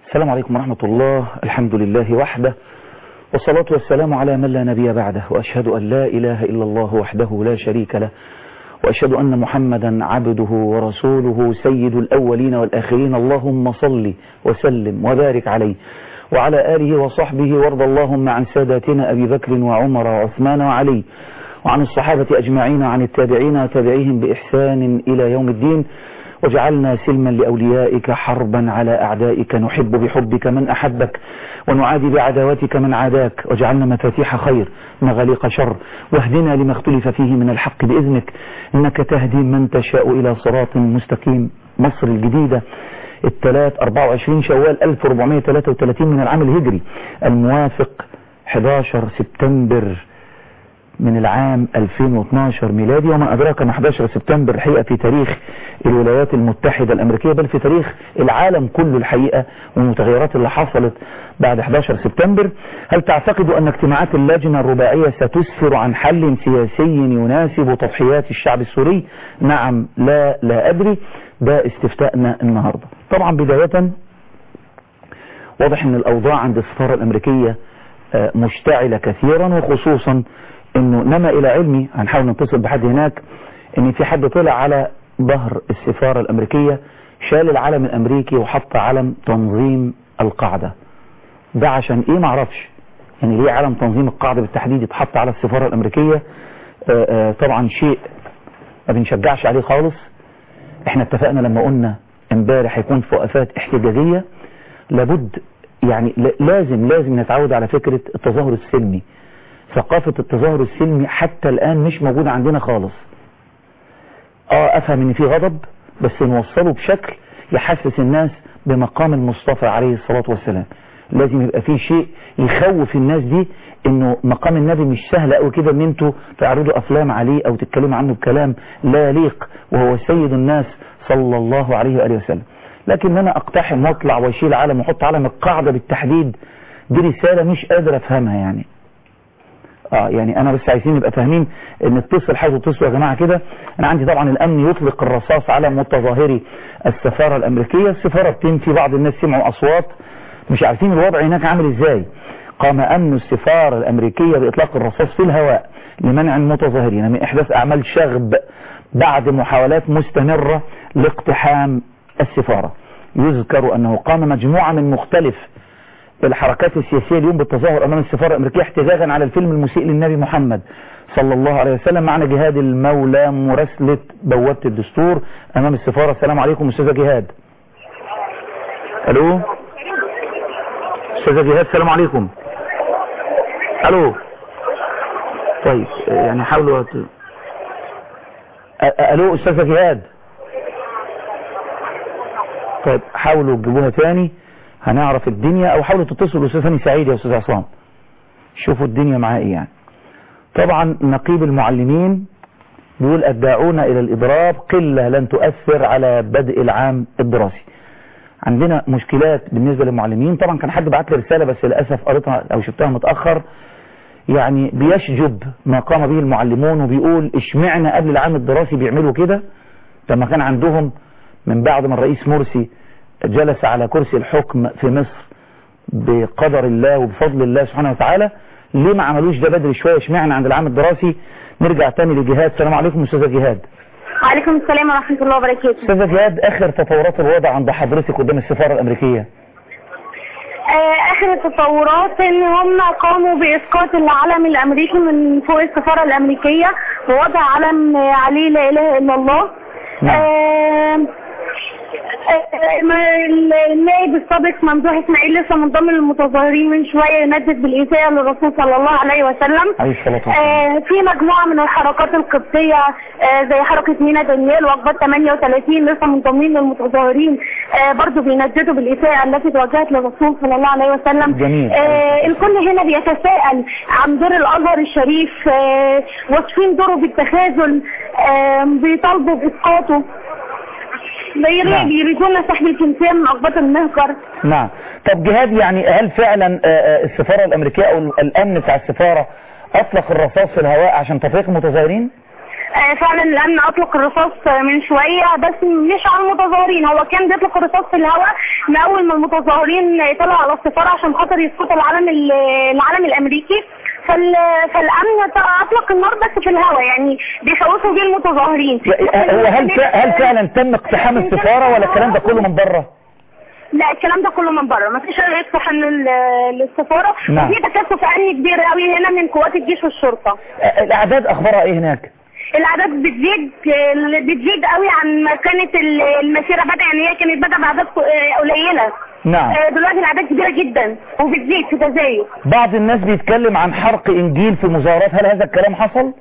السلام عليكم ورحمة الله الحمد لله وحده والصلاة والسلام على من لا نبي بعده وأشهد أن لا إله إلا الله وحده لا شريك له وأشهد أن محمدا عبده ورسوله سيد الأولين والآخرين اللهم صل وسلم وبارك عليه وعلى آله وصحبه وارض اللهم عن ساداتنا أبي بكر وعمر وعثمان وعلي وعن الصحابة أجمعين وعن التابعين وتابعيهم بإحسان إلى يوم الدين وجعلنا سلما لأوليائك حربا على أعدائك نحب بحبك من أحبك ونعادي بعداوتك من عاداك وجعلنا مفاتيح خير مغاليق شر واهدنا لما اختلف فيه من الحق بإذنك إنك تهدي من تشاء إلى صراط مستقيم مصر الجديدة الثلاث 24 شوال 1433 من العام الهجري الموافق 11 سبتمبر من العام 2012 ميلادي وما أدراك ما 11 سبتمبر الحقيقة في تاريخ الولايات المتحدة الأمريكية بل في تاريخ العالم كله الحقيقة والمتغيرات اللي حصلت بعد 11 سبتمبر هل تعتقد أن اجتماعات اللجنة الرباعية ستسفر عن حل سياسي يناسب تضحيات الشعب السوري نعم لا لا أدري ده استفتاءنا النهاردة طبعا بداية واضح أن الأوضاع عند السفارة الأمريكية مشتعلة كثيرا وخصوصا انه نما الى علمي هنحاول نتصل بحد هناك ان في حد طلع على ظهر السفارة الامريكية شال العلم الامريكي وحط علم تنظيم القاعدة ده عشان ايه معرفش يعني ليه علم تنظيم القاعدة بالتحديد يتحط على السفارة الامريكية آآ آآ طبعا شيء ما بنشجعش عليه خالص احنا اتفقنا لما قلنا امبارح هيكون في وقفات احتجاجية لابد يعني لازم لازم نتعود على فكرة التظاهر السلمي ثقافة التظاهر السلمي حتى الآن مش موجودة عندنا خالص اه افهم ان في غضب بس نوصله بشكل يحسس الناس بمقام المصطفى عليه الصلاة والسلام لازم يبقى في شيء يخوف الناس دي انه مقام النبي مش سهل قوي كده ان انتوا تعرضوا افلام عليه او تتكلموا عنه بكلام لا يليق وهو سيد الناس صلى الله عليه وآله وسلم لكن انا اقتحم واطلع واشيل علم واحط علم القاعدة بالتحديد دي رسالة مش قادر افهمها يعني اه يعني انا بس عايزين نبقى فاهمين ان اتصل حيث اتصلوا يا جماعة كده انا عندي طبعا الامن يطلق الرصاص على متظاهري السفارة الامريكية السفارة بتنفي بعض الناس سمعوا اصوات مش عارفين الوضع هناك عامل ازاي قام امن السفارة الامريكية باطلاق الرصاص في الهواء لمنع المتظاهرين من احداث اعمال شغب بعد محاولات مستمرة لاقتحام السفارة يذكر انه قام مجموعة من مختلف الحركات السياسية اليوم بالتظاهر امام السفارة الامريكية احتجاجا على الفيلم المسيء للنبي محمد صلى الله عليه وسلم معنا جهاد المولى مراسلة بوابة الدستور امام السفارة السلام عليكم استاذة جهاد الو استاذة جهاد السلام عليكم الو طيب يعني حاولوا أت... الو استاذة جهاد طيب حاولوا تجيبوها تاني هنعرف الدنيا او حاولوا تتصلوا بالاستاذ هاني سعيد يا استاذ عصام شوفوا الدنيا معاه ايه يعني طبعا نقيب المعلمين بيقول الداعون الى الاضراب قلة لن تؤثر على بدء العام الدراسي عندنا مشكلات بالنسبة للمعلمين طبعا كان حد بعت لي رسالة بس للأسف قريتها او شفتها متأخر يعني بيشجب ما قام به المعلمون وبيقول اشمعنا قبل العام الدراسي بيعملوا كده لما كان عندهم من بعد ما الرئيس مرسي جلس على كرسي الحكم في مصر بقدر الله وبفضل الله سبحانه وتعالى ليه ما عملوش ده بدري شوية اشمعنا عند العام الدراسي نرجع تاني لجهاد السلام عليكم استاذة جهاد وعليكم السلام ورحمة الله وبركاته استاذة جهاد اخر تطورات الوضع عند حضرتك قدام السفارة الامريكية اخر التطورات ان هم قاموا باسقاط العلم الامريكي من فوق السفارة الامريكية ووضع علم عليه لا اله الا الله نعم. النائب السابق ممدوح اسماعيل لسه منضم للمتظاهرين من شويه يندد بالاساءه للرسول صلى الله عليه وسلم آه في مجموعه من الحركات القبطيه آه زي حركه مينا دانيال وقبات 38 لسه منضمين للمتظاهرين آه برضه بينددوا بالاساءه التي توجهت للرسول صلى الله عليه وسلم جميل. آه الكل هنا بيتساءل عن دور الازهر الشريف آه واصفين دوره بالتخاذل آه بيطالبوا باسقاطه نعم. يريدون سحب الجنسية من أقباط المهجر نعم طب جهاد يعني هل فعلا السفارة الأمريكية أو الأمن بتاع السفارة أطلق الرصاص في الهواء عشان تفريق المتظاهرين؟ آه، فعلا الامن اطلق الرصاص من شويه بس مش على المتظاهرين هو كان بيطلق الرصاص في الهواء من اول ما المتظاهرين طلعوا على السفاره عشان خاطر يسقطوا العلم ال- العلم الامريكي فال... فالامن اطلق النار بس في الهواء يعني بيخوفوا بيه المتظاهرين هو هل فع- هل فعلا تم اقتحام السفارة ولا الكلام ده كله من بره لا الكلام ده كله من بره ما فيش اي اقتحام لل- للسفاره نعم. وفي تكثف امني كبير قوي هنا من قوات الجيش والشرطه الاعداد اخبارها ايه هناك الاعداد بتزيد بتزيد قوي عن ما كانت ال- المسيره بدأ يعني هي كانت بدأ باعداد قليله نعم آه، دلوقتي الاعداد كبيره جدا وبتزيد في تزايد بعض الناس بيتكلم عن حرق انجيل في المظاهرات هل هذا الكلام حصل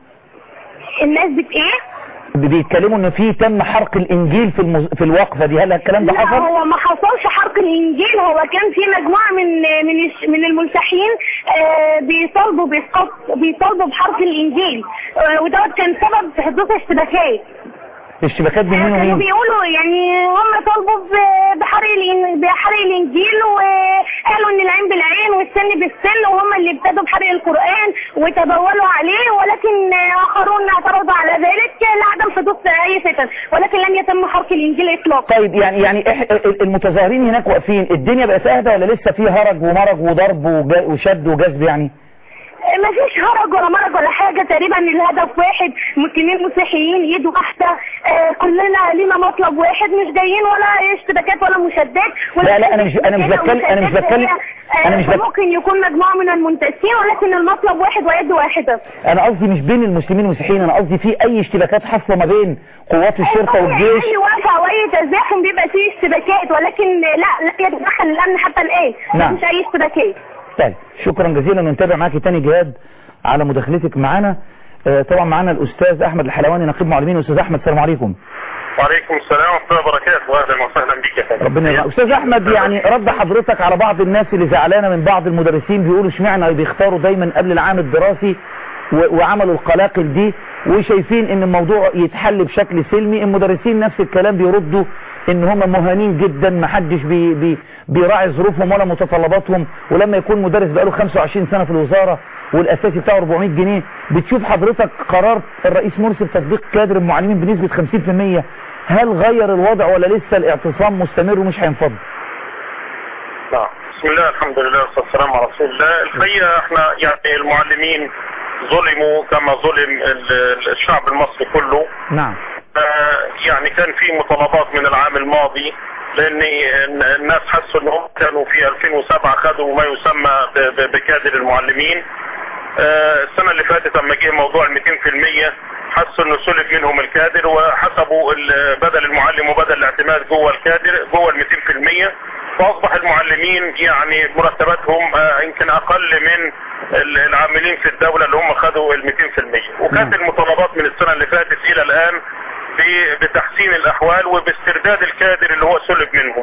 الناس بت ايه بيتكلموا ان في تم حرق الانجيل في المز... في الوقفه دي هل الكلام ده لا حصل هو ما حصلش حرق الانجيل هو كان في مجموعه من من الش- من الملتحين آه، بيطالبوا بإسقاط بيطالبوا بحرق الانجيل آه، ودوت كان سبب في حدوث اشتباكات اشتباكات بين مين كانوا ومين بيقولوا يعني هم طالبوا ب- بحرق الإن- بحرق الانجيل وقالوا ان العين بالعين والسن بالسن وهم اللي ابتدوا بحرق القران وتبولوا عليه ولكن اخرون اعترضوا على ذلك لعدم حدوث اي فتن ولكن لم يتم حرق الانجيل اطلاقا طيب يعني يعني إح... المتظاهرين هناك واقفين الدنيا بقت اهدى ولا لسه في هرج ومرج وضرب وج... وشد وجذب يعني ما فيش هرج ولا مرج ولا حاجة تقريبا الهدف واحد مسلمين مسيحيين ايد واحدة آه كلنا لينا مطلب واحد مش جايين ولا اشتباكات ولا مشادات ولا لا، لا، أنا مش- أنا مش بتكلم- أنا مش بتكلم- أنا مش بت- ممكن يكون مجموعة من المنتسين ولكن المطلب واحد ويد واحدة انا قصدي مش بين المسلمين والمسيحيين انا قصدي في اي اشتباكات حاصله ما بين قوات الشرطه أي- والجيش اي وقفة واي تزاحم بيبقى فيه اشتباكات ولكن لا لا يتدخل الامن حتى الان نعم. مفيش اي اشتباكات طيب شكرا جزيلا ونتابع معاكي تاني جهاد على مداخلتك معانا آه، طبعا معانا الاستاذ احمد الحلواني نقيب معلمين استاذ احمد السلام عليكم وعليكم السلام ورحمة الله وبركاته واهلا وسهلا بك يا فندم ربنا يرحمه استاذ احمد يعني رد حضرتك على بعض الناس اللي زعلانه من بعض المدرسين بيقولوا اشمعنى بيختاروا دايما قبل العام الدراسي و- وعملوا القلاقل دي وشايفين ان الموضوع يتحل بشكل سلمي المدرسين نفس الكلام بيردوا ان هم مهانين جدا ما حدش بي بي بيراعي ظروفهم ولا متطلباتهم ولما يكون مدرس بقاله 25 سنة في الوزارة والاساسي بتاعه 400 جنيه بتشوف حضرتك قرار الرئيس مرسي بتطبيق كادر المعلمين بنسبة 50% هل غير الوضع ولا لسه الاعتصام مستمر ومش هينفض نعم بسم الله الحمد لله والصلاة والسلام على رسول الله الحقيقة احنا يعني المعلمين ظلموا كما ظلم ال- ال- الشعب المصري كله نعم آه، يعني كان في مطالبات من العام الماضي لان الناس حسوا انهم كانوا في 2007 خدوا ما يسمى ب- ب- بكادر المعلمين آه، السنة اللي فاتت لما جه موضوع ال 200% حسوا انه سلب منهم الكادر وحسبوا ال- بدل المعلم وبدل الاعتماد جوه الكادر جوه ال 200% فاصبح المعلمين يعني مرتباتهم آه، يمكن اقل من ال- العاملين في الدولة اللي هم خدوا ال 200% وكانت نعم. المطالبات من السنة اللي فاتت الى الان ب- بتحسين الاحوال وباسترداد الكادر اللي هو سلب منهم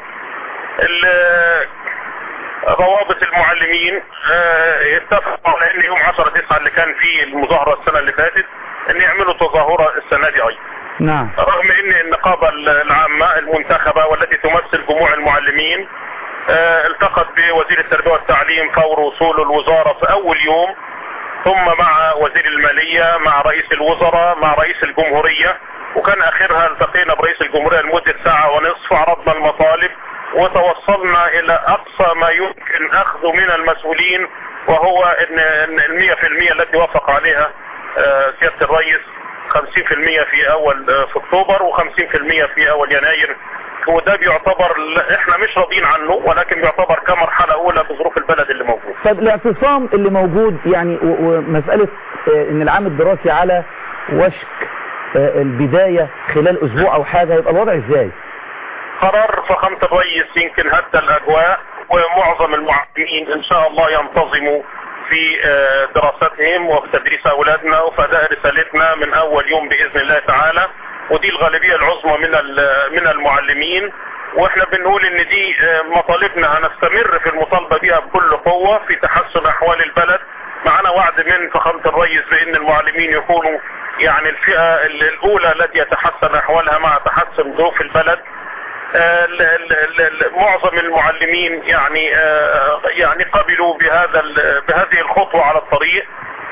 ال- روابط المعلمين آه، اتفقوا على ان يوم 10 9 اللي كان فيه المظاهرة السنة اللي فاتت ان يعملوا تظاهرة السنة دي ايضا نعم رغم ان النقابة العامة المنتخبة والتي تمثل جموع المعلمين آه، التقت بوزير التربية والتعليم فور وصول الوزارة في اول يوم ثم مع وزير المالية مع رئيس الوزراء مع رئيس الجمهورية وكان اخرها التقينا برئيس الجمهورية لمدة ساعة ونصف عرضنا المطالب وتوصلنا الى اقصى ما يمكن اخذه من المسؤولين وهو ان إن المية في المية التي وافق عليها آه، سيادة الرئيس 50% في اول آه، في اكتوبر و50% في اول يناير وده بيعتبر لا- احنا مش راضيين عنه ولكن بيعتبر كمرحلة اولى بظروف البلد اللي موجود طيب الاعتصام اللي موجود يعني و- ومسألة آه، ان العام الدراسي على وشك آه، البداية خلال اسبوع او حاجة يبقى الوضع ازاي قرار فخامة الرئيس يمكن هدى الاجواء ومعظم المعلمين ان شاء الله ينتظموا في آه، دراستهم وفي تدريس اولادنا وفي اداء رسالتنا من اول يوم باذن الله تعالى ودي الغالبية العظمى من ال- من المعلمين واحنا بنقول ان دي آه، مطالبنا هنستمر في المطالبة بها بكل قوة في تحسن احوال البلد معنا وعد من فخامة الرئيس بان المعلمين يكونوا يعني الفئة ال- الاولى التي يتحسن احوالها مع تحسن ظروف البلد آه، ال- ال- ال- ال- معظم المعلمين يعني آه، يعني قبلوا بهذا ال- بهذه الخطوة على الطريق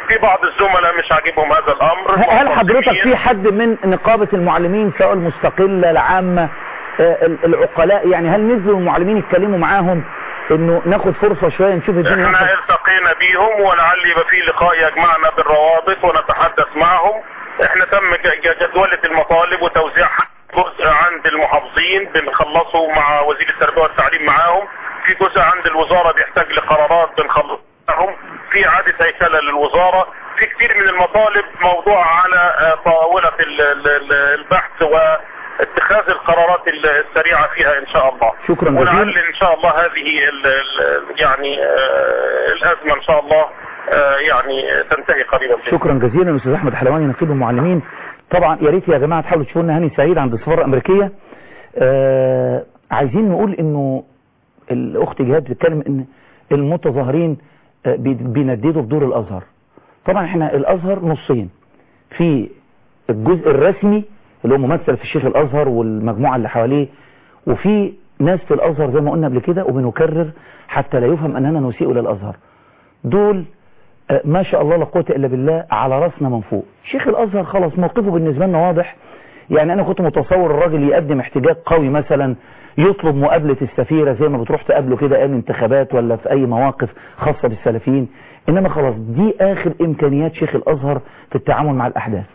في بعض الزملاء مش عاجبهم هذا الامر هل حضرتك في حد من نقابة المعلمين سواء المستقلة العامة آه، ال- العقلاء يعني هل نزلوا المعلمين يتكلموا معاهم انه ناخد فرصة شوية نشوف الدنيا احنا ماشية؟ التقينا بيهم ولعل يبقى في لقاء يجمعنا بالروابط ونتحدث معهم احنا تم ج- ج- جدولة المطالب وتوزيعها جزء عند المحافظين بنخلصه مع وزير التربية والتعليم معاهم في جزء عند الوزارة بيحتاج لقرارات بنخلص معاهم في اعادة هيكلة للوزارة في كتير من المطالب موضوع على آه، طاولة ال- ال- ال- البحث واتخاذ القرارات ال- السريعة فيها ان شاء الله شكرا جزيلا. ولعل ان شاء الله هذه ال ال يعني آه، الازمه ان شاء الله آه، يعني تنتهي قريبا بإذن شكرا جزيلا استاذ احمد حلواني نقيب المعلمين طبعا يا ريت يا جماعه تحاولوا تشوفوا لنا هاني سعيد عند السفاره الامريكيه آه عايزين نقول انه الاخت جهاد بتتكلم ان المتظاهرين آه بي- بينددوا بدور الازهر طبعا احنا الازهر نصين في الجزء الرسمي اللي هو ممثل في الشيخ الازهر والمجموعه اللي حواليه وفي ناس في الازهر زي ما قلنا قبل كده وبنكرر حتى لا يفهم اننا نسيء للازهر دول آه، ما شاء الله لا قوه الا بالله على راسنا من فوق شيخ الازهر خلاص موقفه بالنسبه لنا واضح يعني انا كنت متصور الراجل يقدم احتجاج قوي مثلا يطلب مقابله السفيره زي ما بتروح تقابله كده ايام انتخابات ولا في اي مواقف خاصه بالسلفيين انما خلاص دي اخر امكانيات شيخ الازهر في التعامل مع الاحداث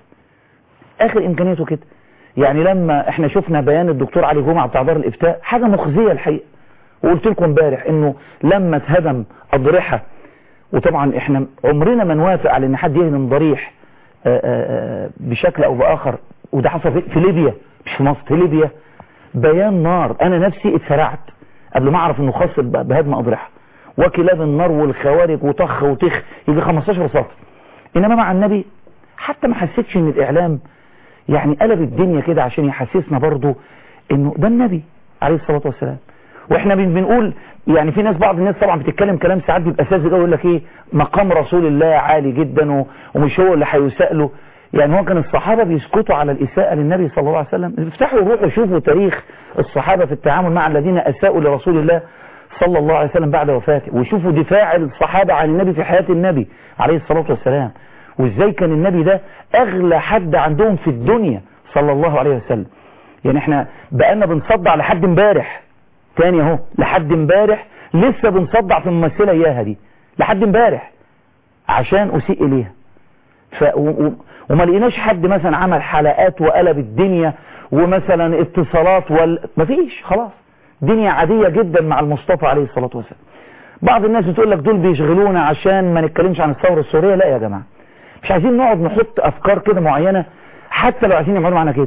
اخر امكانياته كده يعني لما احنا شفنا بيان الدكتور علي جمعه بتاع دار الافتاء حاجه مخزيه الحقيقه وقلت لكم امبارح انه لما اتهدم اضرحه وطبعا احنا عمرنا ما نوافق على ان حد يهدم ضريح آه، آه، آه، بشكل او باخر وده حصل في- في ليبيا مش في مصر في ليبيا بيان نار انا نفسي اتسرعت قبل ما اعرف انه خاص ب- بهدم اضرحه وكلاب النار والخوارج وطخ وطخ يجي 15 سطر انما مع النبي حتى ما حسيتش ان الاعلام يعني قلب الدنيا كده عشان يحسسنا برضو انه ده النبي عليه الصلاة والسلام واحنا بن- بنقول يعني في ناس بعض الناس طبعا بتتكلم كلام ساعات بيبقى ساذج قوي يقول لك ايه مقام رسول الله عالي جدا و- ومش هو اللي هيساء له يعني هو كان الصحابة بيسكتوا على الإساءة للنبي صلى الله عليه وسلم افتحوا وروحوا شوفوا تاريخ الصحابة في التعامل مع الذين أساءوا لرسول الله صلى الله عليه وسلم بعد وفاته وشوفوا دفاع الصحابة عن النبي في حياة النبي عليه الصلاة والسلام وازاي كان النبي ده اغلى حد عندهم في الدنيا صلى الله عليه وسلم يعني احنا بقالنا بنصدع لحد امبارح تاني اهو لحد امبارح لسه بنصدع في الممثله اياها دي لحد امبارح عشان اسيء اليها ف و... و... وما لقيناش حد مثلا عمل حلقات وقلب الدنيا ومثلا اتصالات وال... مفيش خلاص دنيا عادية جدا مع المصطفى عليه الصلاة والسلام بعض الناس بتقول لك دول بيشغلونا عشان ما نتكلمش عن الثورة السورية لا يا جماعة مش عايزين نقعد نحط افكار كده معينة حتى لو عايزين يعملوا معانا كده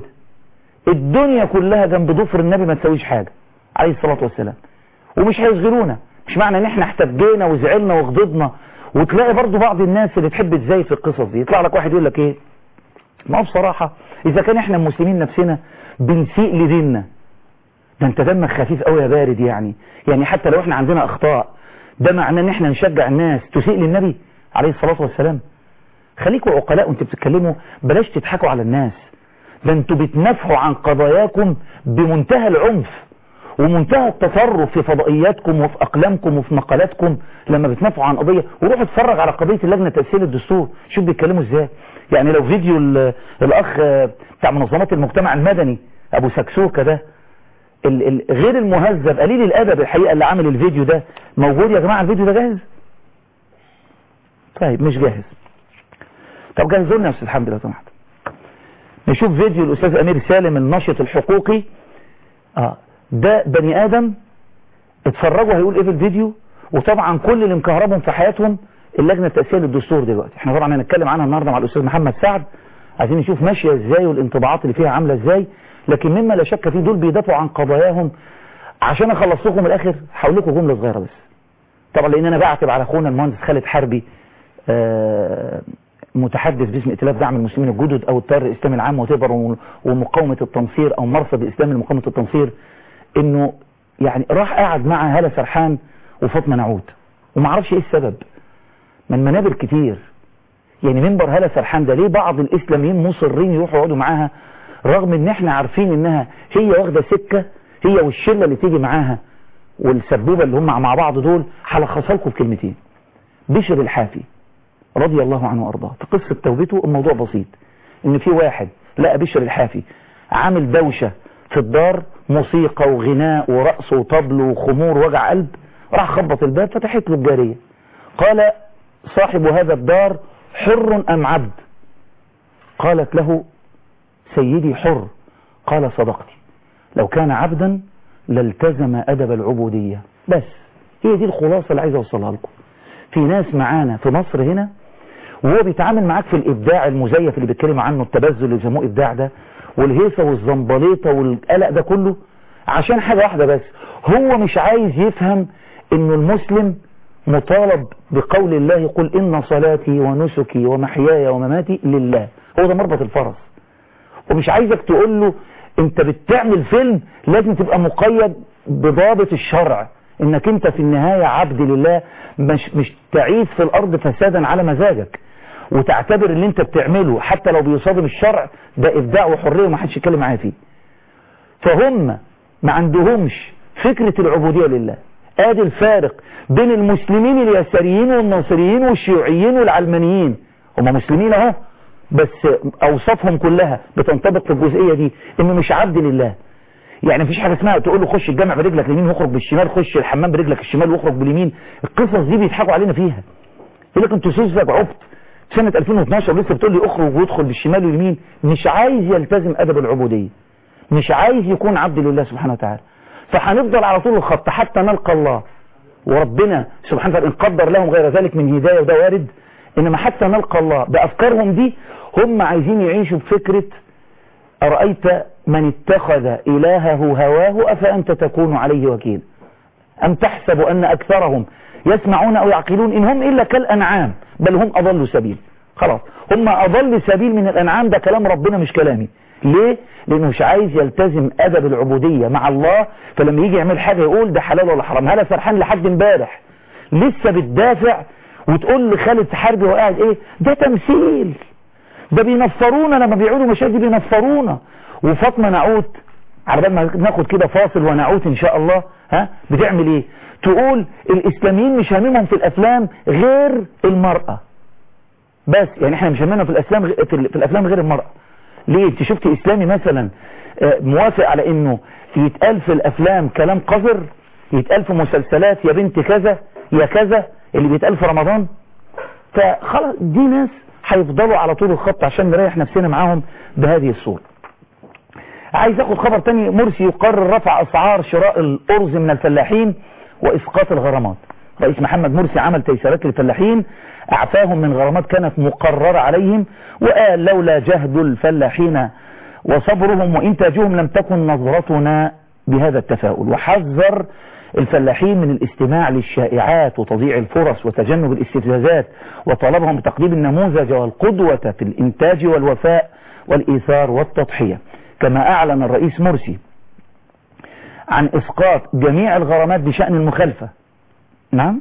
الدنيا كلها جنب ضفر النبي ما تسويش حاجة عليه الصلاة والسلام ومش هيشغلونا مش معنى ان احنا احتجينا وزعلنا وغضبنا وتلاقي برضو بعض الناس اللي تحب تزايد في القصص دي يطلع لك واحد يقول لك ايه ما هو بصراحة اذا كان احنا المسلمين نفسنا بنسيء لديننا ده انت دمك خفيف قوي يا بارد يعني يعني حتى لو احنا عندنا اخطاء ده معناه ان احنا نشجع الناس تسيء للنبي عليه الصلاة والسلام خليكوا عقلاء وانتوا بتتكلموا بلاش تضحكوا على الناس ده انتوا بتنافحوا عن قضاياكم بمنتهى العنف ومنتهى التطرف في فضائياتكم وفي اقلامكم وفي مقالاتكم لما بتنافحوا عن قضيه وروح اتفرج على قضيه اللجنه تاثير الدستور شوف بيتكلموا ازاي يعني لو فيديو ال- الاخ بتاع منظمات المجتمع المدني ابو سكسوكه ده ال- ال- غير المهذب قليل الادب الحقيقه اللي عامل الفيديو ده موجود يا جماعه الفيديو ده جاهز طيب مش جاهز طب جهزوا لنا يا استاذ حمدي لو سمحت نشوف فيديو الاستاذ امير سالم الناشط الحقوقي اه ده بني ادم اتفرجوا هيقول ايه في الفيديو وطبعا كل اللي مكهربهم في حياتهم اللجنه التاسيسيه للدستور دلوقتي احنا طبعا هنتكلم عنها النهارده مع الاستاذ محمد سعد عايزين نشوف ماشيه ازاي والانطباعات اللي فيها عامله ازاي لكن مما لا شك فيه دول بيدافعوا عن قضاياهم عشان اخلص لكم الاخر هقول لكم جمله صغيره بس طبعا لان انا بعتب على اخونا المهندس خالد حربي آه متحدث باسم ائتلاف دعم المسلمين الجدد او التيار الاسلامي العام وتبر ومقاومه التنصير او مرصد الاسلامي لمقاومه التنصير انه يعني راح قاعد مع هاله سرحان وفاطمه نعود وما اعرفش ايه السبب من منابر كتير يعني منبر هاله سرحان ده ليه بعض الاسلاميين مصرين يروحوا يقعدوا معاها رغم ان احنا عارفين انها هي واخده سكه هي والشله اللي تيجي معاها والسبوبه اللي هم مع بعض دول هلخصها لكم في كلمتين بشر الحافي رضي الله عنه وارضاه في قصة توبته الموضوع بسيط ان في واحد لقى بشر الحافي عامل دوشة في الدار موسيقى وغناء ورقص وطبل وخمور وجع قلب راح خبط الباب فتحت له الجارية قال صاحب هذا الدار حر ام عبد قالت له سيدي حر قال صدقتي لو كان عبدا لالتزم أدب العبودية بس هي دي الخلاصة اللي عايز أوصلها لكم في ناس معانا في مصر هنا وهو بيتعامل معاك في الإبداع المزيف اللي بيتكلم عنه التبذل اللي بيسموه إبداع ده والهيصة والزنبليطة والقلق ده كله عشان حاجة واحدة بس هو مش عايز يفهم إنه المسلم مطالب بقول الله قل إن صلاتي ونسكي ومحياي ومماتي لله هو ده مربط الفرس ومش عايزك تقول له انت بتعمل فيلم لازم تبقى مقيد بضابط الشرع انك انت في النهاية عبد لله مش, مش تعيث في الارض فسادا على مزاجك وتعتبر اللي انت بتعمله حتى لو بيصادم الشرع ده ابداع وحرية وما حدش يتكلم معايا فيه فهم ما عندهمش فكرة العبودية لله ادي الفارق بين المسلمين اليساريين والناصريين والشيوعيين والعلمانيين هم مسلمين اهو بس اوصافهم كلها بتنطبق في الجزئية دي انه مش عبد لله يعني مفيش حاجة اسمها تقول له خش الجامع برجلك اليمين واخرج بالشمال خش الحمام برجلك الشمال واخرج باليمين القصص دي بيضحكوا علينا فيها يقول لك انت سوسك عبت سنة 2012 لسه بتقول لي اخرج وادخل بالشمال واليمين مش عايز يلتزم ادب العبودية مش عايز يكون عبد لله سبحانه وتعالى فهنفضل على طول الخط حتى نلقى الله وربنا سبحانه وتعالى ان قدر لهم غير ذلك من هداية وده وارد انما حتى نلقى الله بافكارهم دي هم عايزين يعيشوا بفكرة أرأيت من اتخذ إلهه هواه أفأنت تكون عليه وكيل أم تحسب أن أكثرهم يسمعون أو يعقلون إن هم إلا كالأنعام بل هم أضل سبيل خلاص هم أضل سبيل من الأنعام ده كلام ربنا مش كلامي ليه؟ لأنه مش عايز يلتزم أدب العبودية مع الله فلما يجي يعمل حاجة يقول ده حلال ولا حرام هلا فرحان لحد امبارح لسه بتدافع وتقول لخالد حربي وقاعد ايه ده تمثيل ده بينفرونا لما بيعودوا مشاهد بينفرونا وفاطمه نعوت على بال ما ناخد كده فاصل ونعود ان شاء الله ها بتعمل ايه تقول الاسلاميين مش هاممهم في الافلام غير المرأة بس يعني احنا مش هاممنا في الاسلام غ- في, ال- في الافلام غير المرأة ليه انت شفت اسلامي مثلا آه، موافق على انه يتقال في الافلام كلام قذر يتقال في مسلسلات يا بنت كذا يا كذا اللي بيتقال في رمضان فخلاص دي ناس هيفضلوا على طول الخط عشان نريح نفسنا معاهم بهذه الصورة عايز اخد خبر تاني مرسي يقرر رفع اسعار شراء الارز من الفلاحين واسقاط الغرامات رئيس محمد مرسي عمل تيسيرات للفلاحين اعفاهم من غرامات كانت مقررة عليهم وقال لولا جهد الفلاحين وصبرهم وانتاجهم لم تكن نظرتنا بهذا التفاؤل وحذر الفلاحين من الاستماع للشائعات وتضييع الفرص وتجنب الاستفزازات وطلبهم بتقديم النموذج والقدوة في الإنتاج والوفاء والإيثار والتضحية كما أعلن الرئيس مرسي عن إسقاط جميع الغرامات بشأن المخالفة نعم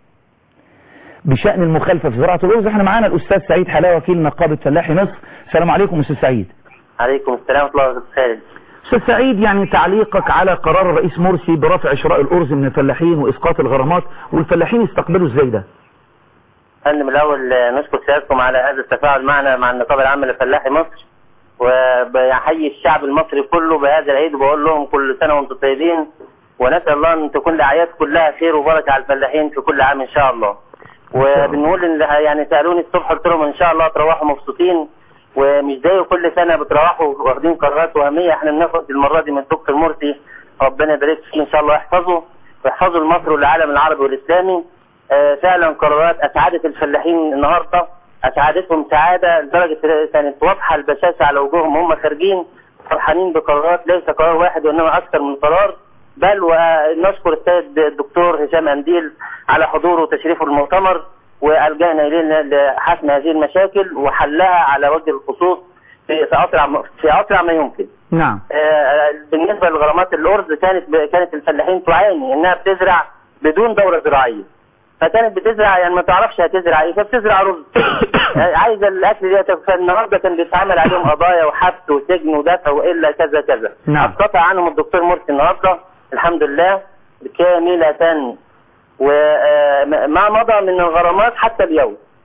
بشأن المخالفة في زراعة الأرز احنا معانا الأستاذ سعيد حلاوة وكيل نقابة فلاحي مصر السلام عليكم أستاذ سعيد عليكم السلام ورحمة الله وبركاته أستاذ سعيد يعني تعليقك على قرار الرئيس مرسي برفع شراء الأرز من الفلاحين وإسقاط الغرامات والفلاحين استقبلوا ازاي ده فندم الأول آه، نشكر سيادتكم على هذا التفاعل معنا مع النقابة العامة لفلاحي مصر وبحيي الشعب المصري كله بهذا العيد وبقول لهم كل سنة وانتم طيبين ونسأل الله أن تكون الأعياد كلها خير وبركة على الفلاحين في كل عام إن شاء الله وبنقول إن يعني سألوني الصبح قلت لهم إن شاء الله تروحوا مبسوطين ومش زي كل سنة بتروحوا واخدين قرارات وهمية احنا بناخد المرة دي من الدكتور مرسي ربنا يبارك فيه إن شاء الله يحفظه ويحفظه لمصر والعالم العربي والإسلامي آه، فعلا قرارات أسعدت الفلاحين النهاردة أسعدتهم سعادة لدرجة كانت واضحة البشاشة على وجوههم هم خارجين فرحانين بقرارات ليس قرار واحد وإنما أكثر من قرار بل ونشكر السيد الدكتور هشام أنديل على حضوره وتشريفه المؤتمر والجأنا إليه لحسم هذه المشاكل وحلها على وجه الخصوص في في أسرع في أسرع ما يمكن. نعم آه، بالنسبة لغرامات الأرز كانت كانت الفلاحين تعاني إنها بتزرع بدون دورة زراعية فكانت بتزرع يعني ما تعرفش هتزرع ايه فبتزرع رز آه، عايزة الأكل دي فالنهاردة كان بيتعمل عليهم قضايا وحبس وسجن ودفع وإلا كذا كذا نعم. قطع عنهم الدكتور مرسي النهاردة الحمد لله كاملة وما مضى من الغرامات حتى اليوم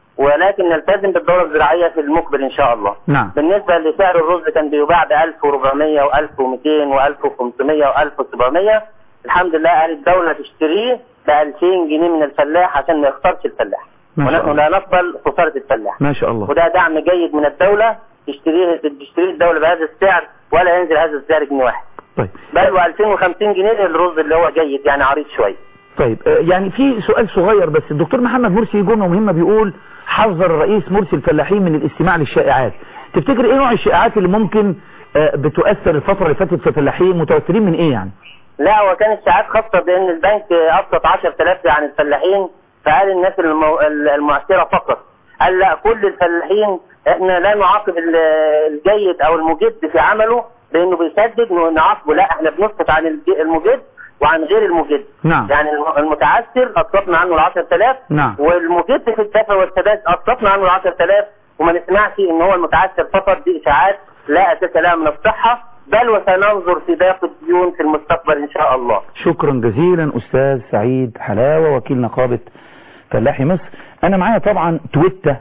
ولكن نلتزم بالدوره الزراعيه في المقبل ان شاء الله نعم بالنسبه لسعر الرز كان بيباع ب 1400 و1200 و1500 و1700 الحمد لله قال الدوله تشتريه ب 2000 جنيه من الفلاح عشان ما يخسرش الفلاح ما شاء ونحن الله لا نقبل خساره الفلاح ما شاء الله وده دعم جيد من الدوله تشتريه تشتريه الدوله بهذا السعر ولا ينزل هذا السعر جنيه واحد طيب بل و2050 جنيه الرز اللي هو جيد يعني عريض شويه طيب آه، يعني في سؤال صغير بس الدكتور محمد مرسي جمله مهمه بيقول حذر الرئيس مرسي الفلاحين من الاستماع للشائعات تفتكر ايه نوع الشائعات اللي ممكن آه، بتؤثر الفتره اللي فاتت في الفلاحين متوترين من ايه يعني لا هو كان الساعات خاصة بأن البنك أبسط 10000 عن الفلاحين فقال الناس المو... المعسرة فقط قال لا كل الفلاحين احنا لا نعاقب ال- الجيد أو المجد في عمله بأنه بيسدد نعاقبه لا احنا بنسقط عن الج- المجد وعن غير المجد نعم يعني الم- المتعسر أسقطنا عنه ال 10000 نعم والمجد في الدفع والسداد أسقطنا عنه ال 10000 وما نسمعش ان هو المتعسر فقط دي اشاعات لا اساس لها من الصحة بل وسننظر في باقي الديون في المستقبل ان شاء الله شكرا جزيلا استاذ سعيد حلاوه وكيل نقابه فلاحي مصر انا معايا طبعا تويته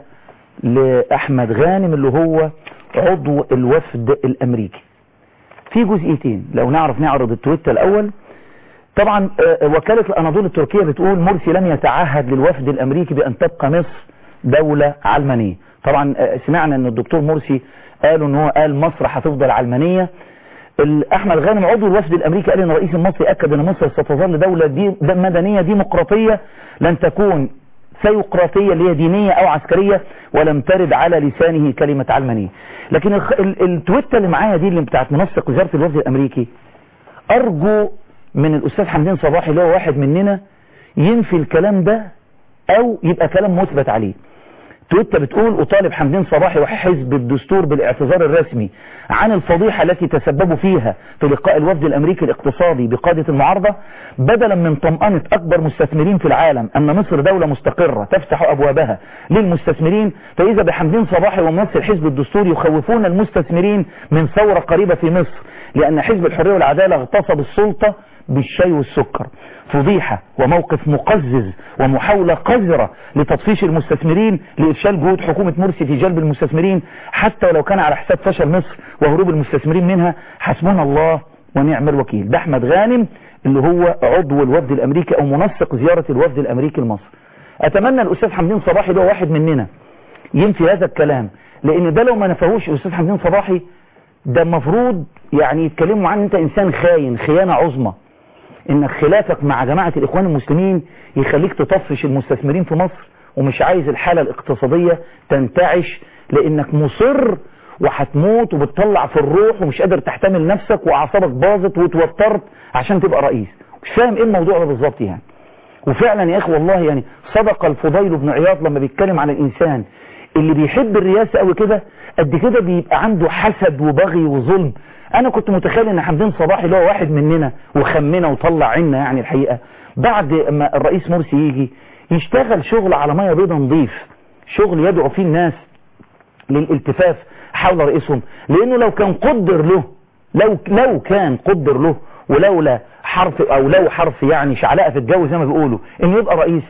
لاحمد غانم اللي هو عضو الوفد الامريكي في جزئيتين لو نعرف نعرض التويته الاول طبعا آه، وكالة الأناضول التركية بتقول مرسي لم يتعهد للوفد الأمريكي بأن تبقى مصر دولة علمانية طبعا آه، سمعنا أن الدكتور مرسي قالوا أن هو قال مصر هتفضل علمانية ال- أحمد غانم عضو الوفد الأمريكي قال أن الرئيس المصري أكد أن مصر ستظل دولة دي د- مدنية ديمقراطية لن تكون ثيوقراطية اللي هي دينية أو عسكرية ولم ترد على لسانه كلمة علمانية لكن الخ- ال- التويتة اللي معايا دي اللي بتاعت منسق وزارة الوفد الأمريكي أرجو من الأستاذ حمدين صباحي اللي هو واحد مننا ينفي الكلام ده أو يبقى كلام مثبت عليه تويتة بتقول أطالب حمدين صباحي وحزب الدستور بالاعتذار الرسمي عن الفضيحة التي تسببوا فيها في لقاء الوفد الأمريكي الاقتصادي بقادة المعارضة بدلا من طمأنة أكبر مستثمرين في العالم أن مصر دولة مستقرة تفتح أبوابها للمستثمرين فإذا بحمدين صباحي وممثل حزب الدستور يخوفون المستثمرين من ثورة قريبة في مصر لأن حزب الحرية والعدالة اغتصب السلطة بالشاي والسكر فضيحة وموقف مقزز ومحاولة قذرة لتطفيش المستثمرين لإفشال جهود حكومة مرسي في جلب المستثمرين حتى ولو كان على حساب فشل مصر وهروب المستثمرين منها حسبنا الله ونعم الوكيل ده أحمد غانم اللي هو عضو الوفد الأمريكي أو منسق زيارة الوفد الأمريكي لمصر أتمنى الأستاذ حمدين صباحي اللي هو واحد مننا ينفي هذا الكلام لأن ده لو ما نفهوش الأستاذ حمدين صباحي ده المفروض يعني يتكلموا عنه انت انسان خاين خيانة عظمى انك خلافك مع جماعة الاخوان المسلمين يخليك تطفش المستثمرين في مصر ومش عايز الحالة الاقتصادية تنتعش لانك مصر وهتموت وبتطلع في الروح ومش قادر تحتمل نفسك واعصابك باظت وتوترت عشان تبقى رئيس مش فاهم ايه الموضوع ده بالظبط يعني وفعلا يا اخي والله يعني صدق الفضيل بن عياض لما بيتكلم عن الانسان اللي بيحب الرئاسة قوي كده قد كده بيبقى عنده حسد وبغي وظلم انا كنت متخيل ان حمدين صباحي اللي هو واحد مننا وخمنا وطلع عنا يعني الحقيقة بعد ما الرئيس مرسي يجي يشتغل شغل على مية بيضة نظيف شغل يدعو فيه الناس للالتفاف حول رئيسهم لانه لو كان قدر له لو لو كان قدر له ولولا حرف او لو حرف يعني شعلقه في الجو زي ما بيقولوا انه يبقى رئيس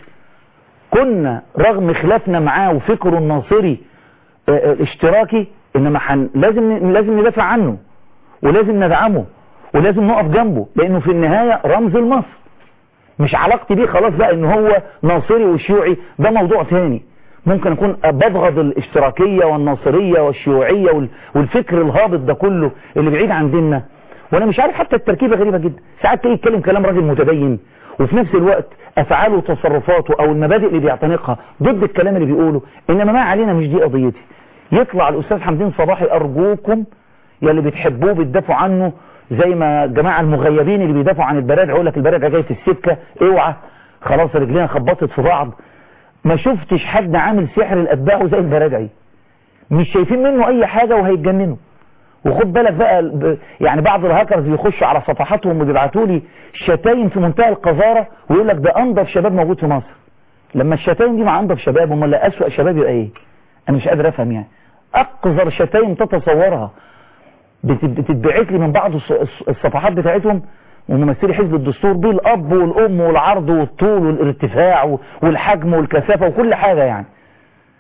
كنا رغم خلافنا معاه وفكره الناصري آه، آه، الاشتراكي انما حن لازم لازم ندافع عنه ولازم ندعمه ولازم نقف جنبه لانه في النهاية رمز لمصر مش علاقتي بيه خلاص بقى ان هو ناصري وشيوعي ده موضوع تاني ممكن اكون ببغض الاشتراكية والناصرية والشيوعية وال- والفكر الهابط ده كله اللي بعيد عن ديننا وانا مش عارف حتى التركيبة غريبة جدا ساعات تلاقي يتكلم كلام راجل متدين وفي نفس الوقت افعاله وتصرفاته او المبادئ اللي بيعتنقها ضد الكلام اللي بيقوله انما ما علينا مش دي قضيتي يطلع الاستاذ حمدين صباحي ارجوكم يا اللي بتحبوه بتدافعوا عنه زي ما الجماعة المغيبين اللي بيدافعوا عن البرادع يقول لك البرادع جاي في السكة اوعى خلاص رجلينا خبطت في بعض ما شفتش حد عامل سحر لاتباعه زي البرادعي مش شايفين منه اي حاجة وهيتجننوا وخد بالك بقى ب- يعني بعض الهاكرز بيخشوا على صفحاتهم وبيبعتوا لي شتايم في منتهى القذارة ويقول لك ده انضف شباب موجود في مصر لما الشتايم دي مع انضف شباب امال لا اسوأ شباب يبقى ايه انا مش قادر افهم يعني اقذر شتايم تتصورها بت- بتتبعت لي من بعض الص- الص- الصفحات بتاعتهم وممثلي حزب الدستور دي الاب والام والعرض والطول والارتفاع و- والحجم والكثافة وكل حاجة يعني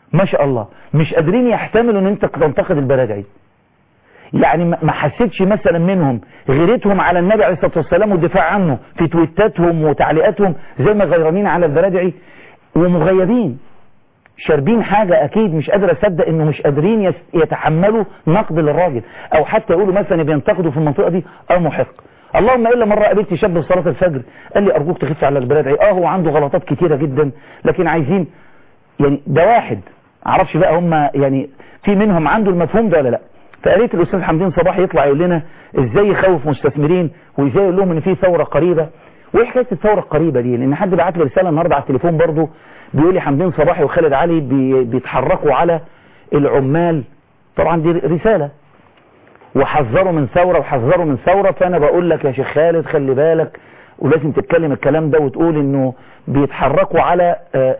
ما شاء الله مش قادرين يحتملوا ان انت تنتقد البراجعي يعني ما حسيتش مثلا منهم غيرتهم على النبي عليه الصلاة والسلام والدفاع عنه في تويتاتهم وتعليقاتهم زي ما غيرانين على البرادعي ومغيبين شاربين حاجة اكيد مش قادر اصدق انه مش قادرين يتحملوا نقد للراجل او حتى يقولوا مثلا بينتقدوا في المنطقة دي اه محق اللهم الا مرة قابلت شاب في صلاة الفجر قال لي ارجوك تخف على البرادعي اه هو عنده غلطات كتيرة جدا لكن عايزين يعني ده واحد معرفش بقى هم يعني في منهم عنده المفهوم ده ولا لا فقالت الاستاذ حمدين صباح يطلع يقول لنا ازاي يخوف مستثمرين وازاي يقول لهم ان في ثوره قريبه وايه حكايه الثوره القريبه دي لان حد بعت لي رساله النهارده على التليفون برضه بيقول لي حمدين صباحي وخالد علي بي بيتحركوا على العمال طبعا دي رساله وحذروا من ثوره وحذروا من ثوره فانا بقول لك يا شيخ خالد خلي بالك ولازم تتكلم الكلام ده وتقول انه بيتحركوا على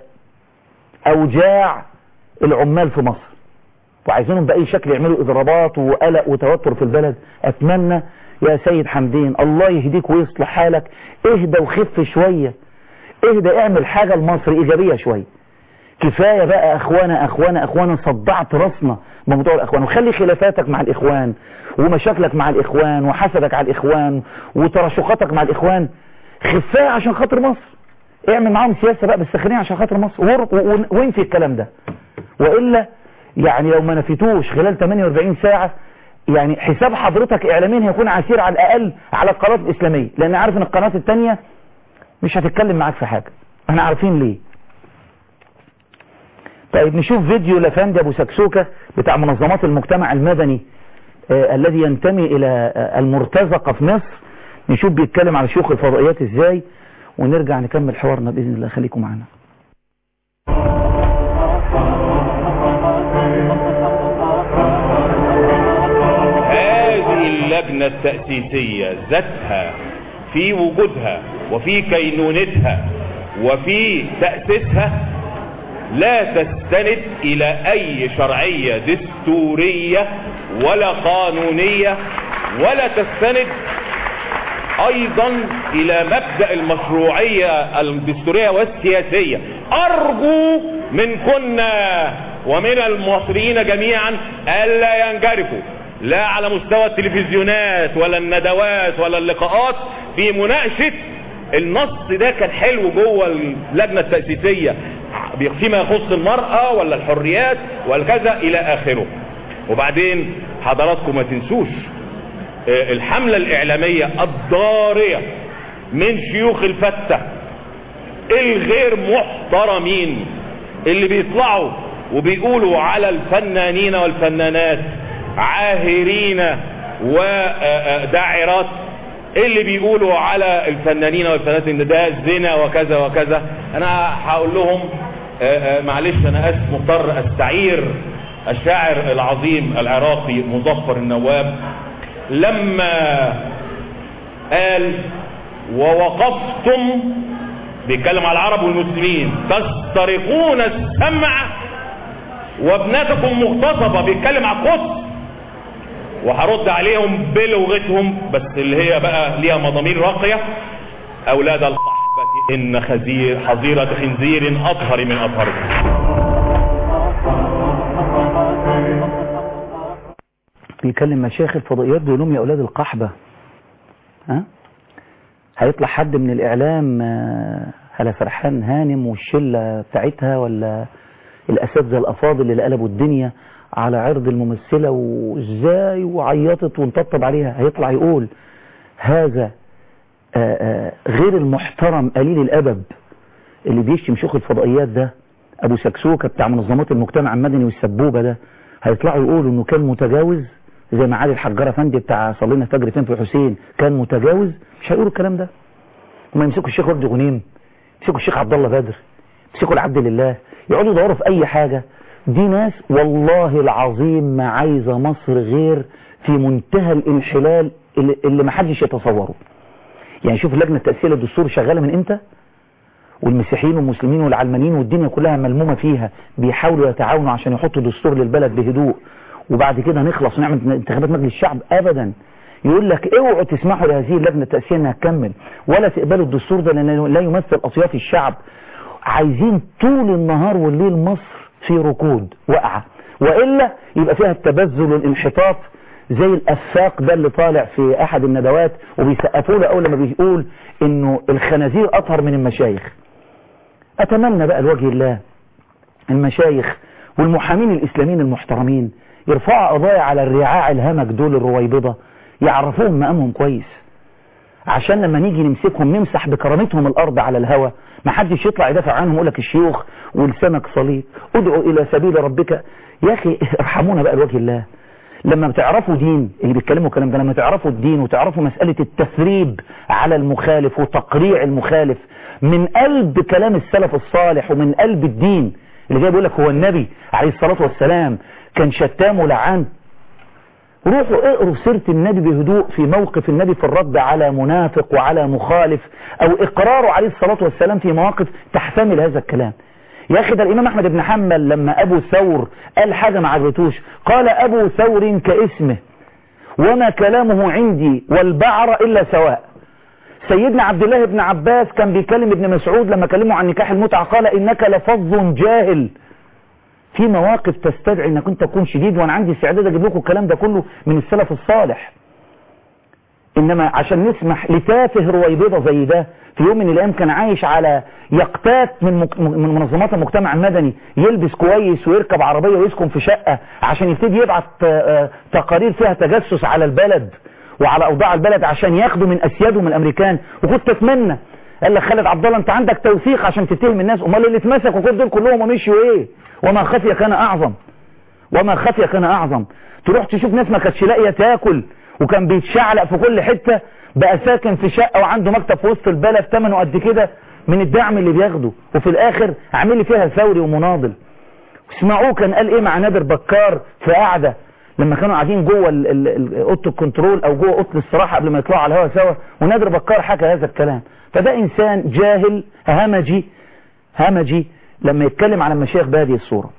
اوجاع العمال في مصر وعايزينهم بأي شكل يعملوا إضرابات وقلق وتوتر في البلد أتمنى يا سيد حمدين الله يهديك ويصلح حالك اهدى وخف شوية اهدى اعمل حاجة لمصر إيجابية شوية كفاية بقى أخوانا أخوانا أخوانا صدعت راسنا بموضوع الأخوان وخلي خلافاتك مع الإخوان ومشاكلك مع الإخوان وحسدك على الإخوان وترشقاتك مع الإخوان خفاها عشان خاطر مصر اعمل معاهم سياسة بقى بالسخرين عشان خاطر مصر وانفي الكلام ده وإلا يعني لو ما نفيتوش خلال 48 ساعة يعني حساب حضرتك اعلاميا هيكون عسير على الاقل على القناة الاسلامية لان عارف ان القناة التانية مش هتتكلم معاك في حاجة احنا عارفين ليه طيب نشوف فيديو لفندي ابو سكسوكة بتاع منظمات المجتمع المدني آه الذي ينتمي الى آه المرتزقة في مصر نشوف بيتكلم على شيوخ الفضائيات ازاي ونرجع نكمل حوارنا باذن الله خليكم معنا اللجنة التأسيسية ذاتها في وجودها وفي كينونتها وفي تأسيسها لا تستند إلى أي شرعية دستورية ولا قانونية ولا تستند أيضا إلى مبدأ المشروعية الدستورية والسياسية أرجو من كنا ومن المصريين جميعا ألا ينجرفوا لا على مستوى التلفزيونات ولا الندوات ولا اللقاءات في مناقشة النص ده كان حلو جوه اللجنة التأسيسية فيما يخص المرأة ولا الحريات ولا كذا إلى آخره وبعدين حضراتكم ما تنسوش الحملة الإعلامية الضارية من شيوخ الفتة الغير محترمين اللي بيطلعوا وبيقولوا على الفنانين والفنانات عاهرين وداعرات اللي بيقولوا على الفنانين والفنانات ان ده زنا وكذا وكذا انا هقول لهم معلش انا اسف مضطر استعير الشاعر العظيم العراقي مظفر النواب لما قال ووقفتم بيتكلم على العرب والمسلمين تسترقون السمع وابنتكم مغتصبة بيتكلم على القدس وهرد عليهم بلغتهم بس اللي هي بقى ليها مضامين راقية اولاد القحبة ان خزير حظيرة خنزير اطهر من اطهركم بيكلم مشايخ الفضائيات بيقول لهم يا اولاد القحبة ها هيطلع حد من الاعلام هلا فرحان هانم والشلة بتاعتها ولا الاساتذه الافاضل اللي قلبوا الدنيا على عرض الممثلة وازاي وعيطت وانطبطب عليها هيطلع يقول هذا آآ آآ غير المحترم قليل الادب اللي بيشتم شيوخ الفضائيات ده ابو سكسوكة بتاع منظمات المجتمع المدني والسبوبة ده هيطلعوا يقولوا انه كان متجاوز زي ما علي الحجارة فندي بتاع صلينا فجر فين في حسين كان متجاوز مش هيقولوا الكلام ده هم يمسكوا الشيخ وردي غنيم يمسكوا الشيخ عبد الله بدر يمسكوا العبد لله يقعدوا يدوروا في اي حاجة دي ناس والله العظيم ما عايزة مصر غير في منتهى الانحلال اللي, اللي ما حدش يتصوره يعني شوف اللجنة التأسيسية للدستور شغالة من امتى والمسيحيين والمسلمين والعلمانيين والدنيا كلها ملمومة فيها بيحاولوا يتعاونوا عشان يحطوا دستور للبلد بهدوء وبعد كده نخلص ونعمل انتخابات مجلس الشعب ابدا يقول لك اوعوا تسمحوا لهذه اللجنة التأسيسية انها تكمل ولا تقبلوا الدستور ده لانه لا يمثل اطياف الشعب عايزين طول النهار والليل مصر في ركود وقعة وإلا يبقى فيها التبذل والانحطاط زي الأفاق ده اللي طالع في أحد الندوات وبيسقفوا له أول لما بيقول إنه الخنازير أطهر من المشايخ أتمنى بقى لوجه الله المشايخ والمحامين الإسلاميين المحترمين يرفعوا قضايا على الرعاع الهمج دول الرويبضة يعرفوهم مقامهم كويس عشان لما نيجي نمسكهم نمسح بكرامتهم الأرض على الهوى ما حدش يطلع يدافع عنهم يقول لك الشيوخ ولسانك صليب ادعوا إلى سبيل ربك يا أخي ارحمونا بقى لوجه الله لما بتعرفوا دين اللي بيتكلموا الكلام ده لما تعرفوا الدين وتعرفوا مسألة التثريب على المخالف وتقريع المخالف من قلب كلام السلف الصالح ومن قلب الدين اللي جاي بيقول لك هو النبي عليه الصلاة والسلام كان شتام ولعان روحوا اقروا سيرة النبي بهدوء في موقف النبي في الرد على منافق وعلى مخالف او اقراره عليه الصلاة والسلام في مواقف تحتمل هذا الكلام يا اخي ده الامام احمد بن حنبل لما ابو ثور قال حاجة ما عجبتوش قال ابو ثور كاسمه وما كلامه عندي والبعر الا سواء سيدنا عبد الله بن عباس كان بيكلم ابن مسعود لما كلمه عن نكاح المتعة قال انك لفظ جاهل في مواقف تستدعي انك انت تكون شديد وانا عندي استعداد اجيب لكم الكلام ده كله من السلف الصالح انما عشان نسمح لتافه رويبضة زي ده في يوم من الايام كان عايش على يقتات من مك... من منظمات المجتمع المدني يلبس كويس ويركب عربية ويسكن في شقة عشان يبتدي يبعت تقارير فيها تجسس على البلد وعلى اوضاع البلد عشان ياخدوا من اسيادهم الامريكان وكنت اتمنى قال لك خالد عبد الله انت عندك توثيق عشان تتهم الناس امال اللي اتمسكوا كل دول كلهم ومشيوا ايه وما خفي كان اعظم وما خفي كان اعظم تروح تشوف ناس ما كانتش لاقيه تاكل وكان بيتشعلق في كل حته بقى ساكن في شقه وعنده مكتب في وسط البلد ثمنه قد كده من الدعم اللي بياخده وفي الاخر عامل لي فيها ثوري ومناضل اسمعوه كان قال ايه مع نادر بكار في قعده لما كانوا قاعدين جوه اوضه الكنترول او جوه اوضه الاستراحه قبل ما يطلعوا على الهواء سوا ونادر بكار حكى هذا الكلام فده انسان جاهل همجي همجي لما يتكلم عن المشايخ بهذه الصورة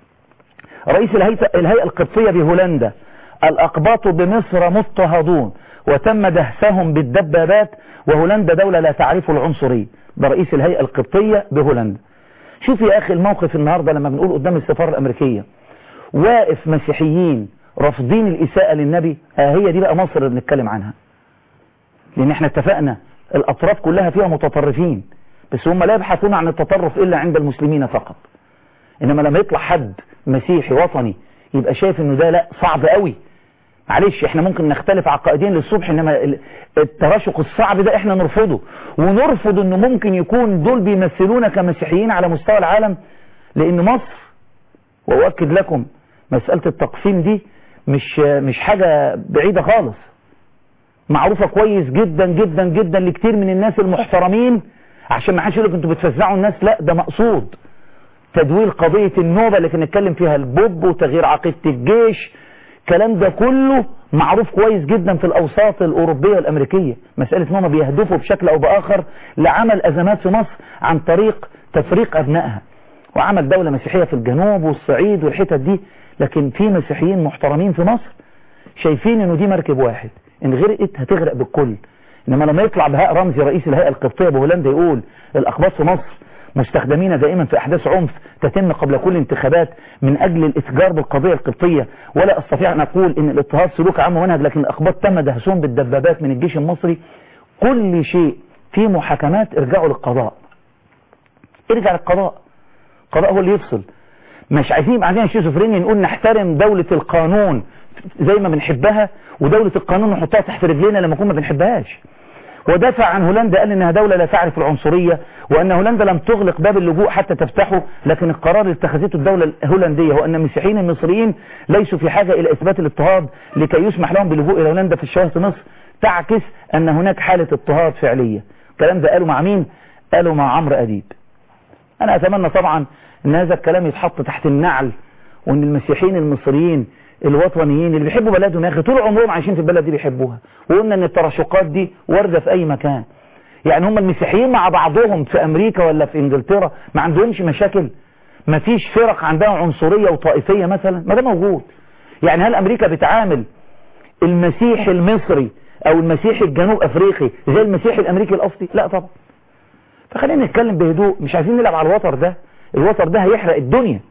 رئيس الهيئة القبطية بهولندا الأقباط بمصر مضطهدون وتم دهسهم بالدبابات وهولندا دولة لا تعرف العنصرية ده رئيس الهيئة القبطية بهولندا شوف يا أخي الموقف النهاردة لما بنقول قدام السفارة الأمريكية واقف مسيحيين رافضين الإساءة للنبي آه هي دي بقى مصر اللي بنتكلم عنها لأن احنا اتفقنا الأطراف كلها فيها متطرفين بس هم لا يبحثون عن التطرف إلا عند المسلمين فقط إنما لما يطلع حد مسيحي وطني يبقى شايف إنه ده لا صعب قوي معلش احنا ممكن نختلف عقائديا للصبح انما التراشق الصعب ده احنا نرفضه ونرفض انه ممكن يكون دول بيمثلونا كمسيحيين على مستوى العالم لان مصر واؤكد لكم مسألة التقسيم دي مش مش حاجة بعيدة خالص معروفة كويس جدا جدا جدا لكتير من الناس المحترمين عشان ما حدش يقول لك انتوا بتفزعوا الناس لا ده مقصود تدوير قضية النوبة اللي كنا نتكلم فيها البوب وتغيير عقيدة الجيش الكلام ده كله معروف كويس جدا في الأوساط الأوروبية والأمريكية مسألة انهم بيهدفوا بشكل أو بآخر لعمل أزمات في مصر عن طريق تفريق أبنائها وعمل دولة مسيحية في الجنوب والصعيد والحتت دي لكن في مسيحيين محترمين في مصر شايفين انه دي مركب واحد ان غرقت هتغرق بالكل انما لما يطلع بهاء رمزي رئيس الهيئة القبطية بهولندا يقول الاقباط في مصر مستخدمين دائما في احداث عنف تتم قبل كل انتخابات من اجل الاتجار بالقضية القبطية ولا استطيع ان اقول ان الاضطهاد سلوك عام ومنهج لكن الاقباط تم دهسهم بالدبابات من الجيش المصري كل شيء في محاكمات ارجعوا للقضاء ارجع للقضاء القضاء هو اللي يفصل مش عايزين يبقى عندنا شيزوفرينيا نقول نحترم دولة القانون زي ما بنحبها ودولة القانون نحطها تحت رجلينا لما كنا ما بنحبهاش ودافع عن هولندا قال انها دولة لا تعرف العنصرية وان هولندا لم تغلق باب اللجوء حتى تفتحه لكن القرار اللي اتخذته الدولة الهولندية هو ان المسيحيين المصريين ليسوا في حاجة الى اثبات الاضطهاد لكي يسمح لهم باللجوء الى هولندا في الشواهد في مصر تعكس ان هناك حالة اضطهاد فعلية الكلام ده قالوا مع مين قالوا مع عمرو اديب انا اتمنى طبعا ان هذا الكلام يتحط تحت النعل وان المسيحيين المصريين الوطنيين اللي بيحبوا بلدهم يا اخي طول عمرهم عايشين في البلد دي بيحبوها وقلنا ان التراشقات دي واردة في اي مكان يعني هم المسيحيين مع بعضهم في امريكا ولا في انجلترا ما عندهمش مشاكل ما فيش فرق عندها عنصرية وطائفية مثلا ما ده موجود يعني هل امريكا بتعامل المسيحي المصري او المسيحي الجنوب افريقي زي المسيحي الامريكي الاصلي لا طبعا فخلينا نتكلم بهدوء مش عايزين نلعب على الوتر ده الوتر ده هيحرق الدنيا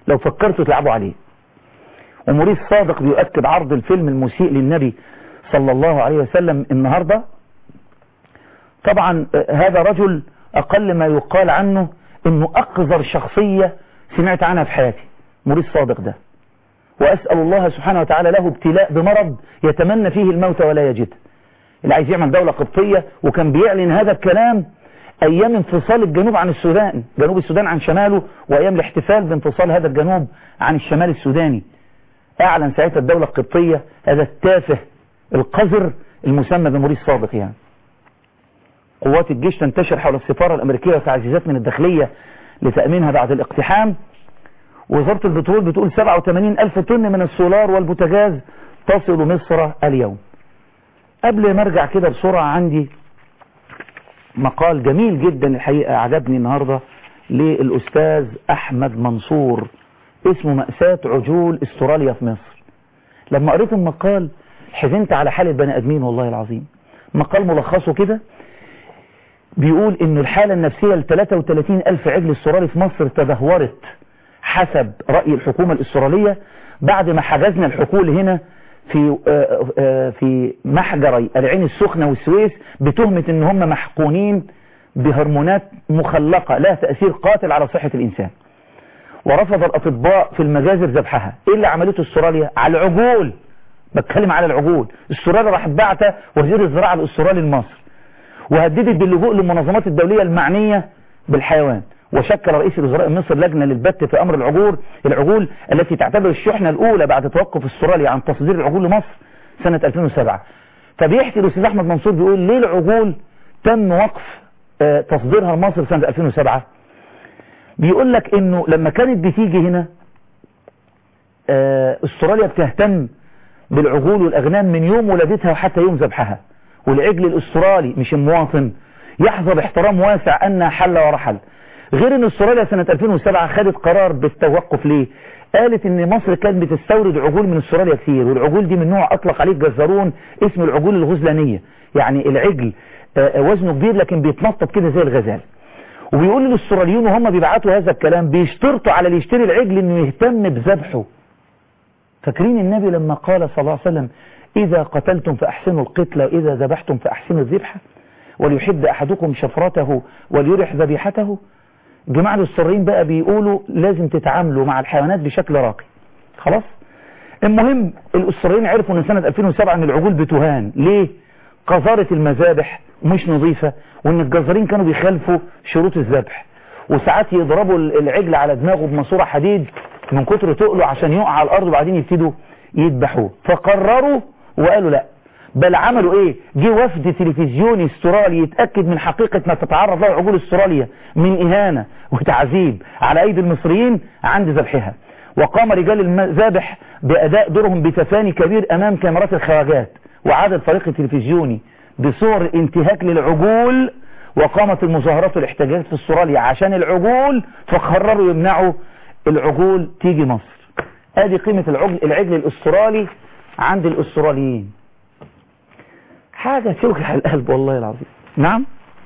لو فكرتوا تلعبوا عليه وموريس صادق بيؤكد عرض الفيلم المسيء للنبي صلى الله عليه وسلم النهاردة طبعا هذا رجل أقل ما يقال عنه أنه أقذر شخصية سمعت عنها في حياتي موريس صادق ده وأسأل الله سبحانه وتعالى له ابتلاء بمرض يتمنى فيه الموت ولا يجد اللي عايز يعمل دولة قبطية وكان بيعلن هذا الكلام أيام انفصال الجنوب عن السودان جنوب السودان عن شماله وأيام الاحتفال بانفصال هذا الجنوب عن الشمال السوداني أعلن ساعتها الدولة القبطية هذا التافه القذر المسمى بموريس صادق يعني قوات الجيش تنتشر حول السفارة الأمريكية وتعزيزات من الداخلية لتأمينها بعد الاقتحام وزارة البترول بتقول 87 ألف طن من السولار والبوتاجاز تصل مصر اليوم قبل ما ارجع كده بسرعة عندي مقال جميل جدا الحقيقة عجبني النهاردة للأستاذ أحمد منصور اسمه مأساة عجول استراليا في مصر لما قريت المقال حزنت على حال البني آدمين والله العظيم مقال ملخصه كده بيقول ان الحالة النفسية ل 33 ألف عجل استرالي في مصر تدهورت حسب رأي الحكومة الأسترالية بعد ما حجزنا الحقول هنا في في محجري العين السخنة والسويس بتهمة ان هم محقونين بهرمونات مخلقة لها تأثير قاتل على صحة الإنسان ورفض الأطباء في المجازر ذبحها ايه اللي عملته استراليا على العجول بتكلم على العجول استراليا راحت بعتها وزير الزراعة الاسترالي لمصر وهددت باللجوء للمنظمات الدولية المعنية بالحيوان وشكل رئيس الوزراء مصر لجنة للبت في أمر العجول العجول التي تعتبر الشحنة الأولى بعد توقف استراليا عن تصدير العجول لمصر سنة 2007 فبيحكي الأستاذ أحمد منصور بيقول ليه العجول تم وقف آه تصديرها لمصر سنة 2007 بيقول لك انه لما كانت بتيجي هنا آه استراليا بتهتم بالعجول والأغنام من يوم ولادتها وحتى يوم ذبحها والعجل الأسترالي مش المواطن يحظى باحترام واسع أنها حل ورحل غير ان استراليا سنة 2007 خدت قرار بالتوقف ليه قالت ان مصر كانت بتستورد عجول من استراليا كتير والعجول دي من نوع اطلق عليه الجزارون اسمه العجول الغزلانية يعني العجل وزنه كبير لكن بيتنطط كده زي الغزال وبيقول الاستراليون وهم بيبعتوا هذا الكلام بيشترطوا على اللي يشتري العجل انه يهتم بذبحه فاكرين النبي لما قال صلى الله عليه وسلم اذا قتلتم فاحسنوا القتل واذا ذبحتم فاحسنوا الذبحه وليحد احدكم شفرته وليرح ذبيحته الجماعة الاستراليين بقى بيقولوا لازم تتعاملوا مع الحيوانات بشكل راقي خلاص المهم الاستراليين عرفوا ان سنة 2007 ان العجول بتهان ليه قذارة المذابح مش نظيفة وان الجزارين كانوا بيخالفوا شروط الذبح وساعات يضربوا العجل على دماغه بماسوره حديد من كتر تقله عشان يقع على الارض وبعدين يبتدوا يذبحوه فقرروا وقالوا لا بل عملوا ايه جه وفد تلفزيوني استرالي يتأكد من حقيقة ما تتعرض له عجول استراليا من اهانة وتعذيب على ايدي المصريين عند ذبحها وقام رجال المذابح باداء دورهم بتفاني كبير امام كاميرات الخواجات وعاد الفريق التلفزيوني بصور الانتهاك للعجول وقامت المظاهرات والاحتجاجات في استراليا عشان العجول فقرروا يمنعوا العجول تيجي مصر ادي قيمة العجل, العجل الاسترالي عند الاستراليين حاجة توجع القلب والله العظيم نعم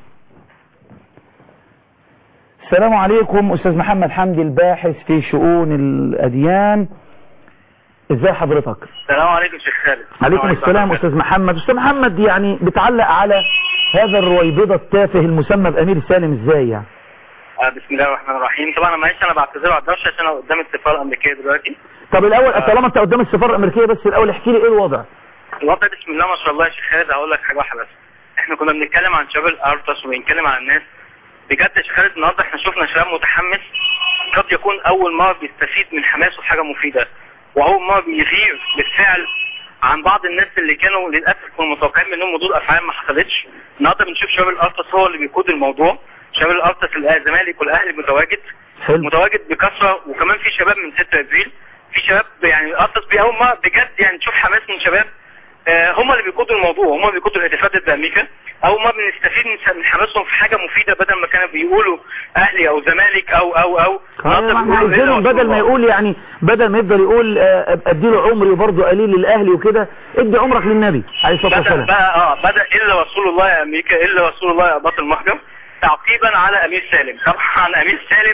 السلام عليكم أستاذ محمد حمدي الباحث في شؤون الأديان ازاي حضرتك السلام عليكم شيخ خالد عليكم السلام أستاذ محمد أستاذ محمد يعني بتعلق على هذا الرويبضة التافه المسمى بأمير سالم ازاي يعني آه بسم الله الرحمن الرحيم طبعا انا معلش انا بعتذر على الدرس عشان انا قدام السفاره الامريكيه دلوقتي طب الاول طالما انت قدام السفاره الامريكيه بس الاول احكي لي ايه الوضع الوضع بسم الله ما شاء الله يا شيخ خالد هقول لك حاجه واحده بس احنا كنا بنتكلم عن شباب الارتس وبنتكلم عن الناس بجد يا شيخ خالد النهارده احنا شفنا شباب متحمس قد يكون اول مره بيستفيد من حماسه في حاجه مفيده واول مره بيغير بالفعل عن بعض الناس اللي كانوا للاسف كانوا متوقعين منهم ردود افعال ما حصلتش النهارده بنشوف شباب الارتس هو اللي بيقود الموضوع شباب الارتس الزمالك والاهلي متواجد حلو. متواجد بكثره وكمان في شباب من 6 ابريل في شباب يعني الارتس بي اول مره بجد يعني تشوف حماس من شباب آه هم اللي بيقودوا الموضوع هم اللي بيقودوا الاحتفال ضد امريكا اول ما بنستفيد من حماسهم في حاجه مفيده بدل ما كانوا بيقولوا اهلي او زمالك او او او احنا عايزينهم بدل ما يقول يعني بدل ما يفضل يقول ادي له عمري وبرضه قليل للاهلي وكده ادي عمرك للنبي عليه الصلاه والسلام بقى اه بدا الا رسول الله يا امريكا الا رسول الله يا بطل المهجر تعقيبا على امير سالم طبعا امير سالم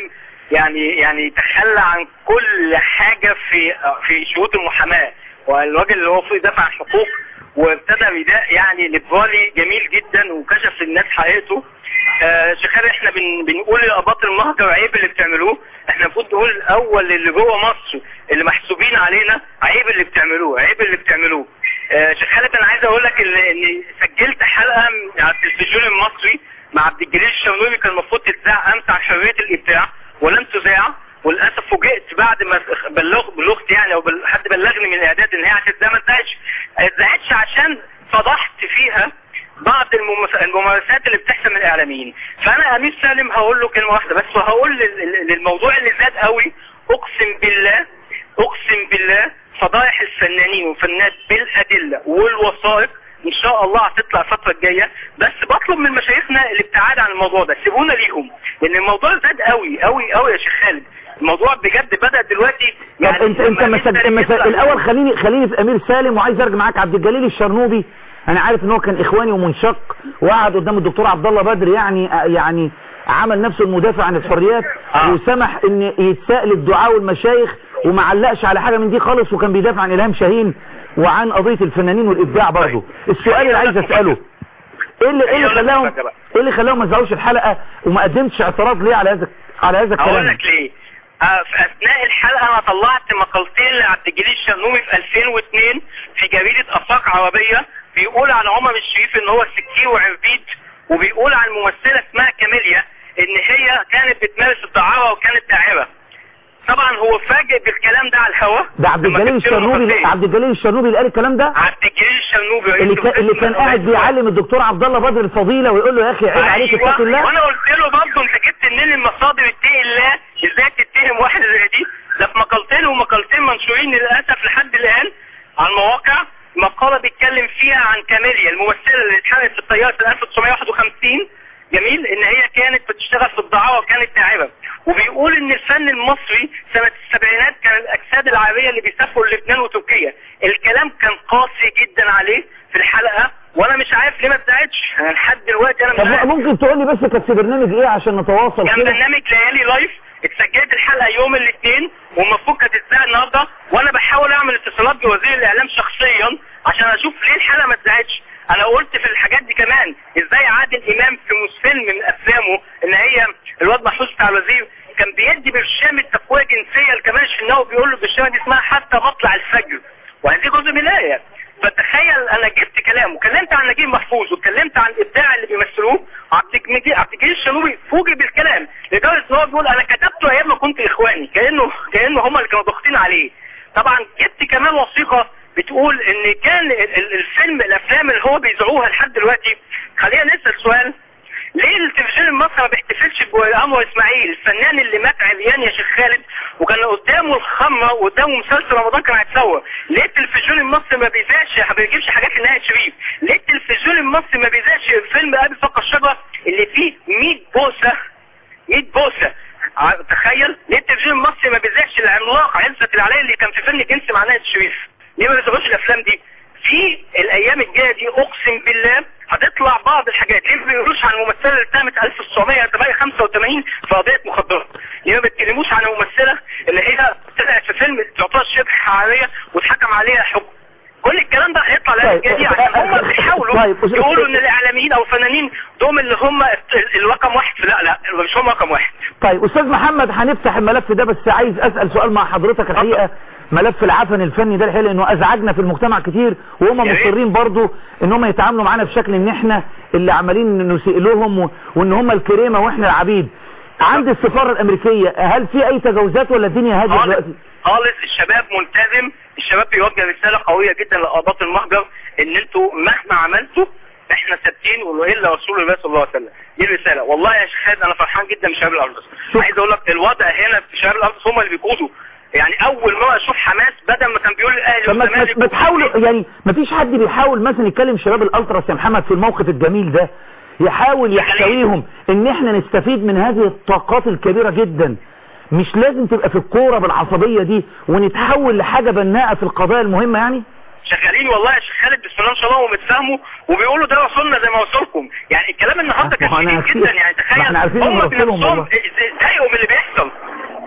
يعني يعني تخلى عن كل حاجه في في شروط المحاماه والراجل اللي هو في دفع عن حقوق وابتدى بداء يعني ليبرالي جميل جدا وكشف للناس حقيقته آه شيخ خالد احنا بن بنقول لاباط المهجر عيب اللي بتعملوه احنا المفروض نقول الاول اللي جوه مصر اللي محسوبين علينا عيب اللي بتعملوه عيب اللي بتعملوه آه شيخ خالد انا عايز اقول لك اني سجلت حلقه على التلفزيون المصري مع عبد الجليل الشرنوبي كان المفروض تتذاع امس عن حريه الابداع ولم تذاع وللاسف فوجئت بعد ما بلغ بلغت يعني او بل حد بلغني من الاعداد ان هي هتتذاع ما اتذاعتش ما اتذاعتش عشان فضحت فيها بعض الممس- الممارسات اللي بتحصل من الاعلاميين فانا امير سالم هقول له كلمه واحده بس وهقول لل- لل- للموضوع اللي زاد قوي اقسم بالله اقسم بالله فضايح الفنانين والفنانات بالادله والوثائق ان شاء الله هتطلع الفتره الجايه بس بطلب من مشايخنا الابتعاد عن الموضوع ده سيبونا ليهم لان الموضوع زاد قوي قوي قوي يا شيخ خالد الموضوع بجد بدا دلوقتي طب انت انت لما مسك... نبدأ مسك... يطلع- الاول خليني خليني في امير سالم وعايز ارجع معاك عبد الجليل الشرنوبي انا عارف ان هو كان اخواني ومنشق وقعد قدام الدكتور عبد الله بدر يعني يعني عمل نفسه المدافع عن الحريات آه. وسمح ان يتساءل الدعاء والمشايخ وما علقش على حاجه من دي خالص وكان بيدافع عن الهام شاهين وعن قضيه الفنانين والابداع برضه السؤال اللي عايز اساله ايه اللي ايه اللي خلاهم ايه اللي خلاهم ما يزعوش الحلقه وما قدمتش اعتراض ليه على هذا على هذا هقول الكلام لك ليه آه، في اثناء الحلقه انا طلعت مقالتين لعبد الجليل الشرنوبي في 2002 في جريده افاق عربيه بيقول عن عمر الشريف ان هو سكي وعربيد وبيقول عن ممثله اسمها كاميليا ان هي كانت بتمارس الدعاره وكانت داعره طبعا هو فاجئ بالكلام ده على الهوا ده عبد لما الجليل جبت له الشرنوبي مقالتين. عبد الجليل الشرنوبي اللي قال الكلام ده عبد الجليل الشرنوبي اللي كان اللي كان قاعد بيعلم الدكتور عبد الله بدر الفضيله ويقول له يا اخي عيب عليك أيوة. اتق الله وانا قلت له برضه انت جبت منين المصادر اتقي الله ازاي تتهم واحد زي دي ده في مقالتين ومقالتين منشورين للاسف لحد الان على المواقع مقاله بيتكلم فيها عن كاميليا الممثله اللي اتحرقت في الطياره في 1951 جميل ان هي كانت بتشتغل في الدعاره وكانت داعبه وبيقول ان الفن المصري سنه السبعينات كان الاجساد العربيه اللي بيسافروا لبنان وتركيا الكلام كان قاسي جدا عليه في الحلقه وانا مش عارف ليه ما اتذاعتش انا لحد دلوقتي انا مش طب عارف ممكن تقول لي بس كانت في برنامج ايه عشان نتواصل كان كده برنامج ليالي لايف اتسجلت الحلقه يوم الاثنين والمفروض كانت تتذاع النهارده وانا بحاول اعمل اتصالات بوزير الاعلام شخصيا عشان اشوف ليه الحلقه ما اتذاعتش انا قلت في الحاجات دي كمان ازاي عادل امام في مس- فيلم من افلامه ان هي الواد محفوظ بتاع الوزير كان بيدي برشامه تقويه جنسيه لكمال الشناوي بيقول له البرشامه دي اسمها حتى مطلع الفجر وهذه جزء من الايه فتخيل انا جبت كلام وكلمت عن نجيب محفوظ واتكلمت عن الابداع اللي بيمثلوه عبد الجليل عبد الجليل الشنوبي فوجئ بالكلام لدرجه ان هو بيقول انا كتبته ايام ما كنت اخواني كانه كانه هم اللي كانوا ضاغطين عليه طبعا جبت كمان وثيقه بتقول ان كان ال- ال- الفيلم الافلام اللي هو بيذاعوها لحد دلوقتي خلينا نسال سؤال ليه التلفزيون المصري ما بيحتفلش بأنور اسماعيل الفنان اللي مات عريان يا شيخ خالد وكان قدامه الخمره وقدامه مسلسل رمضان كان هيتصور ليه التلفزيون المصري ما بيذاعش ما بيجيبش حاجات لنهاية شريف ليه التلفزيون المصري ما بيذاعش فيلم ابي فوق الشجره اللي فيه 100 بوسه 100 بوسه ع- تخيل ليه التلفزيون المصري ما بيذاعش العملاق عزت العلاء اللي كان في فيلم جنسي مع نهاية شريف ليه ما بيذاعوش الافلام دي في الايام الجايه دي اقسم بالله هتطلع بعض الحاجات ليه ما بيقولوش عن الممثله اللي اتهمت 1985 في قضيه مخدرات ليه ما بيتكلموش عن الممثله اللي هي طلعت في فيلم تعتبر شبه حراريه واتحكم عليها حكم كل الكلام ده هيطلع الايام طيب، الجايه دي أه، عشان هم أه، بيحاولوا طيب، أه، يقولوا ان الاعلاميين او الفنانين دول اللي هم ال- الرقم واحد في- لا لا مش هم رقم واحد طيب استاذ محمد هنفتح الملف ده بس عايز اسال سؤال مع حضرتك الحقيقه ملف العفن الفني ده الحقيقه لانه ازعجنا في المجتمع كتير وهم يا ريت. مصرين برضو ان هم يتعاملوا معانا بشكل ان احنا اللي عمالين نسيء لهم و- وان هم الكريمه واحنا العبيد عند السفاره الامريكيه هل في اي تجاوزات ولا الدنيا هاديه خالص دلوقتي خالص الشباب ملتزم الشباب بيوجه رساله قويه جدا لقضاة المهجر ان انتوا مهما عملتوا احنا ثابتين والا رسول الله صلى الله عليه وسلم دي الرساله والله يا شيخ خالد انا فرحان جدا بشباب الارض شوف. عايز اقول لك الوضع هنا في شباب الارض هم اللي بيقودوا يعني اول مره اشوف حماس بدل ما كان بيقول الاهلي طب ما- ما والزمالك ما تحاولوا يعني ما فيش حد بيحاول مثلا يتكلم شباب الالتراس يا محمد في الموقف الجميل ده يحاول يحتويهم ان احنا نستفيد من هذه الطاقات الكبيرة جدا مش لازم تبقى في الكورة بالعصبية دي ونتحول لحاجة بناءة في القضايا المهمة يعني شغالين والله يا شيخ خالد بسم الله ما شاء الله ومتفاهموا وبيقولوا ده وصلنا زي ما وصلكم يعني الكلام النهارده كان ما احنا شديد عارفين- جدا يعني ما احنا تخيل عارفين هم إن وصلهم بنفسهم والله. اتضايقوا من اللي بيحصل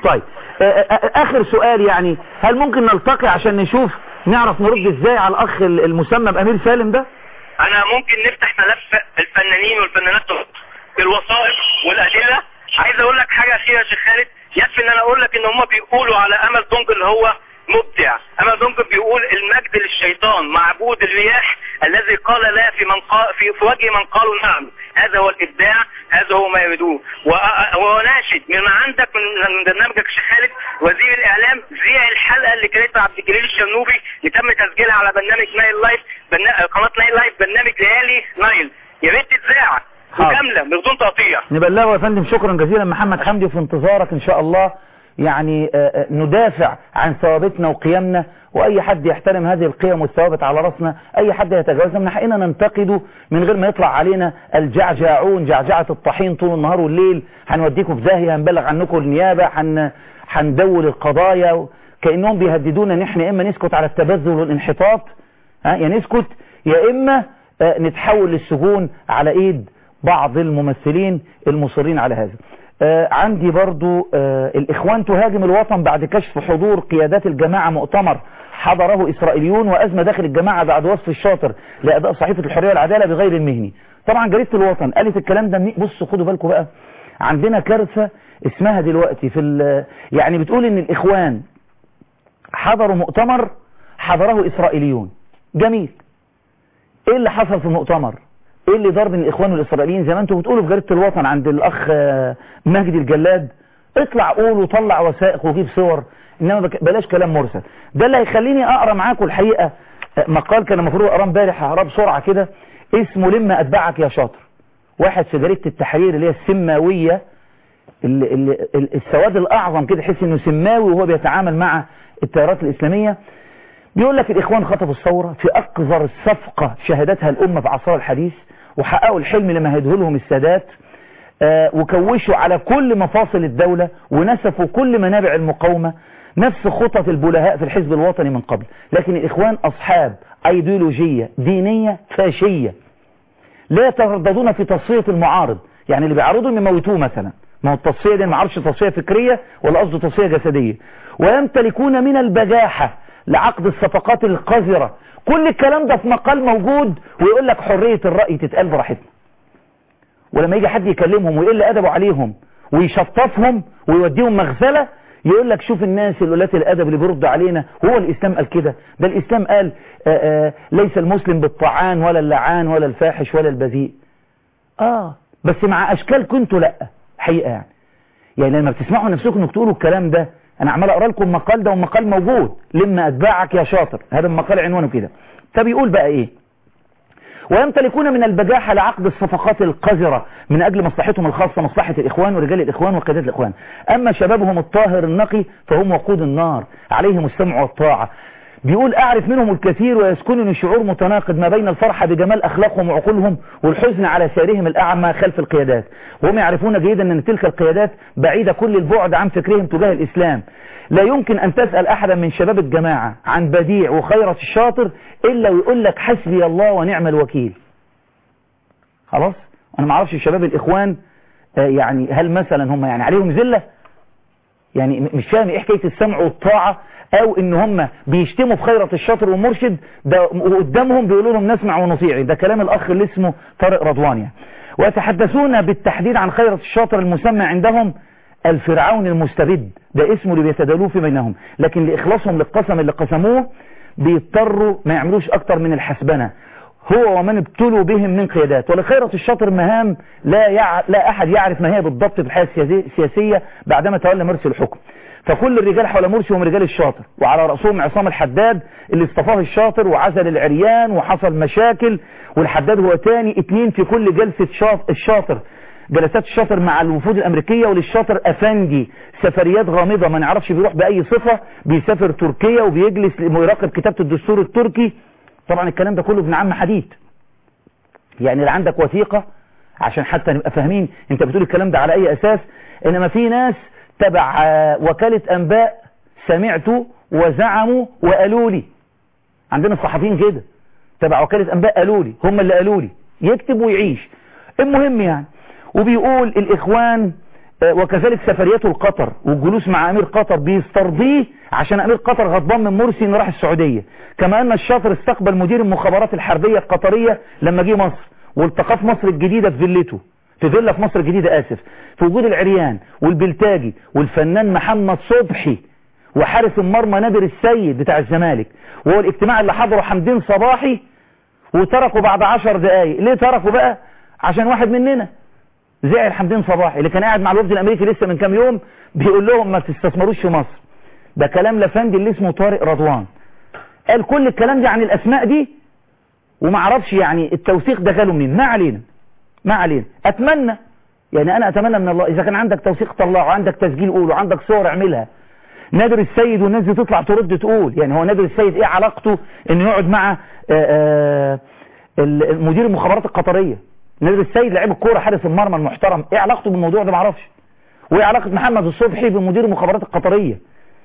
طيب آه، آه، اخر سؤال يعني هل ممكن نلتقي عشان نشوف نعرف نرد ازاي على الاخ المسمى بامير سالم ده انا ممكن نفتح ملف الفنانين والفنانات بالوثائق والادله عايز اقول لك حاجه اخيره يا شيخ خالد يكفي ان انا اقول لك ان هم بيقولوا على امل دونج اللي هو مبدع امل دونج بيقول المجد للشيطان معبود الرياح الذي قال لا في من قال في, في وجه من قالوا نعم هذا هو الابداع هذا هو ما يريدوه وأ- وناشد مما عندك من من برنامجك يا شيخ خالد وزير الاعلام زيع الحلقه اللي كانت عبد الجليل الشرنوبي اللي تم تسجيلها على برنامج نايل لايف برنا- قناه نايل لايف برنامج ليالي نايل يا ريت تتذاع حاضر. وكامله من بدون تقطيع نبلغه يا فندم شكرا جزيلا محمد حمدي وفي انتظارك ان شاء الله يعني آه، آه، ندافع عن ثوابتنا وقيمنا واي حد يحترم هذه القيم والثوابت على راسنا اي حد يتجاوزها من حقنا ننتقده من غير ما يطلع علينا الجعجعون جعجعة الطحين طول النهار والليل هنوديكم في داهية هنبلغ عنكم النيابة هن هندول القضايا كأنهم بيهددونا ان احنا يا اما نسكت على التبذل والانحطاط ها يا نسكت يا اما آه، نتحول للسجون على ايد بعض الممثلين المصرين على هذا آه، عندي برضو آه، الإخوان تهاجم الوطن بعد كشف حضور قيادات الجماعة مؤتمر حضره إسرائيليون وأزمة داخل الجماعة بعد وصف الشاطر لأداء صحيفة الحرية والعدالة بغير المهني طبعا جريدة الوطن قالت الكلام ده منين؟ بصوا خدوا بالكم بقى عندنا كارثة اسمها دلوقتي في ال- يعني بتقول ان الإخوان حضروا مؤتمر حضره إسرائيليون جميل ايه اللي حصل في المؤتمر ايه اللي ضرب الاخوان والاسرائيليين زي ما انتم بتقولوا في جريده الوطن عند الاخ آه، مجدي الجلاد اطلع قول وطلع وثائق وجيب صور انما بك- بلاش كلام مرسل ده اللي هيخليني اقرا معاكم الحقيقه آه، مقال كان المفروض اقراه امبارح هقراه بسرعه كده اسمه لما اتبعك يا شاطر واحد في جريده التحرير اللي هي السماويه ال- ال- ال- السواد الاعظم كده تحس انه سماوي وهو بيتعامل مع التيارات الاسلاميه بيقول لك الإخوان خطفوا الثورة في أقذر صفقة شهدتها الأمة في عصرها الحديث وحققوا الحلم اللي مهده لهم السادات آه، وكوشوا على كل مفاصل الدولة ونسفوا كل منابع المقاومة نفس خطط البلهاء في الحزب الوطني من قبل لكن الإخوان أصحاب أيديولوجية دينية فاشية لا يترددون في تصفية المعارض يعني اللي بيعارضوا يموتوه مثلا ما هو التصفية دي ما عرفش تصفية فكرية ولا قصده تصفية جسدية ويمتلكون من البجاحة لعقد الصفقات القذرة كل الكلام ده في مقال موجود ويقول لك حرية الرأي تتقال براحتنا ولما يجي حد يكلمهم ويقل أدبه عليهم ويشطفهم ويوديهم مغسلة يقول لك شوف الناس الولات الأدب اللي بيرد علينا هو الإسلام قال كده ده الإسلام قال آآ آآ ليس المسلم بالطعان ولا اللعان ولا الفاحش ولا البذيء آه بس مع أشكال كنتوا لأ حقيقة يعني يعني لما بتسمعوا نفسكم انكم تقولوا الكلام ده انا عمال اقرا لكم مقال ده ومقال موجود لما اتباعك يا شاطر هذا المقال عنوانه كده فبيقول بقى ايه ويمتلكون من البجاحة لعقد الصفقات القذرة من أجل مصلحتهم الخاصة مصلحة الإخوان ورجال الإخوان وقيادات الإخوان أما شبابهم الطاهر النقي فهم وقود النار عليهم السمع والطاعة بيقول أعرف منهم الكثير ويسكنني شعور متناقض ما بين الفرحة بجمال أخلاقهم وعقولهم والحزن على سيرهم الأعمى خلف القيادات وهم يعرفون جيدا أن تلك القيادات بعيدة كل البعد عن فكرهم تجاه الإسلام لا يمكن أن تسأل أحدا من شباب الجماعة عن بديع وخيرة الشاطر إلا ويقول لك حسبي الله ونعم الوكيل خلاص أنا ما اعرفش شباب الإخوان آه، يعني هل مثلا هم يعني عليهم ذلة يعني م- مش فاهم ايه حكايه السمع والطاعه او ان هم بيشتموا في خيرة الشاطر والمرشد ده وقدامهم بيقولوا لهم نسمع ونطيع ده كلام الاخ اللي اسمه طارق رضوان يعني ويتحدثون بالتحديد عن خيرة الشاطر المسمى عندهم الفرعون المستبد ده اسمه اللي بيتدالوه في بينهم لكن لإخلاصهم للقسم اللي قسموه بيضطروا ما يعملوش أكتر من الحسبنة هو ومن ابتلوا بهم من قيادات ولخيرة الشاطر مهام لا يع... لا أحد يعرف ما هي بالضبط في الحياة السياسي- السياسية بعدما تولى مرسي الحكم فكل الرجال حول مرسي هم رجال الشاطر وعلى رأسهم عصام الحداد اللي اصطفاه الشاطر وعزل العريان وحصل مشاكل والحداد هو تاني اتنين في كل جلسة شاط... الشاطر جلسات الشاطر مع الوفود الامريكية وللشاطر افندي سفريات غامضة ما نعرفش بيروح باي صفة بيسافر تركيا وبيجلس ويراقب كتابة الدستور التركي طبعا الكلام ده كله ابن عم حديد يعني لا عندك وثيقة عشان حتى نبقى فاهمين انت بتقول الكلام ده على اي اساس انما في ناس تبع آه، وكالة انباء سمعتوا وزعموا وقالوا لي عندنا الصحفيين كده تبع وكالة انباء قالوا لي هم اللي قالوا لي يكتب ويعيش المهم يعني وبيقول الاخوان آه، وكذلك سفرياته لقطر والجلوس مع امير قطر بيسترضيه عشان امير قطر غضبان من مرسي انه راح السعوديه كما ان الشاطر استقبل مدير المخابرات الحربيه القطريه لما جه مصر والتقى في مصر الجديده في فيلته في فيلا في مصر الجديده اسف في وجود العريان والبلتاجي والفنان محمد صبحي وحارس المرمى نادر السيد بتاع الزمالك وهو الاجتماع اللي حضره حمدين صباحي وتركوا بعد عشر دقايق ليه تركوا بقى عشان واحد مننا زعل حمدين صباحي اللي كان قاعد مع الوفد الامريكي لسه من كام يوم بيقول لهم ما تستثمروش في مصر ده كلام لفندي اللي اسمه طارق رضوان قال كل الكلام ده عن الاسماء دي وما اعرفش يعني التوثيق ده جاله منين ما علينا ما علينا اتمنى يعني انا اتمنى من الله اذا كان عندك توثيق طلعه وعندك تسجيل قوله وعندك صور اعملها نادر السيد والناس دي تطلع ترد تقول يعني هو نادر السيد ايه علاقته انه يقعد مع آآ آآ مدير المخابرات القطريه نادر السيد لعيب الكوره حارس المرمى المحترم ايه علاقته بالموضوع ده ما اعرفش وايه علاقه محمد الصبحي بمدير المخابرات القطريه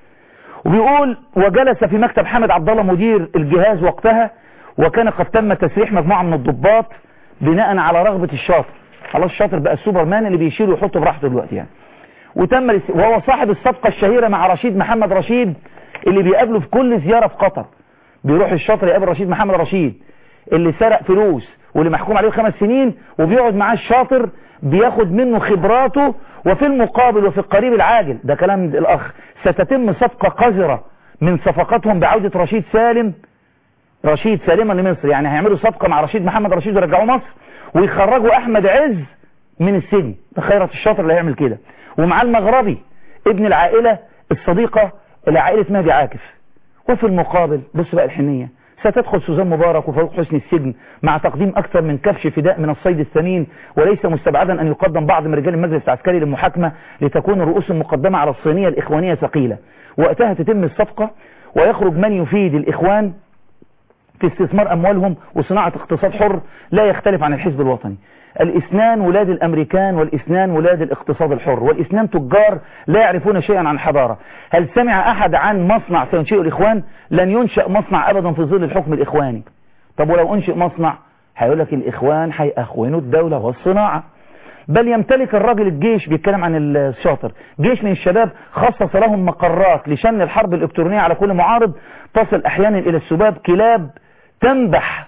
وبيقول وجلس في مكتب حامد عبد الله مدير الجهاز وقتها وكان قد تم تسريح مجموعه من الضباط بناء على رغبه الشاطر خلاص الشاطر بقى السوبرمان اللي بيشيل ويحط براحته دلوقتي يعني وتم الاس- وهو صاحب الصفقه الشهيره مع رشيد محمد رشيد اللي بيقابله في كل زياره في قطر بيروح الشاطر يقابل رشيد محمد رشيد اللي سرق فلوس واللي محكوم عليه خمس سنين وبيقعد معاه الشاطر بياخد منه خبراته وفي المقابل وفي القريب العاجل ده كلام الاخ ستتم صفقه قذره من صفقاتهم بعوده رشيد سالم رشيد سالما لمصر يعني هيعملوا صفقه مع رشيد محمد رشيد ويرجعوه مصر ويخرجوا احمد عز من السجن ده خيرت الشاطر اللي هيعمل كده ومعاه المغربي ابن العائله الصديقه لعائله مهدي عاكف وفي المقابل بص بقى الحنيه ستدخل سوزان مبارك وفاروق حسني السجن مع تقديم أكثر من كبش فداء من الصيد الثمين وليس مستبعدا أن يقدم بعض من رجال المجلس العسكري للمحاكمة لتكون الرؤوس المقدمة على الصينية الإخوانية ثقيلة وقتها تتم الصفقة ويخرج من يفيد الإخوان في استثمار أموالهم وصناعة اقتصاد حر لا يختلف عن الحزب الوطني الاثنان ولاد الأمريكان والاثنان ولاد الاقتصاد الحر والاثنان تجار لا يعرفون شيئا عن حضارة هل سمع أحد عن مصنع سينشئه الإخوان لن ينشأ مصنع أبدا في ظل الحكم الإخواني طب ولو أنشئ مصنع هيقول لك الإخوان هيأخونوا الدولة والصناعة بل يمتلك الراجل الجيش بيتكلم عن الشاطر جيش من الشباب خصص لهم مقرات لشن الحرب الإلكترونية على كل معارض تصل أحيانا إلى السباب كلاب تنبح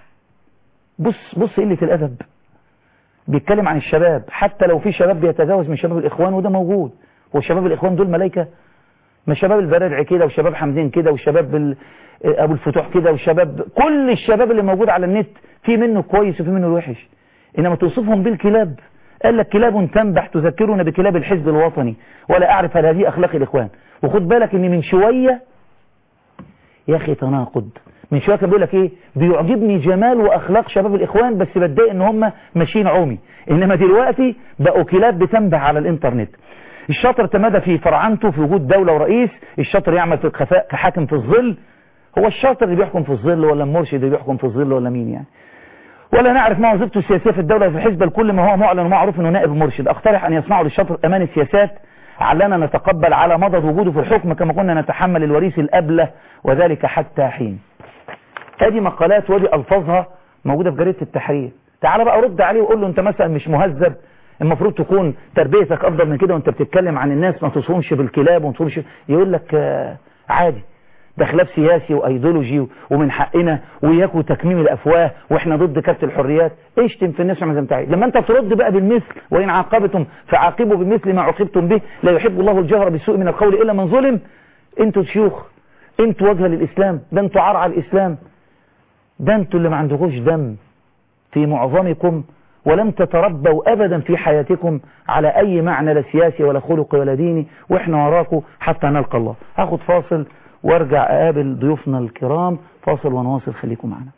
بص بص قلة الأدب بيتكلم عن الشباب حتى لو في شباب بيتجاوز من شباب الإخوان وده موجود هو شباب الإخوان دول ملايكة ما شباب البرادع كده وشباب حمدين كده وشباب ال... أبو الفتوح كده وشباب كل الشباب اللي موجود على النت في منه كويس وفي منه الوحش إنما توصفهم بالكلاب قال لك كلاب تنبح تذكرنا بكلاب الحزب الوطني ولا أعرف هل هذه أخلاق الإخوان وخد بالك إن من شوية يا أخي تناقض من شوية كان بيقول لك إيه بيعجبني جمال وأخلاق شباب الإخوان بس بتضايق إن هم ماشيين عومي إنما دلوقتي بقوا كلاب بتنبح على الإنترنت الشاطر تمادى في فرعنته في وجود دولة ورئيس الشاطر يعمل في الخفاء كحاكم في الظل هو الشاطر اللي بيحكم في الظل ولا المرشد اللي بيحكم في الظل ولا مين يعني ولا نعرف ما وظيفته السياسية في الدولة في الحزب الكل ما هو معلن ومعروف انه نائب مرشد اقترح ان يصنعوا للشاطر امان السياسات علنا نتقبل على مضض وجوده في الحكم كما كنا نتحمل الوريث الأبلة وذلك حتى حين هذه مقالات ودي ألفاظها موجودة في جريدة التحرير تعال بقى رد عليه وقول له انت مثلا مش مهذب المفروض تكون تربيتك افضل من كده وانت بتتكلم عن الناس ما تصومش بالكلاب وما تصومش يقول لك آه عادي ده خلاف سياسي وايديولوجي ومن حقنا وياكوا تكميم الافواه واحنا ضد كبت الحريات اشتم في الناس ما بتاعي لما انت ترد بقى بالمثل وان عاقبتم فعاقبوا بمثل ما عوقبتم به لا يحب الله الجهر بالسوء من القول الا من ظلم انتوا شيوخ انتوا وجه للاسلام ده انتوا عار على الاسلام ده انتوا اللي ما عندكوش دم في معظمكم ولم تتربوا ابدا في حياتكم على اي معنى لا سياسي ولا خلقي ولا ديني واحنا وراكم حتى نلقى الله هاخد فاصل وارجع اقابل ضيوفنا الكرام فاصل ونواصل خليكم معنا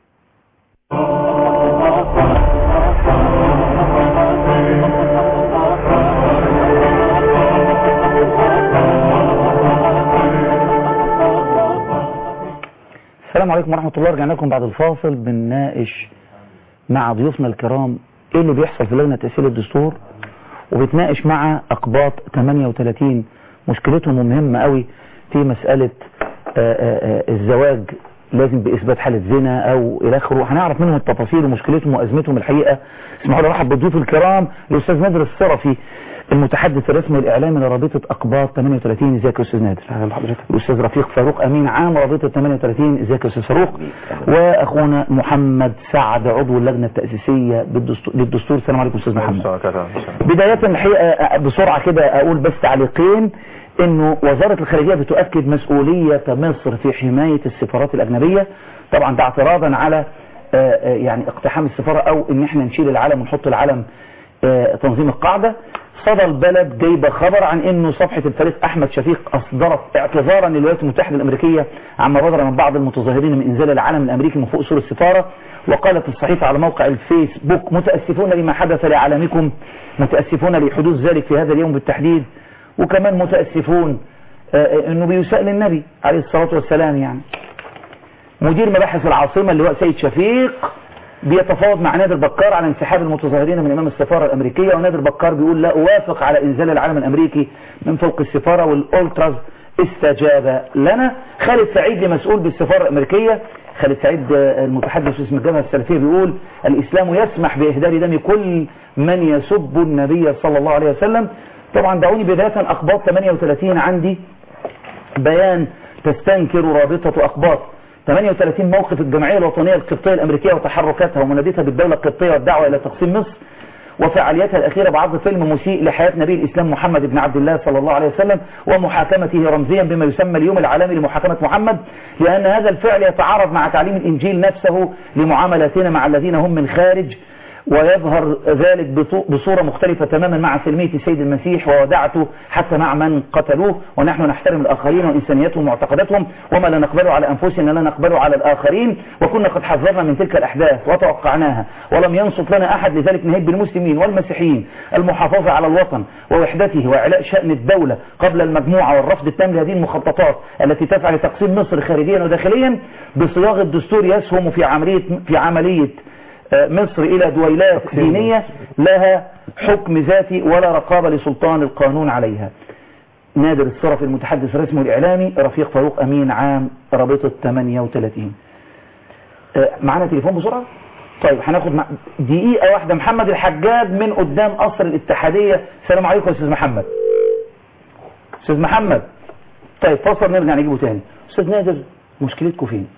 السلام عليكم ورحمة الله رجعنا لكم بعد الفاصل بنناقش مع ضيوفنا الكرام ايه اللي بيحصل في لجنة تأثير الدستور وبتناقش مع اقباط 38 مشكلتهم مهمة قوي في مسألة آآ آآ الزواج لازم بإثبات حالة زنا أو إلى آخره هنعرف منهم التفاصيل ومشكلتهم وأزمتهم الحقيقة اسمحوا لي أرحب بالضيوف الكرام الأستاذ نادر الصرفي المتحدث الرسمي الاعلامي لرابطه اقباط 38 ازيك يا استاذ نادر اهلا بحضرتك الاستاذ رفيق فاروق امين عام رابطه 38 ازيك يا استاذ فاروق واخونا محمد سعد عضو اللجنه التاسيسيه بالدستور للدستور السلام عليكم استاذ محمد بدايه الحقيقه بسرعه كده اقول بس تعليقين انه وزاره الخارجيه بتؤكد مسؤوليه مصر في حمايه السفارات الاجنبيه طبعا ده اعتراضا على آه، آه، يعني اقتحام السفاره او ان احنا نشيل العلم ونحط العلم آه، تنظيم القاعده صدى البلد جايبه خبر عن انه صفحه الفريق احمد شفيق اصدرت اعتذارا للولايات المتحده الامريكيه عما بدر من بعض المتظاهرين من انزال العلم الامريكي من فوق سور السفاره وقالت الصحيفه على موقع الفيسبوك متاسفون لما حدث لعالمكم متاسفون لحدوث ذلك في هذا اليوم بالتحديد وكمان متاسفون آه، انه بيساء للنبي عليه الصلاه والسلام يعني مدير مباحث العاصمة اللواء سيد شفيق بيتفاوض مع نادر بكار على انسحاب المتظاهرين من امام السفارة الامريكية ونادر بكار بيقول لا اوافق على انزال العلم الامريكي من فوق السفارة والالتراز استجاب لنا خالد سعيد لمسؤول بالسفارة الامريكية خالد سعيد آه، المتحدث باسم الجبهة السلفية بيقول الاسلام يسمح باهدار دم كل من يسب النبي صلى الله عليه وسلم طبعا دعوني بداية اقباط 38 عندي بيان تستنكر رابطة أقباط 38 موقف الجمعية الوطنية القبطية الأمريكية وتحركاتها ومنادتها بالدولة القبطية والدعوة إلى تقسيم مصر وفعالياتها الأخيرة بعرض فيلم مسيء لحياة نبي الإسلام محمد بن عبد الله صلى الله عليه وسلم ومحاكمته رمزيا بما يسمى اليوم العالمي لمحاكمة محمد لأن هذا الفعل يتعارض مع تعليم الإنجيل نفسه لمعاملاتنا مع الذين هم من خارج ويظهر ذلك بطو- بصورة مختلفة تماما مع سلمية السيد المسيح وودعته حتى مع من قتلوه ونحن نحترم الآخرين وإنسانيتهم ومعتقداتهم وما لا نقبله على أنفسنا لا نقبله على الآخرين وكنا قد حذرنا من تلك الأحداث وتوقعناها ولم ينصت لنا أحد لذلك نهيب بالمسلمين والمسيحيين المحافظة على الوطن ووحدته وإعلاء شأن الدولة قبل المجموعة والرفض التام لهذه المخططات التي تسعى لتقسيم مصر خارجيا وداخليا بصياغة دستور يسهم في عملية في عملية آه، مصر إلى دويلات دينية لها حكم ذاتي ولا رقابة لسلطان القانون عليها نادر الصرف المتحدث الرسمي الإعلامي رفيق فاروق أمين عام رابطة 38 آه، معانا تليفون بسرعة طيب هناخد مع... دقيقة واحدة محمد الحجاج من قدام قصر الاتحادية السلام عليكم يا أستاذ محمد أستاذ محمد طيب فصل نرجع نجيبه تاني أستاذ نادر مشكلتكم فين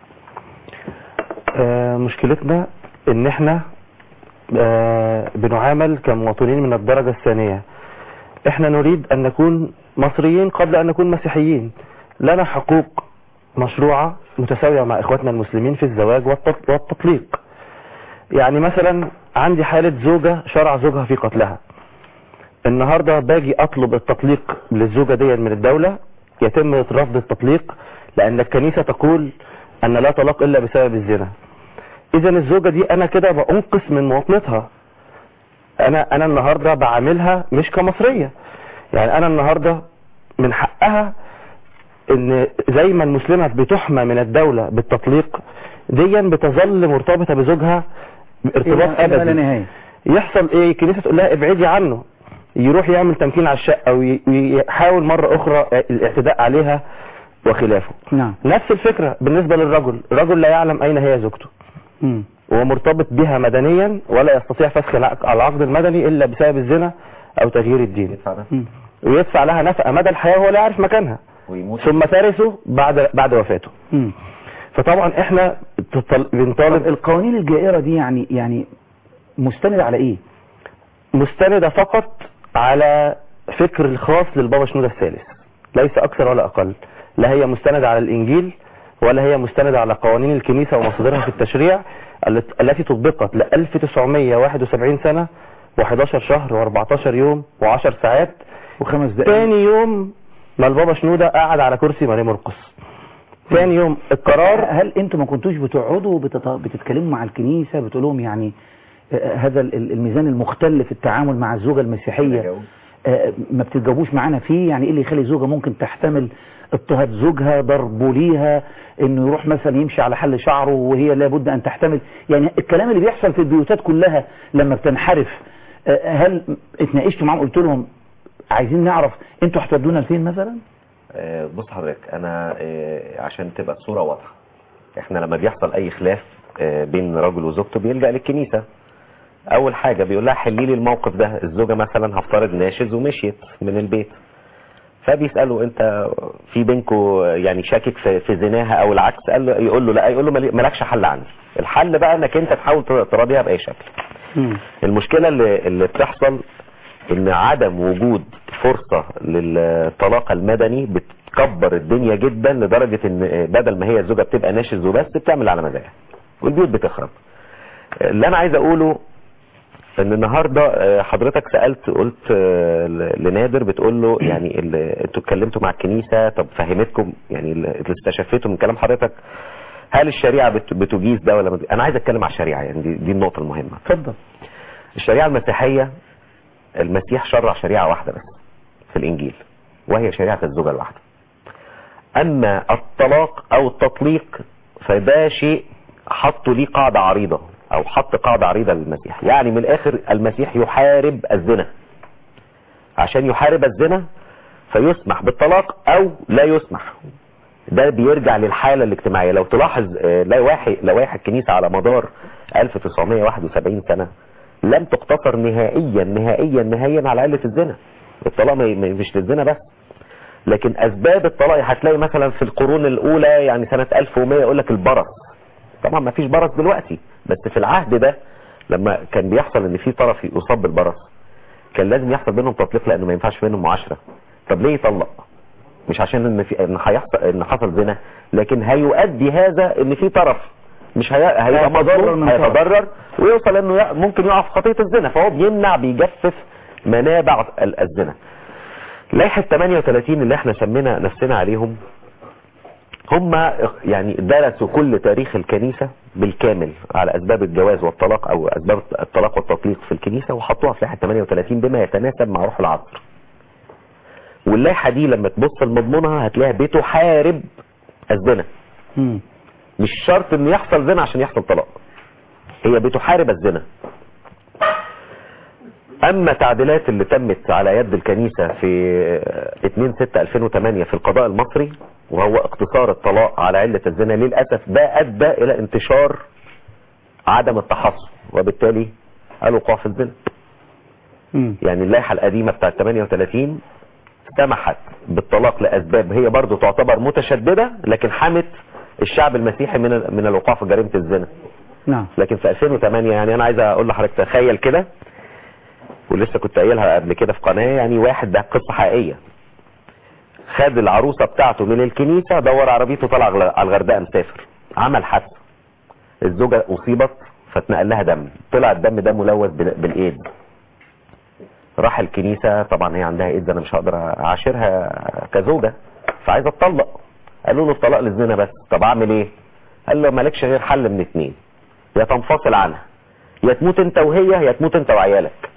آه، مشكلتنا ان احنا آه، بنعامل كمواطنين من الدرجة الثانية احنا نريد ان نكون مصريين قبل ان نكون مسيحيين لنا حقوق مشروعة متساوية مع اخواتنا المسلمين في الزواج والتط- والتطليق يعني مثلا عندي حالة زوجة شرع زوجها في قتلها النهاردة باجي اطلب التطليق للزوجة دي من الدولة يتم رفض التطليق لان الكنيسة تقول ان لا طلاق الا بسبب الزنا اذا الزوجة دي انا كده بأنقص من مواطنتها انا انا النهاردة بعاملها مش كمصرية يعني انا النهاردة من حقها ان زي ما المسلمة بتحمى من الدولة بالتطليق ديا بتظل مرتبطة بزوجها ارتباط إلى- إلى لا ابدي نهاية يحصل ايه الكنيسة تقول لها ابعدي عنه يروح يعمل تمكين على الشقة ويحاول مرة اخرى الاعتداء عليها وخلافه نعم نفس الفكرة بالنسبة للرجل الرجل لا يعلم اين هي زوجته مم. هو مرتبط بها مدنيا ولا يستطيع فسخ العق- العقد المدني الا بسبب الزنا او تغيير الدين مم. ويدفع لها نفقة مدى الحياة وهو لا يعرف مكانها ويموت ثم ترثه بعد بعد وفاته مم. فطبعا احنا تطل- طب بنطالب القوانين الجائرة دي يعني يعني مستند على ايه مستندة فقط على فكر الخاص للبابا شنودة الثالث ليس اكثر ولا اقل لا هي مستندة على الانجيل ولا هي مستندة على قوانين الكنيسة ومصادرها في التشريع الت- التي طبقت ل 1971 سنة و11 شهر و14 يوم و10 ساعات وخمس دقائق تاني يوم ما البابا شنودة قعد على كرسي ماري مرقس تاني يوم القرار هل انتوا ما كنتوش بتقعدوا وبتت- بتتكلموا مع الكنيسة بتقول لهم يعني آه، هذا ال- ال- الميزان المختل في التعامل مع الزوجة المسيحية آه، ما بتتجاوبوش معانا فيه يعني ايه اللي يخلي زوجة ممكن تحتمل اضطهاد زوجها ضربه ليها انه يروح مثلا يمشي على حل شعره وهي لابد ان تحتمل يعني الكلام اللي بيحصل في البيوتات كلها لما بتنحرف آه، هل اتناقشتوا معاهم قلت لهم عايزين نعرف انتوا هتودونا لفين مثلا آه، بص حضرتك انا آه، عشان تبقى الصورة واضحة احنا لما بيحصل اي خلاف آه، بين رجل وزوجته بيلجأ للكنيسة اول حاجه بيقول لها حلي لي الموقف ده الزوجه مثلا هفترض ناشز ومشيت من البيت فبيساله انت في بينكم يعني شاكك في, في زناها او العكس قال له يقول له لا يقول له مالي- مالكش حل عندي الحل بقى انك انت تحاول تراضيها باي شكل المشكله اللي, اللي بتحصل ان عدم وجود فرصه للطلاق المدني بتكبر الدنيا جدا لدرجه ان بدل ما هي الزوجه بتبقى ناشز وبس بتعمل على مزاجها والبيوت بتخرب اللي انا عايز اقوله ان النهارده آه، حضرتك سالت قلت آه، ل- لنادر بتقول له يعني ال- انتوا اتكلمتوا مع الكنيسه طب فهمتكم يعني ال- اللي استشفيته من كلام حضرتك هل الشريعه بت- بتجيز ده ولا ما بت- انا عايز اتكلم على الشريعه يعني دي, دي النقطه المهمه اتفضل الشريعه المسيحيه المسيح شرع شريعه واحده بس في الانجيل وهي شريعه الزوجه الواحده اما الطلاق او التطليق فده شيء حطوا ليه قاعده عريضه او حط قاعده عريضه للمسيح يعني من الاخر المسيح يحارب الزنا عشان يحارب الزنا فيسمح بالطلاق او لا يسمح ده بيرجع للحاله الاجتماعيه لو تلاحظ آه، لوائح لوائح الكنيسه على مدار 1971 سنه لم تقتصر نهائيا نهائيا نهائيا على عله الزنا الطلاق ما- ما- مش للزنا بس لكن اسباب الطلاق هتلاقي مثلا في القرون الاولى يعني سنه 1100 يقول لك البرص طبعا ما فيش برص دلوقتي بس في العهد ده لما كان بيحصل ان في طرف يصاب بالبرص كان لازم يحصل بينهم تطليق لانه ما ينفعش بينهم معاشره طب ليه يطلق مش عشان ان في ان هيحصل ان حصل زنا لكن هيؤدي هذا ان في طرف مش هي... هيبقى هيتضرر مظلوم من طرف. هيتضرر ويوصل انه ي... ممكن يقع في خطيه الزنا فهو بيمنع بيجفف منابع ال- الزنا لائحه 38 اللي احنا سمينا نفسنا عليهم هم يعني درسوا كل تاريخ الكنيسة بالكامل على أسباب الجواز والطلاق أو أسباب الطلاق والتطليق في الكنيسة وحطوها في لائحة 38 بما يتناسب مع روح العصر واللائحة دي لما تبص لمضمونها هتلاقيها بتحارب الزنا مم. مش شرط ان يحصل زنا عشان يحصل طلاق هي بتحارب الزنا اما التعديلات اللي تمت على يد الكنيسة في 2 6 2008 في القضاء المصري وهو اقتصار الطلاق على علة الزنا للأسف ده ادى الى انتشار عدم التحصن وبالتالي الوقوع في الزنا مم. يعني اللائحة القديمة بتاعت 38 سمحت بالطلاق لأسباب هي برضو تعتبر متشددة لكن حمت الشعب المسيحي من من الوقوع في جريمة الزنا نعم لكن في 2008 يعني انا عايز اقول لحضرتك تخيل كده ولسه كنت قايلها قبل كده في قناة يعني واحد ده قصة حقيقية خد العروسة بتاعته من الكنيسة دور عربيته طلع على الغردقة مسافر عمل حادثة الزوجة اصيبت فاتنقل لها دم طلع الدم ده ملوث بال- بالايد راح الكنيسة طبعا هي عندها ايدز انا مش هقدر اعاشرها كزوجة فعايزة اتطلق قالوا له الطلاق للزنا بس طب اعمل ايه قال له مالكش غير حل من اتنين يا تنفصل عنها يا تموت انت وهي يا تموت انت وعيالك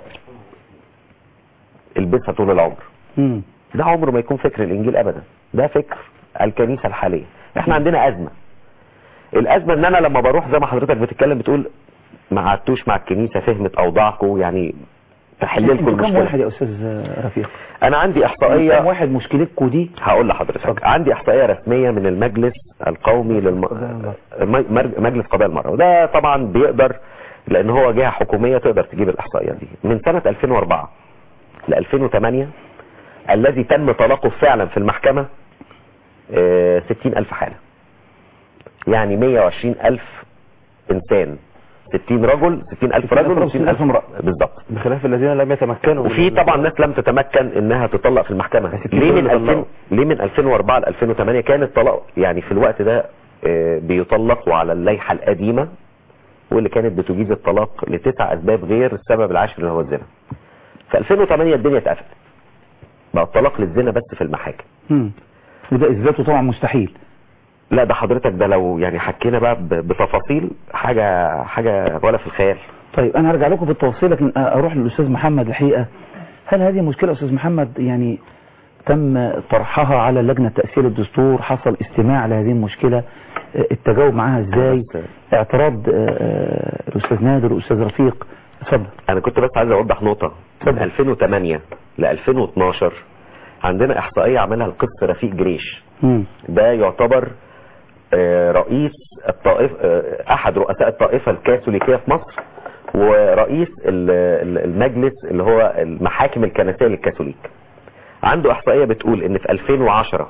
البسها طول العمر مم. ده عمره ما يكون فكر الانجيل ابدا ده فكر الكنيسه الحاليه احنا عندنا ازمه الازمه ان انا لما بروح زي ما حضرتك بتتكلم بتقول ما قعدتوش مع الكنيسه فهمت اوضاعكم يعني تحل لكم انتوا كم واحد المشكله يا استاذ رفيق انا عندي كم احصائيه واحد مشكلتكم دي هقول لحضرتك عندي احصائيه رسميه من المجلس القومي للم... مر- مجلس قضاء المرأة وده طبعا بيقدر لان هو جهه حكوميه تقدر تجيب الاحصائيات دي من سنه 2004 ل 2008 الذي تم طلاقه فعلا في المحكمه آه، 60000 حاله يعني 120000 انسان 60 رجل 60000 رجل و 60000 امراه بالظبط بخلاف الذين لم يتمكنوا وفي من- طبعا ناس لم تتمكن انها تطلق في المحكمه ستين ليه دول من اللي 2000 ليه من 2004 ل 2008 كان الطلاق يعني في الوقت ده آه، بيطلقوا على اللائحه القديمه واللي كانت بتجيز الطلاق لتسع اسباب غير السبب العاشر اللي هو الزنا في 2008 الدنيا اتقفلت بقى الطلاق للزنا بس في المحاكم مم. وده اثباته طبعا مستحيل لا ده حضرتك ده لو يعني حكينا بقى ب- بتفاصيل حاجه حاجه ولا في الخيال طيب انا هرجع لكم في التفاصيل لكن اروح للاستاذ محمد الحقيقه هل هذه مشكله يا استاذ محمد يعني تم طرحها على لجنه تاثير الدستور حصل استماع لهذه المشكله آه، التجاوب معاها ازاي اعتراض آه، آه، الاستاذ نادر والاستاذ رفيق اتفضل انا كنت بس عايز اوضح نقطه من 2008 ل 2012 عندنا احصائيه عملها القس رفيق جريش مم. ده يعتبر آه، رئيس الطائف آه، احد رؤساء الطائفه الكاثوليكيه في مصر ورئيس ال- ال- المجلس اللي هو المحاكم الكنسية للكاثوليك عنده احصائية بتقول ان في 2010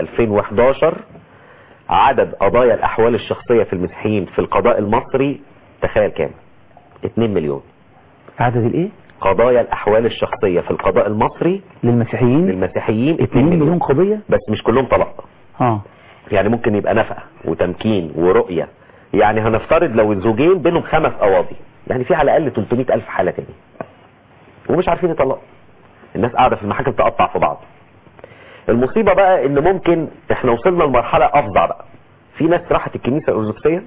و2011 عدد قضايا الاحوال الشخصية في المسيحيين في القضاء المصري تخيل كام 2 مليون عدد الايه قضايا الاحوال الشخصية في القضاء المصري للمسيحيين للمسيحيين 2 مليون قضية بس مش كلهم طلاق اه يعني ممكن يبقى نفقة وتمكين ورؤية يعني هنفترض لو الزوجين بينهم خمس قواضي يعني في على الاقل 300 الف حالة تاني ومش عارفين يطلقوا الناس قاعدة في المحاكم تقطع في بعض المصيبة بقى ان ممكن احنا وصلنا لمرحلة افظع بقى في ناس راحت الكنيسة الارثوذكسية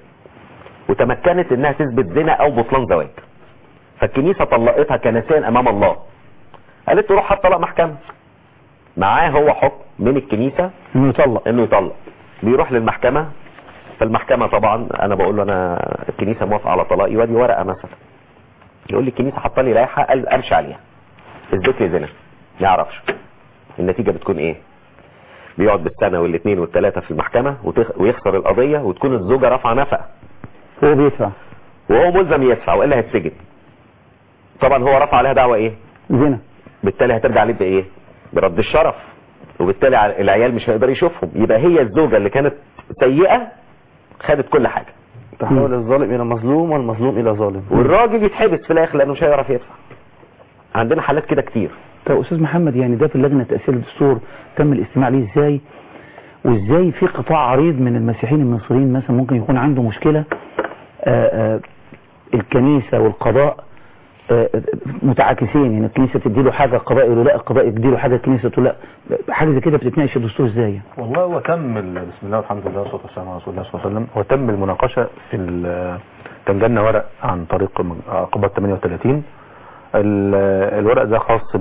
وتمكنت انها تثبت زنا او بطلان زواج فالكنيسة طلقتها كنسيا امام الله قالت له روح هات طلاق محكمة معاه هو حكم من الكنيسة انه يطلق انه يطلق بيروح للمحكمة فالمحكمة طبعا انا بقول له انا الكنيسة موافقة على طلاقي وادي ورقة مثلا يقول لي الكنيسة حاطه لي لائحة قال امشي عليها اثبت لي زنا ما يعرفش النتيجة بتكون ايه بيقعد بالسنة والاثنين والثلاثة في المحكمة وتخ... ويخسر القضية وتكون الزوجة رافعة نفقة هو بيدفع وهو ملزم يدفع والا هيتسجن طبعا هو رفع عليها دعوة ايه زنا بالتالي هترجع عليه بايه برد الشرف وبالتالي ع- العيال مش هيقدر يشوفهم يبقى هي الزوجة اللي كانت سيئة خدت كل حاجة تحول الظالم الى مظلوم والمظلوم الى ظالم والراجل يتحبس في الاخر لانه مش هيعرف يدفع عندنا حالات كده كتير طب استاذ محمد يعني ده في اللجنه تاثير الدستور تم الاستماع ليه ازاي وازاي في قطاع عريض من المسيحيين المصريين مثلا ممكن يكون عنده مشكله آآ آآ الكنيسه والقضاء آآ متعاكسين يعني الكنيسه تدي له حاجه القضاء يقول له لا القضاء يدي له حاجه الكنيسه تقول لا حاجه زي كده بتتناقش الدستور ازاي والله هو تم ال- بسم الله والحمد لله والصلاه والسلام على رسول الله صلى الله عليه وسلم هو تم المناقشه في ال- كان جالنا ورق عن طريق م- عقبه 38 ال- الورق ده خاص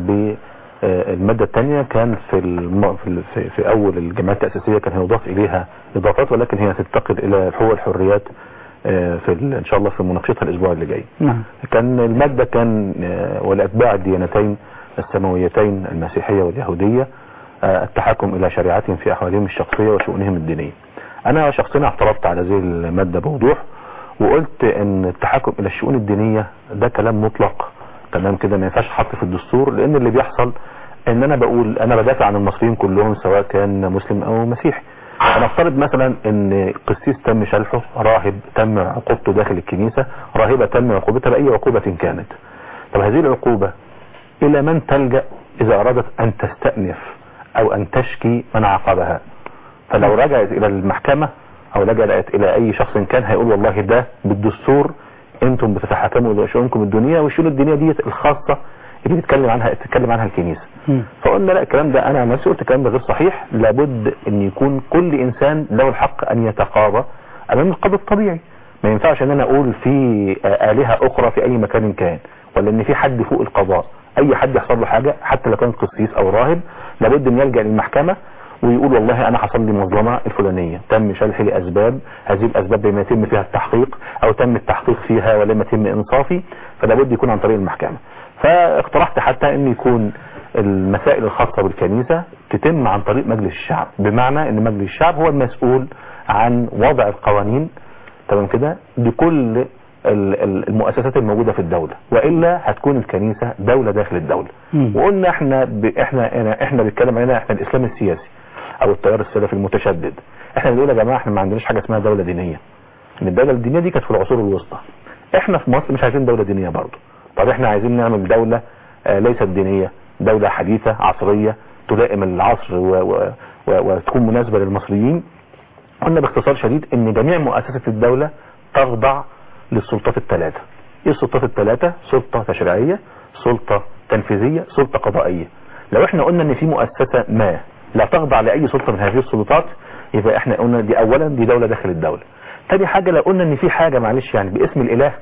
بالماده الثانيه كان في الم... في, ال- في, في اول الجمعيات التاسيسيه كان هيضاف اليها اضافات ولكن هي تفتقد الى الحقوق والحريات آه، في ال- ان شاء الله في مناقشتها الاسبوع اللي جاي نعم كان المادة كان آه، ولأتباع الديانتين السماويتين المسيحية واليهودية آه، التحكم إلى شريعتهم في أحوالهم الشخصية وشؤونهم الدينية أنا شخصيا اعترضت على هذه المادة بوضوح وقلت ان التحكم الى الشؤون الدينية ده كلام مطلق تمام كده ما ينفعش يتحط في الدستور لان اللي بيحصل ان انا بقول انا بدافع عن المصريين كلهم سواء كان مسلم او مسيحي انا افترض مثلا ان قسيس تم شلحه راهب تم عقوبته داخل الكنيسة راهبة تم عقوبتها بأي عقوبة كانت طب هذه العقوبة الى من تلجأ اذا ارادت ان تستأنف او ان تشكي من عاقبها فلو رجعت الى المحكمة او لجأت الى اي شخص كان هيقول والله ده بالدستور انتم بتتحكموا الى شؤونكم الدنيا والشؤون الدينية دي الخاصة اللي بتتكلم عنها تتكلم عنها الكنيسة مم. فقلنا لا الكلام ده انا عن نفسي قلت الكلام ده غير صحيح لابد ان يكون كل انسان له الحق ان يتقاضى امام القضاء الطبيعي ما ينفعش ان انا اقول في آه، آلهة اخرى في اي مكان كان ولا ان في حد فوق القضاء اي حد يحصل له حاجة حتى لو كان قسيس او راهب لابد ان يلجأ للمحكمة ويقول والله انا حصل لي مظلمة الفلانية تم شرح لي اسباب هذه الاسباب لما يتم فيها التحقيق او تم التحقيق فيها ولم يتم انصافي فلابد يكون عن طريق المحكمة فاقترحت حتى ان يكون المسائل الخاصة بالكنيسة تتم عن طريق مجلس الشعب بمعنى ان مجلس الشعب هو المسؤول عن وضع القوانين تمام كده لكل ال- ال- المؤسسات الموجودة في الدولة وإلا هتكون الكنيسة دولة داخل الدولة مم. وقلنا احنا ب... احنا احنا بنتكلم علينا احنا الاسلام السياسي او التيار السلفي المتشدد احنا بنقول يا جماعة احنا ما عندناش حاجة اسمها دولة دينية ان الدولة الدينية دي كانت في العصور الوسطى احنا في مصر مش عايزين دولة دينية برضه طب احنا عايزين نعمل دولة آه، ليست دينية دولة حديثة عصرية تلائم العصر و... و... و... وتكون مناسبة للمصريين قلنا باختصار شديد ان جميع مؤسسة الدولة تخضع للسلطات الثلاثة ايه السلطات الثلاثة سلطة تشريعية سلطة تنفيذية سلطة قضائية لو احنا قلنا ان في مؤسسة ما لا تخضع لأي سلطة من هذه السلطات يبقى احنا قلنا دي اولا دي دولة داخل الدولة تاني حاجة لو قلنا ان في حاجة معلش يعني باسم الاله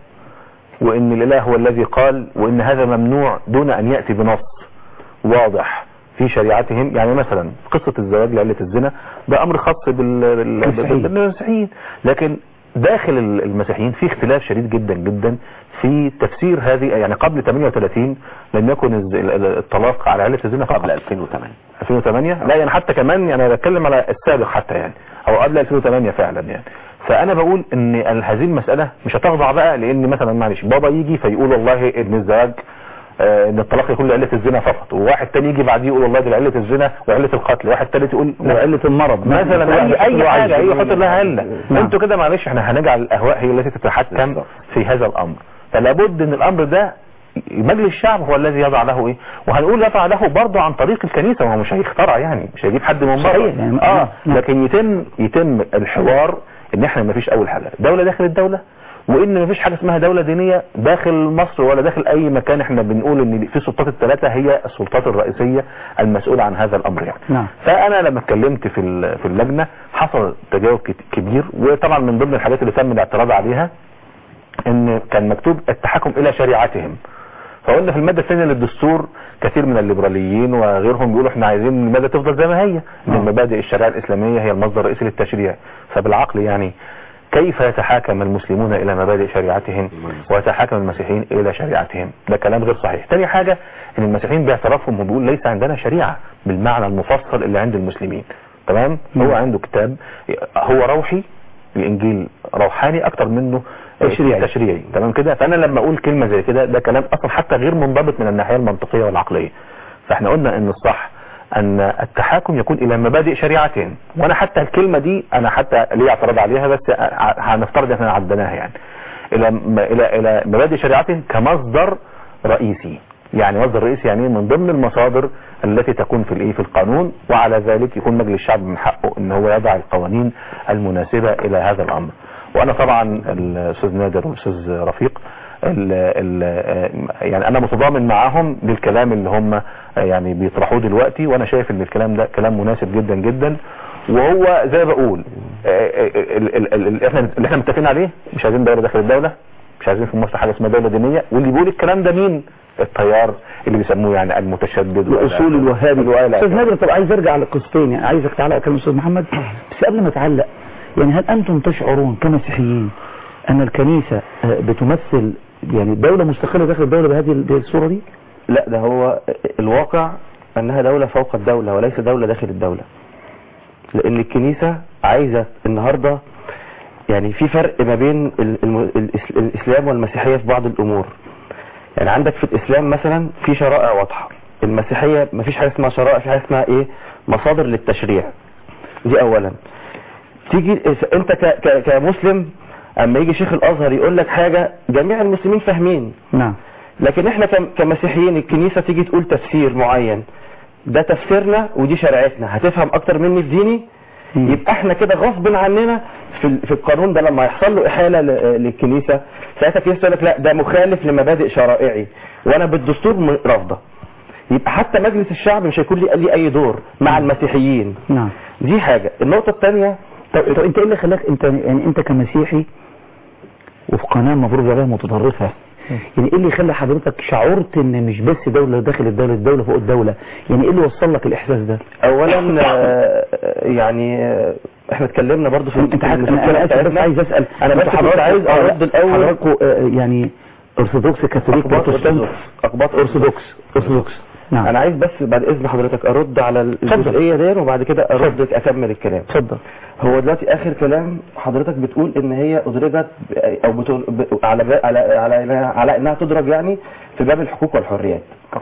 وان الاله هو الذي قال وان هذا ممنوع دون ان يأتي بنص واضح في شريعتهم يعني مثلا قصة الزواج لعلة الزنا ده امر خاص بال... بال... المسيحيين. بالمسيحيين لكن داخل ال- المسيحيين في اختلاف شديد جدا جدا في تفسير هذه يعني قبل 38 لم يكن الز- ال- ال- الطلاق على علة الزنا قبل فقط 2008 2008 لا يعني حتى كمان يعني انا بتكلم على السابق حتى يعني او قبل 2008 فعلا يعني فانا بقول ان هذه المساله مش هتخضع بقى لان مثلا معلش بابا يجي فيقول والله ان الزواج آه، ان الطلاق يكون لعله الزنا فقط وواحد تاني يجي بعديه يقول والله دي لعله الزنا وعله القتل واحد تالت يقول وعلة المرض مثلا اي اي حاجه اي يحط لها عله نعم. انتوا كده معلش احنا هنجعل الاهواء هي التي تتحكم في هذا الامر فلا بد ان الامر ده مجلس الشعب هو الذي يضع له ايه وهنقول يضع له برضه عن طريق الكنيسه ما هو مش هيخترع يعني مش هيجيب حد من بره صحيح، يعني- اه نعم. لكن يتم يتم الحوار ان احنا ما فيش اول حاجه دوله داخل الدوله وان ما فيش حاجه اسمها دوله دينيه داخل مصر ولا داخل اي مكان احنا بنقول ان في السلطات الثلاثه هي السلطات الرئيسيه المسؤوله عن هذا الامر يعني نعم. فانا لما اتكلمت في ال- في اللجنه حصل تجاوب كت- كبير وطبعا من ضمن الحاجات اللي تم الاعتراض عليها ان كان مكتوب التحكم الى شريعتهم فقلنا في الماده الثانيه للدستور كثير من الليبراليين وغيرهم بيقولوا احنا عايزين الماده تفضل زي ما هي ان آه. مبادئ الشريعه الاسلاميه هي المصدر الرئيسي للتشريع فبالعقل يعني كيف يتحاكم المسلمون الى مبادئ شريعتهم ويتحاكم المسيحيين الى شريعتهم ده كلام غير صحيح تاني حاجه ان المسيحيين باعترافهم بيقول ليس عندنا شريعه بالمعنى المفصل اللي عند المسلمين تمام هو عنده كتاب هو روحي الانجيل روحاني اكتر منه تشريعي. تشريعي تمام كده فانا لما اقول كلمه زي كده ده كلام اصلا حتى غير منضبط من الناحيه المنطقيه والعقليه فاحنا قلنا ان الصح ان التحاكم يكون الى مبادئ شريعتهم وانا حتى الكلمه دي انا حتى ليه اعتراض عليها بس ع- هنفترض ان احنا عدناها يعني الى م- الى الى مبادئ شريعتهم كمصدر رئيسي يعني مصدر رئيسي يعني من ضمن المصادر التي تكون في الايه في القانون وعلى ذلك يكون مجلس الشعب من حقه ان هو يضع القوانين المناسبه الى هذا الامر وانا طبعا الاستاذ نادر والاستاذ رفيق ال ال يعني انا متضامن معاهم بالكلام اللي هم يعني بيطرحوه دلوقتي وانا شايف ان الكلام ده كلام مناسب جدا جدا وهو زي ما بقول ال- ال- ال- ال- احنا اللي احنا متفقين عليه مش عايزين دوله داخل الدوله مش عايزين في مصر حاجه اسمها دوله دينيه واللي بيقول الكلام ده مين التيار اللي بيسموه يعني المتشدد ولا- الاصول الوهابي ولا- استاذ نادر طب عايز ارجع لقصتين يعني عايزك تعلق على كلام الاستاذ محمد بس قبل ما تعلق يعني هل انتم تشعرون كمسيحيين ان الكنيسه آه، بتمثل يعني دوله مستقله داخل الدوله بهذه ال- بهذه الصوره دي؟ لا ده هو الواقع انها دولة فوق الدولة وليس دولة داخل الدولة لان الكنيسة عايزة النهاردة يعني في فرق ما بين ال- الم- الإس- الاسلام والمسيحية في بعض الامور يعني عندك في الاسلام مثلا في شرائع واضحة المسيحية مفيش حاجة اسمها شرائع في حاجة اسمها ايه مصادر للتشريع دي اولا تيجي انت ك- ك- كمسلم اما يجي شيخ الازهر يقول لك حاجة جميع المسلمين فاهمين نعم لكن احنا كم- كمسيحيين الكنيسة تيجي تقول تفسير معين ده تفسيرنا ودي شريعتنا هتفهم اكتر مني في ديني مم. يبقى احنا كده غصب عننا في ال- في القانون ده لما يحصل له احاله ل- للكنيسه ساعتها الكنيسه تقول لك لا ده مخالف لمبادئ شرائعي وانا بالدستور م- رافضه يبقى حتى مجلس الشعب مش هيكون ليه ليه اي دور مع المسيحيين نعم دي حاجه النقطه الثانيه طب, طب انت ايه اللي خلاك انت يعني انت كمسيحي وفي قناه المفروض عليها متطرفه يعني ايه اللي يخلي حضرتك شعرت ان مش بس دوله داخل الدوله الدوله فوق الدوله يعني ايه اللي وصل لك الاحساس ده اولا آه، يعني آه، احنا اتكلمنا برضو في انت عارف انا المذكرة انا اسف بس بتاعتنا. عايز اسال انا بس انتوا كنت حضراتكم- عايز ارد الاول حضراتكم آه، يعني ارثوذكس كاثوليك أقباط بروتستانت أرثوذكس. أقباط ارثوذكس ارثوذكس نعم انا عايز بس بعد اذن حضرتك ارد على الجزئيه دي وبعد كده ارد اكمل الكلام اتفضل هو دلوقتي اخر كلام حضرتك بتقول ان هي ادرجت ب- او بتقول ب- على ب- على على على انها تدرج يعني في باب الحقوق والحريات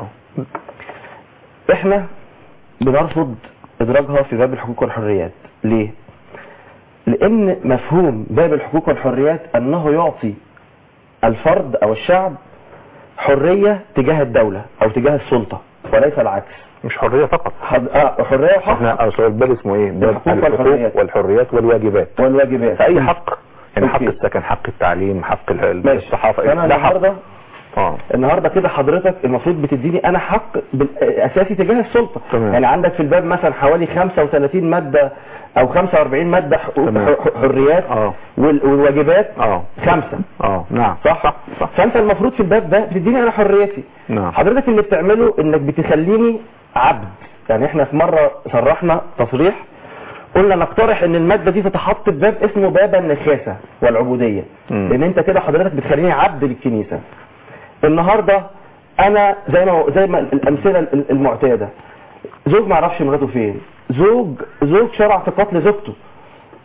احنا بنرفض ادراجها في باب الحقوق والحريات ليه لان مفهوم باب الحقوق والحريات انه يعطي الفرد او الشعب حرية تجاه الدولة او تجاه السلطة وليس العكس مش حريه فقط حد... آه حرية وحق احنا اصل الباب اسمه ايه باب الحقوق الحقوق والحريات. والحريات والواجبات والواجبات فاي حق يعني حق أوكي. السكن حق التعليم حق ال- ماشي الصحافه انا ده حق النهارده اه النهارده كده حضرتك المفروض بتديني انا حق بال- اساسي تجاه السلطه تمام. يعني عندك في الباب مثلا حوالي 35 ماده او 45 ماده حقوق تمام. ح- حريات اه وال- والواجبات اه خمسه اه نعم صح صح صح فانت المفروض في الباب ده بتديني انا حريتي نعم حضرتك اللي بتعمله انك بتخليني عبد يعني احنا في مره صرحنا تصريح قلنا نقترح ان الماده دي تتحط في باب اسمه باب النخاسه والعبوديه مم. لان انت كده حضرتك بتخليني عبد للكنيسه النهارده انا زي ما زي ما الامثله ال- المعتاده زوج ما يعرفش مراته فين زوج زوج شرع في قتل زوجته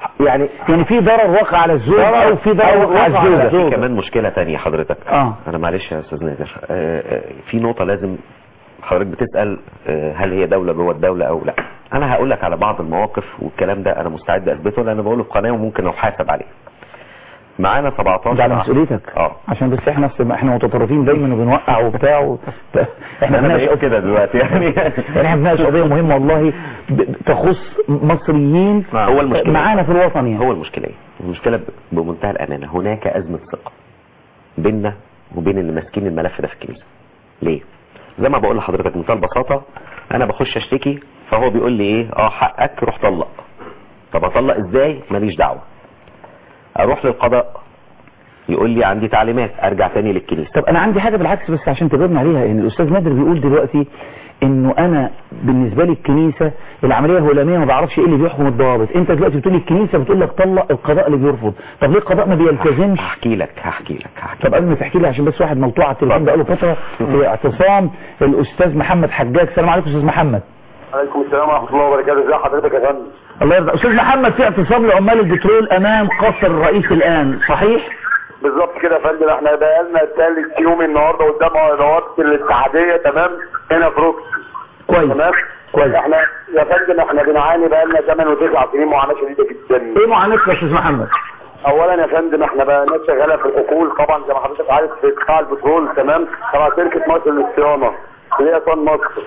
يعني يعني في ضرر واقع على الزوج او في ضرر واقع على لا، في الزوجه كمان مشكلة تانية حضرتك اه انا معلش يا استاذ نادر آه، آه، في نقطة لازم حضرتك بتسأل آه، هل هي دولة جوه الدولة او لا انا هقول لك على بعض المواقف والكلام ده انا مستعد اثبته لان بقوله في قناة وممكن احاسب عليه معانا 17 ده على عام. مسؤوليتك اه عشان بس احنا أصل احنا متطرفين دايما وبنوقع وبتاع و... احنا انا بنناقش بقيت كده دلوقتي يعني يعني احنا بنناقش قضيه مهمه والله ب- تخص مصريين هو المشكلة معانا في الوطن يعني هو المشكلة ايه المشكلة ب- بمنتهى الامانة هناك ازمة ثقة بيننا وبين اللي ماسكين الملف ده في الكنيسة ليه زي ما بقول لحضرتك بمنتهى البساطة انا بخش اشتكي فهو بيقول لي ايه اه حقك روح طلق طب اطلق ازاي ماليش دعوة اروح للقضاء يقول لي عندي تعليمات ارجع تاني للكنيسة طب انا عندي حاجه بالعكس بس عشان تجاوبنا عليها ان الاستاذ نادر بيقول دلوقتي انه انا بالنسبه لي الكنيسه العمليه هلاميه ما بعرفش ايه اللي بيحكم الضوابط انت دلوقتي بتقول لي الكنيسه بتقول لك طلق القضاء اللي بيرفض طب ليه القضاء ما بيلتزمش هحكي لك هحكي لك هحكي طب قبل ما تحكي لي عشان بس واحد ملطوع على التليفون بقاله فتره في اعتصام الاستاذ محمد حجاج السلام عليكم استاذ محمد عليكم السلام ورحمة الله وبركاته ازي حضرتك يا فندم الله يرضى استاذ محمد في اعتصام لعمال البترول امام قصر الرئيس الان صحيح بالظبط كده يا فندم احنا بقالنا ثالث يوم النهارده قدام ادوات الاتحادية تمام هنا في روكس كويس تمام كويس احنا يا فندم احنا بنعاني بقالنا 8 و9 سنين معاناة شديدة جدا ايه معاناتك يا استاذ محمد اولا يا فندم احنا بقى ناس شغاله في الحقول طبعا زي ما حضرتك عارف في قطاع البترول تمام تبع شركه مصر للصيانه اللي هي صن مصر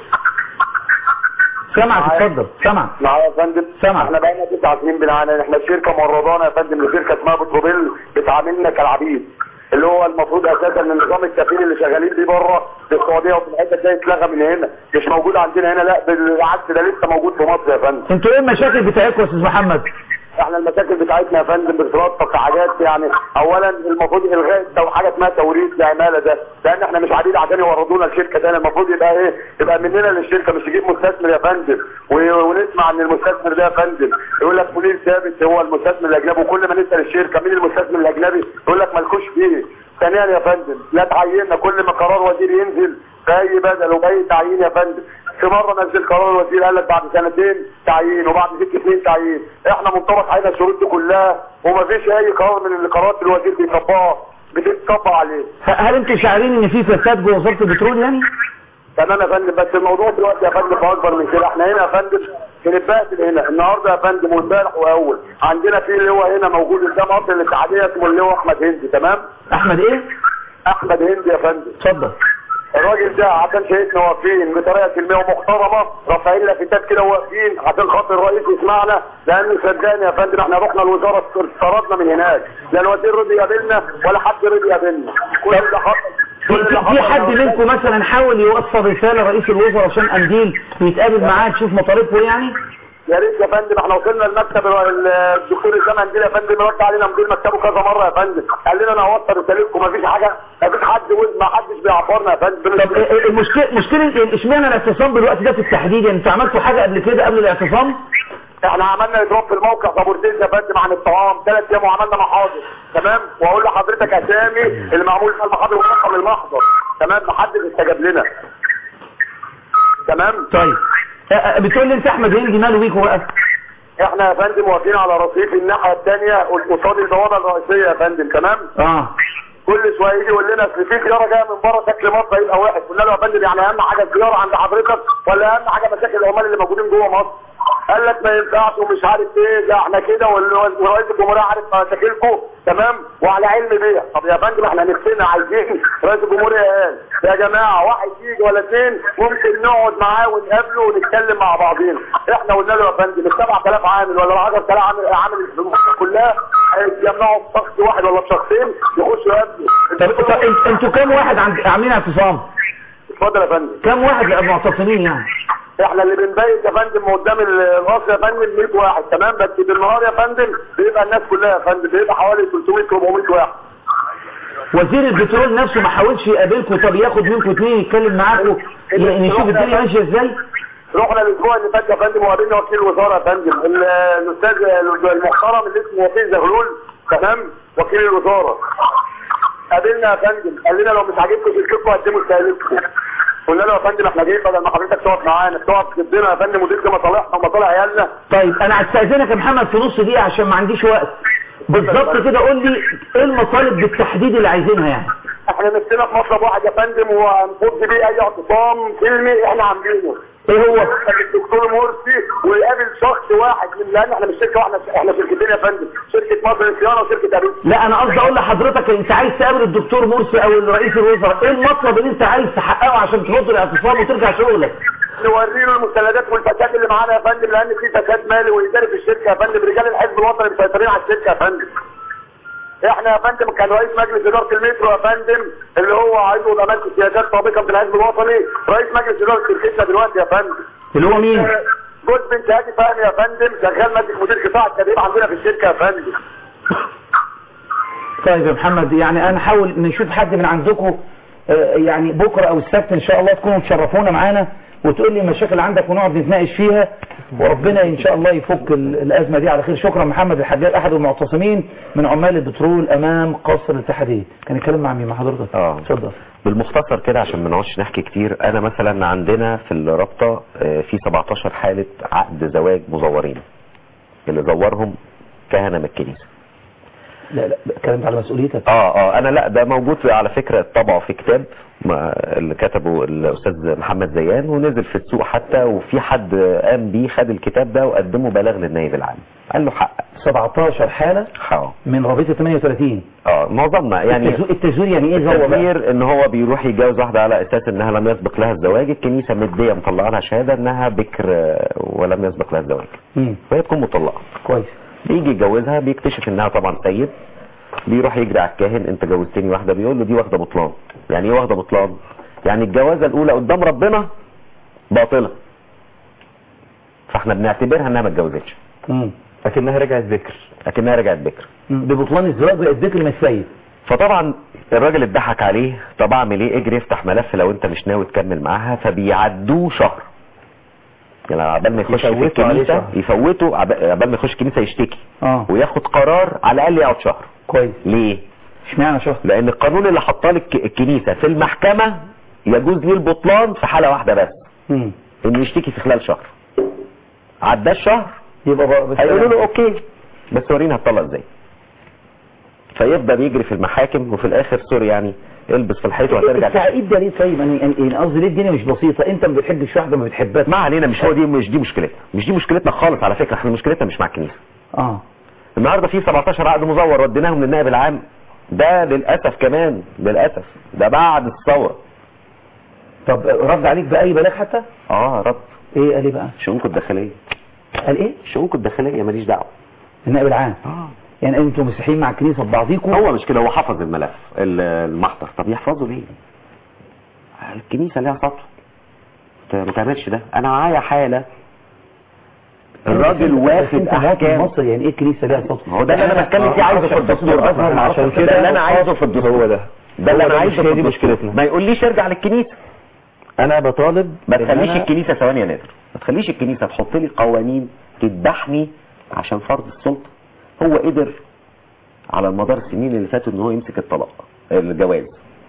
سامعك اتفضل سامع معايا يا فندم سامع. احنا بقالنا تسع سنين بنعاني احنا الشركه مرضانا يا فندم لشركه اسمها بتروبيل بتعاملنا كالعبيد اللي هو المفروض اساسا ان النظام الكفيل اللي شغالين بيه بره في السعوديه وفي الحته ده يتلغى من هنا مش موجود عندنا هنا لا بالعكس ده لسه موجود في مصر يا فندم انتوا ايه المشاكل بتاعتكم يا استاذ محمد احنا المشاكل بتاعتنا يا فندم بتترتب في حاجات يعني اولا المفروض الغاء التو- حاجه اسمها توريث لعماله ده لان احنا مش عبيد عشان يوردونا الشركه تاني المفروض يبقى ايه يبقى مننا للشركه مش يجيب مستثمر يا فندم و- ونسمع ان المستثمر ده يا فندم يقول لك منير ثابت هو المستثمر الاجنبي وكل ما نسال الشركه مين المستثمر الاجنبي يقول لك مالكوش فيه ثانيا يا فندم لا تعيننا كل ما قرار وزير ينزل باي بدل وباي تعيين يا فندم في مرة نزل قرار الوزير قال لك بعد سنتين تعيين وبعد ست سنين تعيين احنا منطبق علينا الشروط دي كلها ومفيش اي قرار من القرارات اللي الوزير بيطبقها بتطبق عليه ه- هل انتوا شاعرين ان في فساد جوه وزاره البترول يعني تمام يا فندم بس الموضوع دلوقتي يا فندم بقى اكبر من كده احنا هنا يا فندم بنتبهدل هنا النهارده يا فندم وامبارح واول عندنا في لواء هنا موجود قدام قصر الاتحاديه اسمه اللواء احمد هندي تمام احمد ايه احمد هندي يا فندم اتفضل الراجل ده عشان شايفنا واقفين بطريقه سلميه ومحترمه رافعين لافتات كده واقفين عشان خاطر الرئيس يسمعنا لان صدقني يا فندم احنا رحنا الوزاره طردنا من هناك لا الوزير رضي يقابلنا ولا حد رضي يقابلنا كل ده حصل في, كل ده في, في حصل حد منكم مثلا حاول يوصل رساله رئيس الوزراء عشان قنديل يتقابل معاه تشوف مطالبه إيه يعني يا ريت يا فندم احنا وصلنا المكتب ال- الدكتور اسامه عندنا يا فندم رد علينا مدير مكتبه كذا مره يا فندم قال لنا انا هوصل رسالتكم مفيش حاجه مفيش حد ما حدش بيعبرنا يا فندم طب إيه- إيه المشكله مشكله اشمعنى الاعتصام بالوقت ده في التحديد يعني انتوا عملتوا حاجه قبل كده قبل الاعتصام احنا عملنا اضراب في الموقع صبورتين يا فندم عن الطعام ثلاث ايام وعملنا محاضر تمام واقول لحضرتك اسامي اللي معمول فيها المحاضر ورقم المحضر تمام محدش استجاب لنا تمام طيب آه، آه، بتقول لي انت احمد هندي ماله بيكوا بقى احنا يا فندم واقفين على رصيف الناحيه الثانيه قصاد البوابه الرئيسيه يا فندم تمام اه كل شويه يجي يقول لنا اصل في زياره جايه من بره شكل مصر هيبقى وحش قلنا له يا فندم يعني اهم حاجه الزياره عند حضرتك ولا اهم حاجه مشاكل العمال اللي موجودين جوه مصر قال لك ما ينفعش ومش عارف ايه ده احنا كده وال- ورئيس الجمهوريه عارف مشاكلكم تمام وعلى علم بيها طب يا فندم احنا نفسنا عايزين رئيس الجمهوريه قال يا جماعه واحد يجي ولا اثنين ممكن نقعد معاه ونقابله ونتكلم مع بعضينا احنا قلنا له يا فندم ال 7000 عامل ولا ال 10000 عامل عامل في مصر كلها هيتجمعوا في شخص واحد ولا في شخصين يخشوا يقابلوا طب طب انت- انتوا كام واحد عند عاملين اعتصام اتفضل يا فندم كام واحد معتصمين يعني احنا اللي بنبيت يا فندم قدام القصر يا فندم 100 واحد تمام بس بالنهار يا فندم بيبقى الناس كلها يا فندم بيبقى حوالي 300 400 واحد وزير البترول نفسه ما حاولش يقابلكم طب ياخد منكم اتنين يتكلم معاكم ي- نشوف الدنيا ماشيه ازاي رحنا الاسبوع اللي فات يا فندم وقابلنا وكيل الوزاره يا فندم ال- الاستاذ المحترم اللي اسمه وكيل زغلول تمام وكيل الوزاره قابلنا يا فندم قال لنا لو مش عاجبكم شركتكم قدموا استقالتكم قلنا له يا فندم احنا جايين بدل ما حضرتك تقعد معانا تقعد تدينا يا فندم ودي مصالحنا ومصالح عيالنا طيب انا هستاذنك يا محمد في نص دقيقه عشان ما عنديش وقت بالظبط كده قول لي ايه المطالب بالتحديد اللي عايزينها يعني احنا نفسنا في مطلب واحد يا فندم وهنفض بيه اي اعتصام سلمي احنا عاملينه ايه هو الدكتور مرسي ويقابل شخص واحد من لان احنا مش شركه واحده احنا شركتين يا فندم شركه مصر للصيانه وشركه اريد لا انا قصدي اقول لحضرتك انت عايز تقابل الدكتور مرسي او رئيس الوزراء ايه المطلب اللي انت عايز تحققه عشان ترد الاعتصام وترجع شغلك نوري له المستندات والفساد اللي معانا يا فندم لان في فساد مالي واداري في الشركه يا فندم رجال الحزب الوطني مسيطرين على الشركه يا فندم احنا يا فندم كان رئيس مجلس اداره المترو يا فندم اللي هو عضو ضمان سياسات سابقا في الحزب الوطني رئيس مجلس اداره شركتنا دلوقتي يا فندم اللي هو مين جوز بنت هادي فهمي يا فندم شغال ماسك مدير قطاع التدريب عندنا في الشركه يا فندم طيب يا محمد يعني انا حاول نشوف حد من عندكم آه، يعني بكره او السبت ان شاء الله تكونوا تشرفونا معانا وتقول لي المشاكل اللي عندك ونقعد نتناقش فيها وربنا ان شاء الله يفك ال- الازمه دي على خير شكرا محمد الحجاج احد المعتصمين من عمال البترول امام قصر الاتحاديه كان يتكلم مع مين مع حضرتك اه اتفضل بالمختصر كده عشان ما نقعدش نحكي كتير انا مثلا عندنا في الرابطه آه، في 17 حاله عقد زواج مزورين اللي زورهم كهنه من الكنيسه لا لا الكلام ده على مسؤوليتك اه اه انا لا ده موجود في على فكره طبعه في كتاب ما- اللي كتبه الاستاذ محمد زيان ونزل في السوق حتى وفي حد قام بيه خد الكتاب ده وقدمه بلاغ للنائب العام قال له حقق 17 حاله اه من رابطه 38 اه معظمنا يعني التزوير- التزوير يعني ايه زور بقى التزوير ان هو بيروح يتجوز واحده على اساس انها لم يسبق لها الزواج الكنيسه مديه مطلعه لها شهاده انها بكر آه، ولم يسبق لها الزواج مم. وهي تكون مطلقه كويس بيجي يتجوزها بيكتشف انها طبعا سيد بيروح يجري على الكاهن انت جوزتني واحده بيقول له دي واخده بطلان يعني ايه واخده بطلان يعني الجوازه الاولى قدام ربنا باطله فاحنا بنعتبرها انها ما اتجوزتش مم. لكنها رجعت ذكر لكنها رجعت بكر مم. ببطلان الزواج بقت ذكر من السيد فطبعا الراجل اتضحك عليه طب اعمل ايه اجري افتح ملف لو انت مش ناوي تكمل معاها فبيعدوه شهر يعني عبال ما يخش في يفوتوا عليه الكنيسه شهر. يفوتوا عب- عبال ما يخش الكنيسه يشتكي اه وياخد قرار على الاقل يقعد شهر كويس ليه اشمعنى شهر لان القانون اللي حطاه لك الكنيسه في المحكمه يجوز ليه البطلان في حاله واحده بس مم. انه يشتكي في خلال شهر عداه الشهر يبقى بقى بس هيقولوا له اوكي بس ورينا هتطلق ازاي فيفضل يجري في المحاكم وفي الاخر سوري يعني البس في الحيط وهترجع تاني. التعقيد ده ليه طيب يعني يعني يعني قصدي ليه الدنيا مش بسيطه انت ما بتحبش واحده ما بتحبهاش ما علينا مش هو دي مش دي مشكلتنا مش دي مشكلتنا خالص على فكره احنا مشكلتنا مش مع الكنيسه اه النهارده في 17 عقد مزور وديناهم للنائب العام ده للاسف كمان للاسف ده بعد الثوره طب رد عليك باي بلاغ حتى اه رد ايه قال ايه بقى شؤونكم الداخليه قال ايه شؤونكم الداخليه ماليش دعوه النائب العام اه يعني انتوا مسيحيين مع الكنيسه ببعضيكم هو مش كده هو حفظ الملف ال- المحضر طب يحفظه ليه الكنيسه ليها سطر انت ما تعملش ده انا معايا حاله الراجل بس واخد انت مواطن احكام مصري يعني ايه الكنيسه ليها سطر ما هو ده اللي انا بتكلم فيه عايزه في الدستور أصلاً عشان كده كده اللي انا عايزه في الدستور هو ده ده اللي هو انا ده عايزه مش في هي دي الدستور مشكلتنا. ما يقوليش ارجع للكنيسه انا بطالب ما إن تخليش أنا- الكنيسه ثواني يا نادر ما تخليش الكنيسه تحط لي قوانين تذبحني عشان فرض السلطه هو قدر على المدار السنين اللي فاتوا ان هو يمسك الطلاق الجواز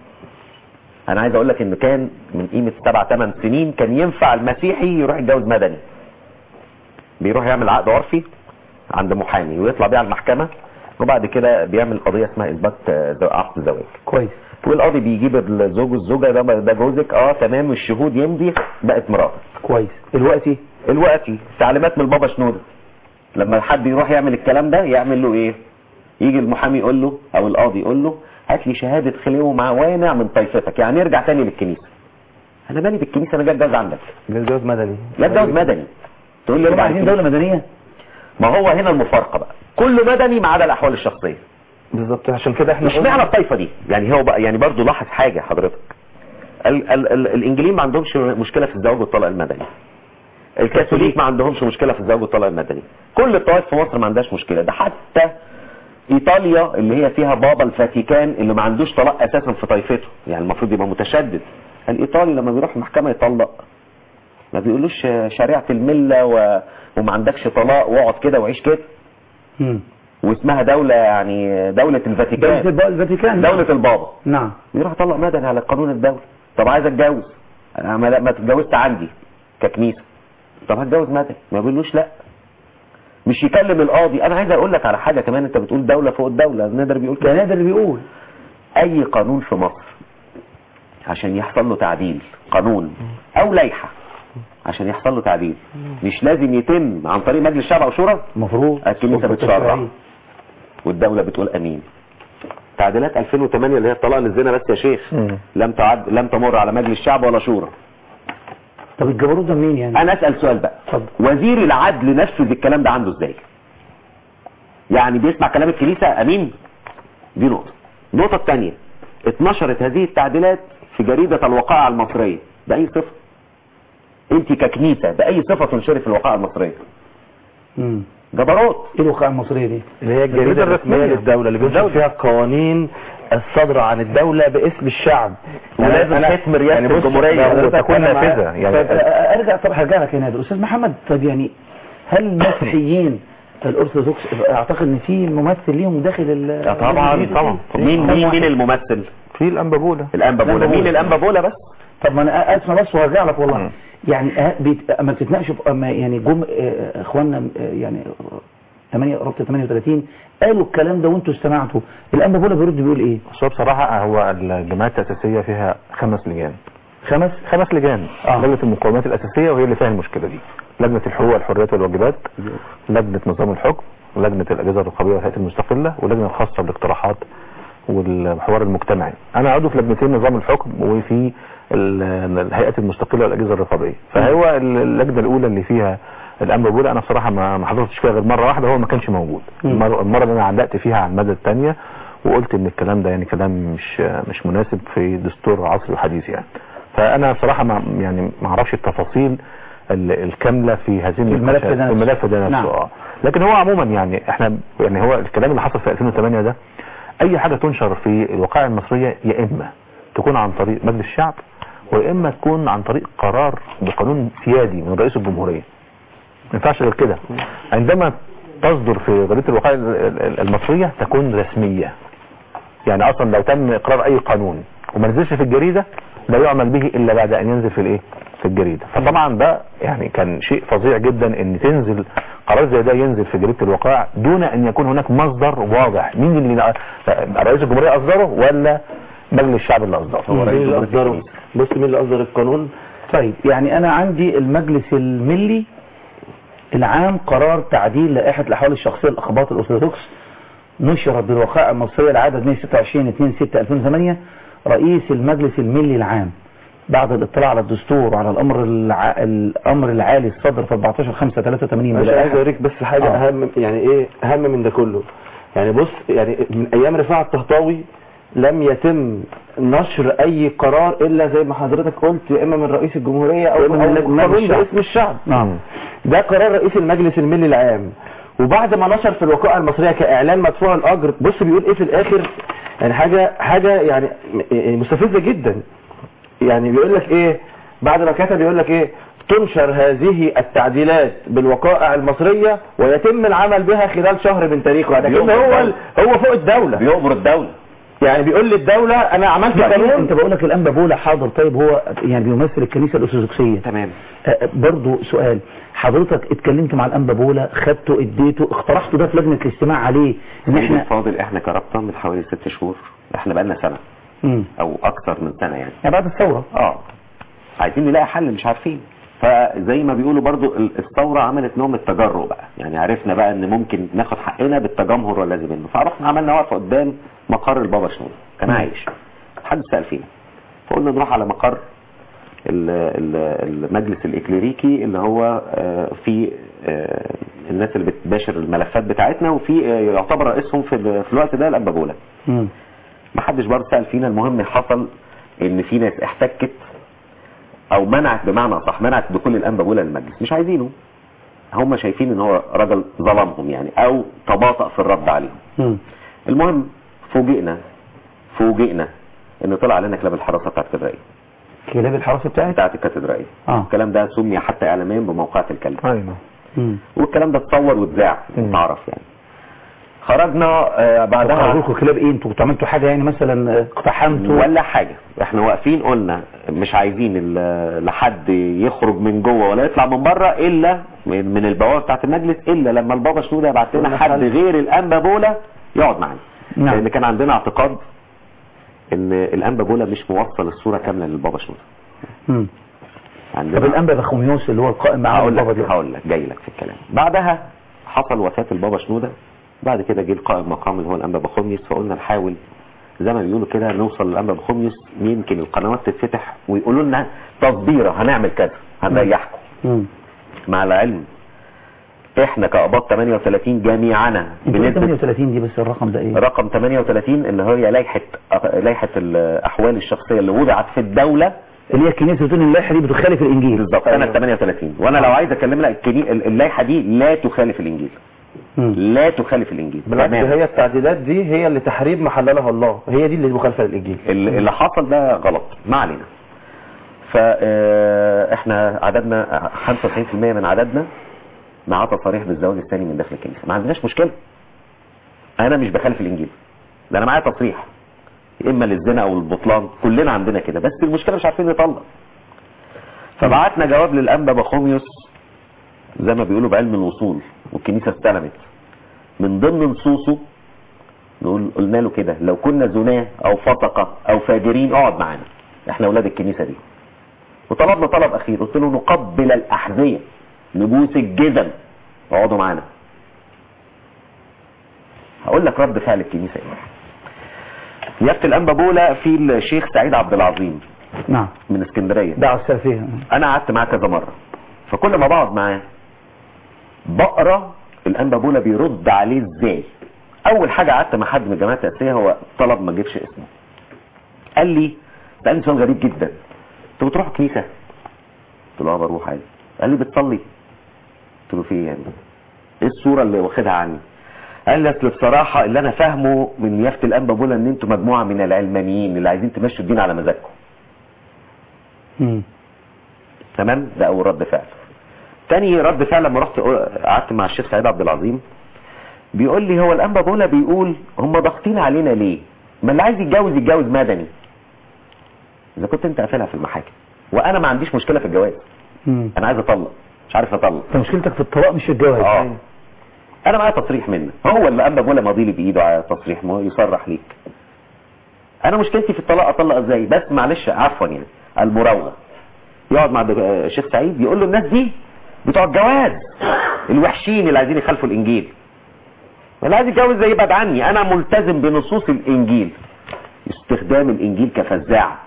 انا عايز اقول لك ان كان من قيمه سبع ثمان سنين كان ينفع المسيحي يروح يتجوز مدني بيروح يعمل عقد عرفي عند محامي ويطلع بيه على المحكمه وبعد كده بيعمل قضيه اسمها اثبات آه، زو- عقد زواج كويس والقاضي بيجيب الزوج والزوجه ده ده جوزك اه تمام والشهود يمضي بقت مراتك كويس دلوقتي دلوقتي تعليمات من البابا شنودة لما حد يروح يعمل الكلام ده يعمل له ايه يجي المحامي يقول له او القاضي يقول له هات لي شهاده خليه موانع من طائفتك يعني ارجع تاني للكنيسه انا مالي بالكنيسه انا جاي اتجوز عندك جواز مدني لا اتجوز مدني تقول لي هم ارجع عايزين للكنيسة. دوله مدنيه ما هو هنا المفارقه بقى كله مدني ما عدا الاحوال الشخصيه بالظبط عشان كده احنا مش معنى الطائفه دي يعني هو بقى يعني برضو لاحظ حاجه حضرتك ال ال ال الانجليين ما عندهمش مشكله في الزواج والطلاق المدني الكاثوليك ما عندهمش مشكله في الزواج والطلاق المدني كل الطوائف في مصر ما عندهاش مشكله ده حتى ايطاليا اللي هي فيها بابا الفاتيكان اللي ما عندوش طلاق اساسا في طائفته يعني المفروض يبقى متشدد الايطالي لما بيروح المحكمه يطلق ما بيقولوش شريعه المله و... وما عندكش طلاق واقعد كده وعيش كده مم. واسمها دوله يعني دوله دولة الفاتيكان الب- الفاتيكان دولة البابا نعم يروح يطلق مدني على قانون الدولة طب عايز اتجوز انا ما ما اتجوزت عندي ككنيسه طب هتجوز مدني ما بيقولوش لا مش يكلم القاضي انا عايز اقول لك على حاجه كمان انت بتقول دوله فوق الدوله نادر بيقول ده كده نادر بيقول اي قانون في مصر عشان يحصل له تعديل قانون او لائحه عشان يحصل له تعديل مش لازم يتم عن طريق مجلس الشعب او شورى المفروض الكنيسه بتشرع والدوله بتقول امين تعديلات 2008 اللي هي الطلاق للزنا بس يا شيخ مم. لم تعد لم تمر على مجلس الشعب ولا شورى طب الجبروت ده منين يعني انا اسال سؤال بقى اتفضل. وزير العدل نفذ الكلام ده عنده ازاي يعني بيسمع كلام الكنيسه امين دي نقطه النقطه الثانيه اتنشرت هذه التعديلات في جريده الوقائع المصريه باي صفه انت ككنيسه باي صفه تنشري في الوقائع المصريه مم. جبروت ايه الوقائع المصريه دي اللي هي الجريدة الرسمية للدولة اللي بينشر فيها قوانين الصادرة عن الدولة باسم الشعب ولازم أنا- ختم رئاسة يعني بص، الجمهورية لو وتكون أنا معاك- نافذة يعني طيب آه، ارجع طب هرجع لك يا نادر استاذ محمد طب يعني هل المسيحيين الارثوذكس اعتقد ان في ممثل ليهم داخل ال طبعا طبعا مين مين مين الممثل في الانبابوله الانبابولا الأنبابولة. مين الانبابولا بس طب ما انا اسمع بس وهرجع لك والله مم. يعني آه، بيت... اما بتتناقشوا في- اما يعني جم آه، اخواننا آه، يعني 8 رابطه 38 قالوا الكلام ده وانتوا استمعتوا الانبا بولا بيرد بيقول ايه بس هو بصراحه هو الجماعات الاساسيه فيها خمس لجان خمس خمس لجان آه. لجنه المقاومات الاساسيه وهي اللي فيها المشكله دي لجنه الحقوق والحريات والواجبات لجنه نظام الحكم ولجنه الاجهزه الرقابيه والهيئات المستقله ولجنه الخاصه بالاقتراحات والحوار المجتمعي انا عضو في لجنتين نظام الحكم وفي ال- الهيئات المستقله والاجهزه الرقابيه فهو اللجنه الاولى اللي فيها الامر بولا انا بصراحه ما ما حضرتش فيها غير مره واحده هو ما كانش موجود مم. المره المرة اللي انا علقت فيها على المدى الثانيه وقلت ان الكلام ده يعني كلام مش مش مناسب في دستور عصري وحديث يعني فانا بصراحه ما يعني ما اعرفش التفاصيل ال- الكامله في هذه الملف ده النقاشات. نفسه. في الملف ده نفسه نعم. اه لكن هو عموما يعني احنا يعني هو الكلام اللي حصل في 2008 ده اي حاجه تنشر في الوقائع المصريه يا اما تكون عن طريق مجلس الشعب ويا اما تكون عن طريق قرار بقانون سيادي من رئيس الجمهوريه ما ينفعش غير كده عندما تصدر في جريده الوقائع ال- ال- المصريه تكون رسميه يعني اصلا لو تم اقرار اي قانون وما نزلش في الجريده لا يعمل به الا بعد ان ينزل في الايه في الجريده فطبعا ده يعني كان شيء فظيع جدا ان تنزل قرار زي ده ينزل في جريده الوقائع دون ان يكون هناك مصدر واضح مين اللي رئيس الجمهوريه اصدره ولا مجلس الشعب اللي اصدره مين اللي أصدره بص مين اللي أصدر القانون طيب يعني انا عندي المجلس الملي العام قرار تعديل لائحة الاحوال الشخصية الاخباط الارثوذكس نشرت بالوقائع المصرية العدد 126 2 6 2008 رئيس المجلس الملي العام بعد الاطلاع على الدستور وعلى الامر الع... الامر العالي الصدر في 14 5 83 مش عايز بلائحة اوريك بس حاجة آه. اهم يعني ايه اهم من ده كله يعني بص يعني من ايام رفاعة الطهطاوي لم يتم نشر اي قرار الا زي ما حضرتك قلت يا اما من رئيس الجمهورية او يا إما من أو مجلس قانون الشعب. باسم الشعب نعم ده قرار رئيس المجلس الملي العام وبعد ما نشر في الوقائع المصرية كاعلان مدفوع الاجر بص بيقول ايه في الاخر يعني حاجة حاجة يعني م- مستفزة جدا يعني بيقول لك ايه بعد ما كتب يقول لك ايه تنشر هذه التعديلات بالوقائع المصرية ويتم العمل بها خلال شهر من تاريخها ده كده بيؤمر هو الدولة. هو فوق الدولة بيؤمر الدولة يعني بيقول للدولة انا عملت يعني قانون انت بقول لك الانبا بولا حاضر طيب هو يعني بيمثل الكنيسة الارثوذكسية تمام آه، برضو سؤال حضرتك اتكلمت مع الانبا بولا خدته اديته اقترحته ده في لجنة الاستماع عليه ان سيدي احنا الفاضل احنا كرابطة من حوالي ست شهور احنا بقالنا سنة مم. او اكثر من سنة يعني يعني بعد الثورة اه عايزين نلاقي حل مش عارفين فزي ما بيقولوا برضو ال- الثورة عملت نوع من التجرؤ بقى يعني عرفنا بقى ان ممكن ناخد حقنا بالتجمهر واللازم منه فرحنا عملنا وقفة قدام مقر البابا شنودة كان عايش حد سأل فينا فقلنا نروح على مقر ال- ال- المجلس الإكليريكي اللي هو آه، في آه، الناس اللي بتباشر الملفات بتاعتنا وفي آه، يعتبر رئيسهم في ال- في الوقت ده الأنبا بولا مم. ما حدش برضه سأل فينا المهم حصل ان في ناس احتكت او منعت بمعنى اصح منعت دخول الانبا بولا للمجلس مش عايزينه هم شايفين ان هو راجل ظلمهم يعني او تباطأ في الرد عليهم مم. المهم فوجئنا فوجئنا ان طلع علينا كلاب الحراسه بتاعت الكاتدرائيه كلاب الحراسة بتاعت بتاعت الكاتدرائيه اه الكلام ده سمي حتى اعلاميا بموقعة الكلب ايوه مم. والكلام ده اتصور واتذاع مم. واتعرف يعني خرجنا آه، بعدها خرجوكوا كلاب ايه انتوا كنتوا عملتوا حاجه يعني مثلا آه، اقتحمتوا ولا حاجة احنا واقفين قلنا مش عايزين ال- لحد يخرج من جوه ولا يطلع من بره الا من من البوابه بتاعت المجلس الا لما البابا شنودة يبعت لنا حد غير الانبا بولا يقعد معانا نعم. لان كان عندنا اعتقاد ان الانبا بولا مش موصل الصوره كامله للبابا شنودة مم. عندنا طب الانبا بخوميوس اللي هو القائم معاه هقول البابا لك دلوقتي. هقول لك جاي لك في الكلام بعدها حصل وفاة البابا شنودة بعد كده جه القائم مقام اللي هو الانبا بخوميوس فقلنا نحاول زي ما بيقولوا كده نوصل للانبا بخوميوس يمكن القنوات تتفتح ويقولوا لنا تصديره هنعمل كذا هنريحكم مم. مع العلم احنا كاباط 38 جميعنا انتوا بنسبه 38 دي بس الرقم ده ايه رقم 38 اللي هي لائحه لائحه الاحوال الشخصيه اللي وضعت في الدوله اللي هي الكنيسه بتقول ان اللائحه دي بتخالف الانجيل بالظبط سنه 38 وانا لو عايز اكلم لك الكني- اللائحه دي لا تخالف الانجيل مم. لا تخالف الانجيل بالعكس تمام. هي التعديلات دي هي اللي تحريم ما حللها الله هي دي اللي مخالفه للانجيل اللي اللي حصل ده غلط ما علينا فاحنا عددنا 95% من عددنا معاه تصاريح بالزواج الثاني من داخل الكنيسه ما عندناش مشكله انا مش بخالف الانجيل ده انا معايا تصريح اما للزنا او البطلان كلنا عندنا كده بس المشكله مش عارفين نطلق فبعتنا جواب للانبا بخوميوس زي ما بيقولوا بعلم الوصول والكنيسه استلمت من ضمن نصوصه نقول قلنا له كده لو كنا زناه او فسقه او فاجرين اقعد معانا احنا اولاد الكنيسه دي وطلبنا طلب اخير قلت له نقبل الاحذيه نبوس الجزم اقعدوا معانا هقول لك رد فعل الكنيسه ايه نيابه الانبا بولا في الشيخ سعيد عبد العظيم نعم من اسكندريه دعوه السلفيه انا قعدت معاه كذا مره فكل ما بقعد معاه بقرا الانبا بولا بيرد عليه ازاي اول حاجه قعدت مع حد من الجماعه التاسيسيه هو طلب ما اجيبش اسمه قال لي سالني سؤال غريب جدا انت بتروح الكنيسه قلت له اه بروح عادي قال لي بتصلي قلت له في ايه يعني ايه الصوره اللي واخدها عني قال لي اصل بصراحه اللي انا فاهمه من يافه الانبا بولا ان انتوا مجموعه من العلمانيين اللي عايزين تمشوا الدين على مزاجكم مم. تمام ده اول رد فعل تاني رد فعل لما رحت قعدت مع الشيخ سعيد عبد العظيم بيقول لي هو الانبا بولا بيقول هم ضاغطين علينا ليه ما اللي عايز يتجوز يتجوز مدني اذا كنت انت قافلها في المحاكم وانا ما عنديش مشكله في الجواز مم. انا عايز اطلق مش عارف اطلق انت مشكلتك في الطلاق مش في الجواز اه انا معايا تصريح منه هو اللي انبا بولا ماضي لي بايده على تصريح ما هو يصرح ليك انا مشكلتي في الطلاق اطلق ازاي بس معلش عفوا يعني المراوغه يقعد مع الدك- الشيخ سعيد يقول له الناس دي بتوع الجواز الوحشين اللي عايزين يخالفوا الانجيل اللي عايز يتجوز زي يبعد عني انا ملتزم بنصوص الانجيل استخدام الانجيل كفزاعه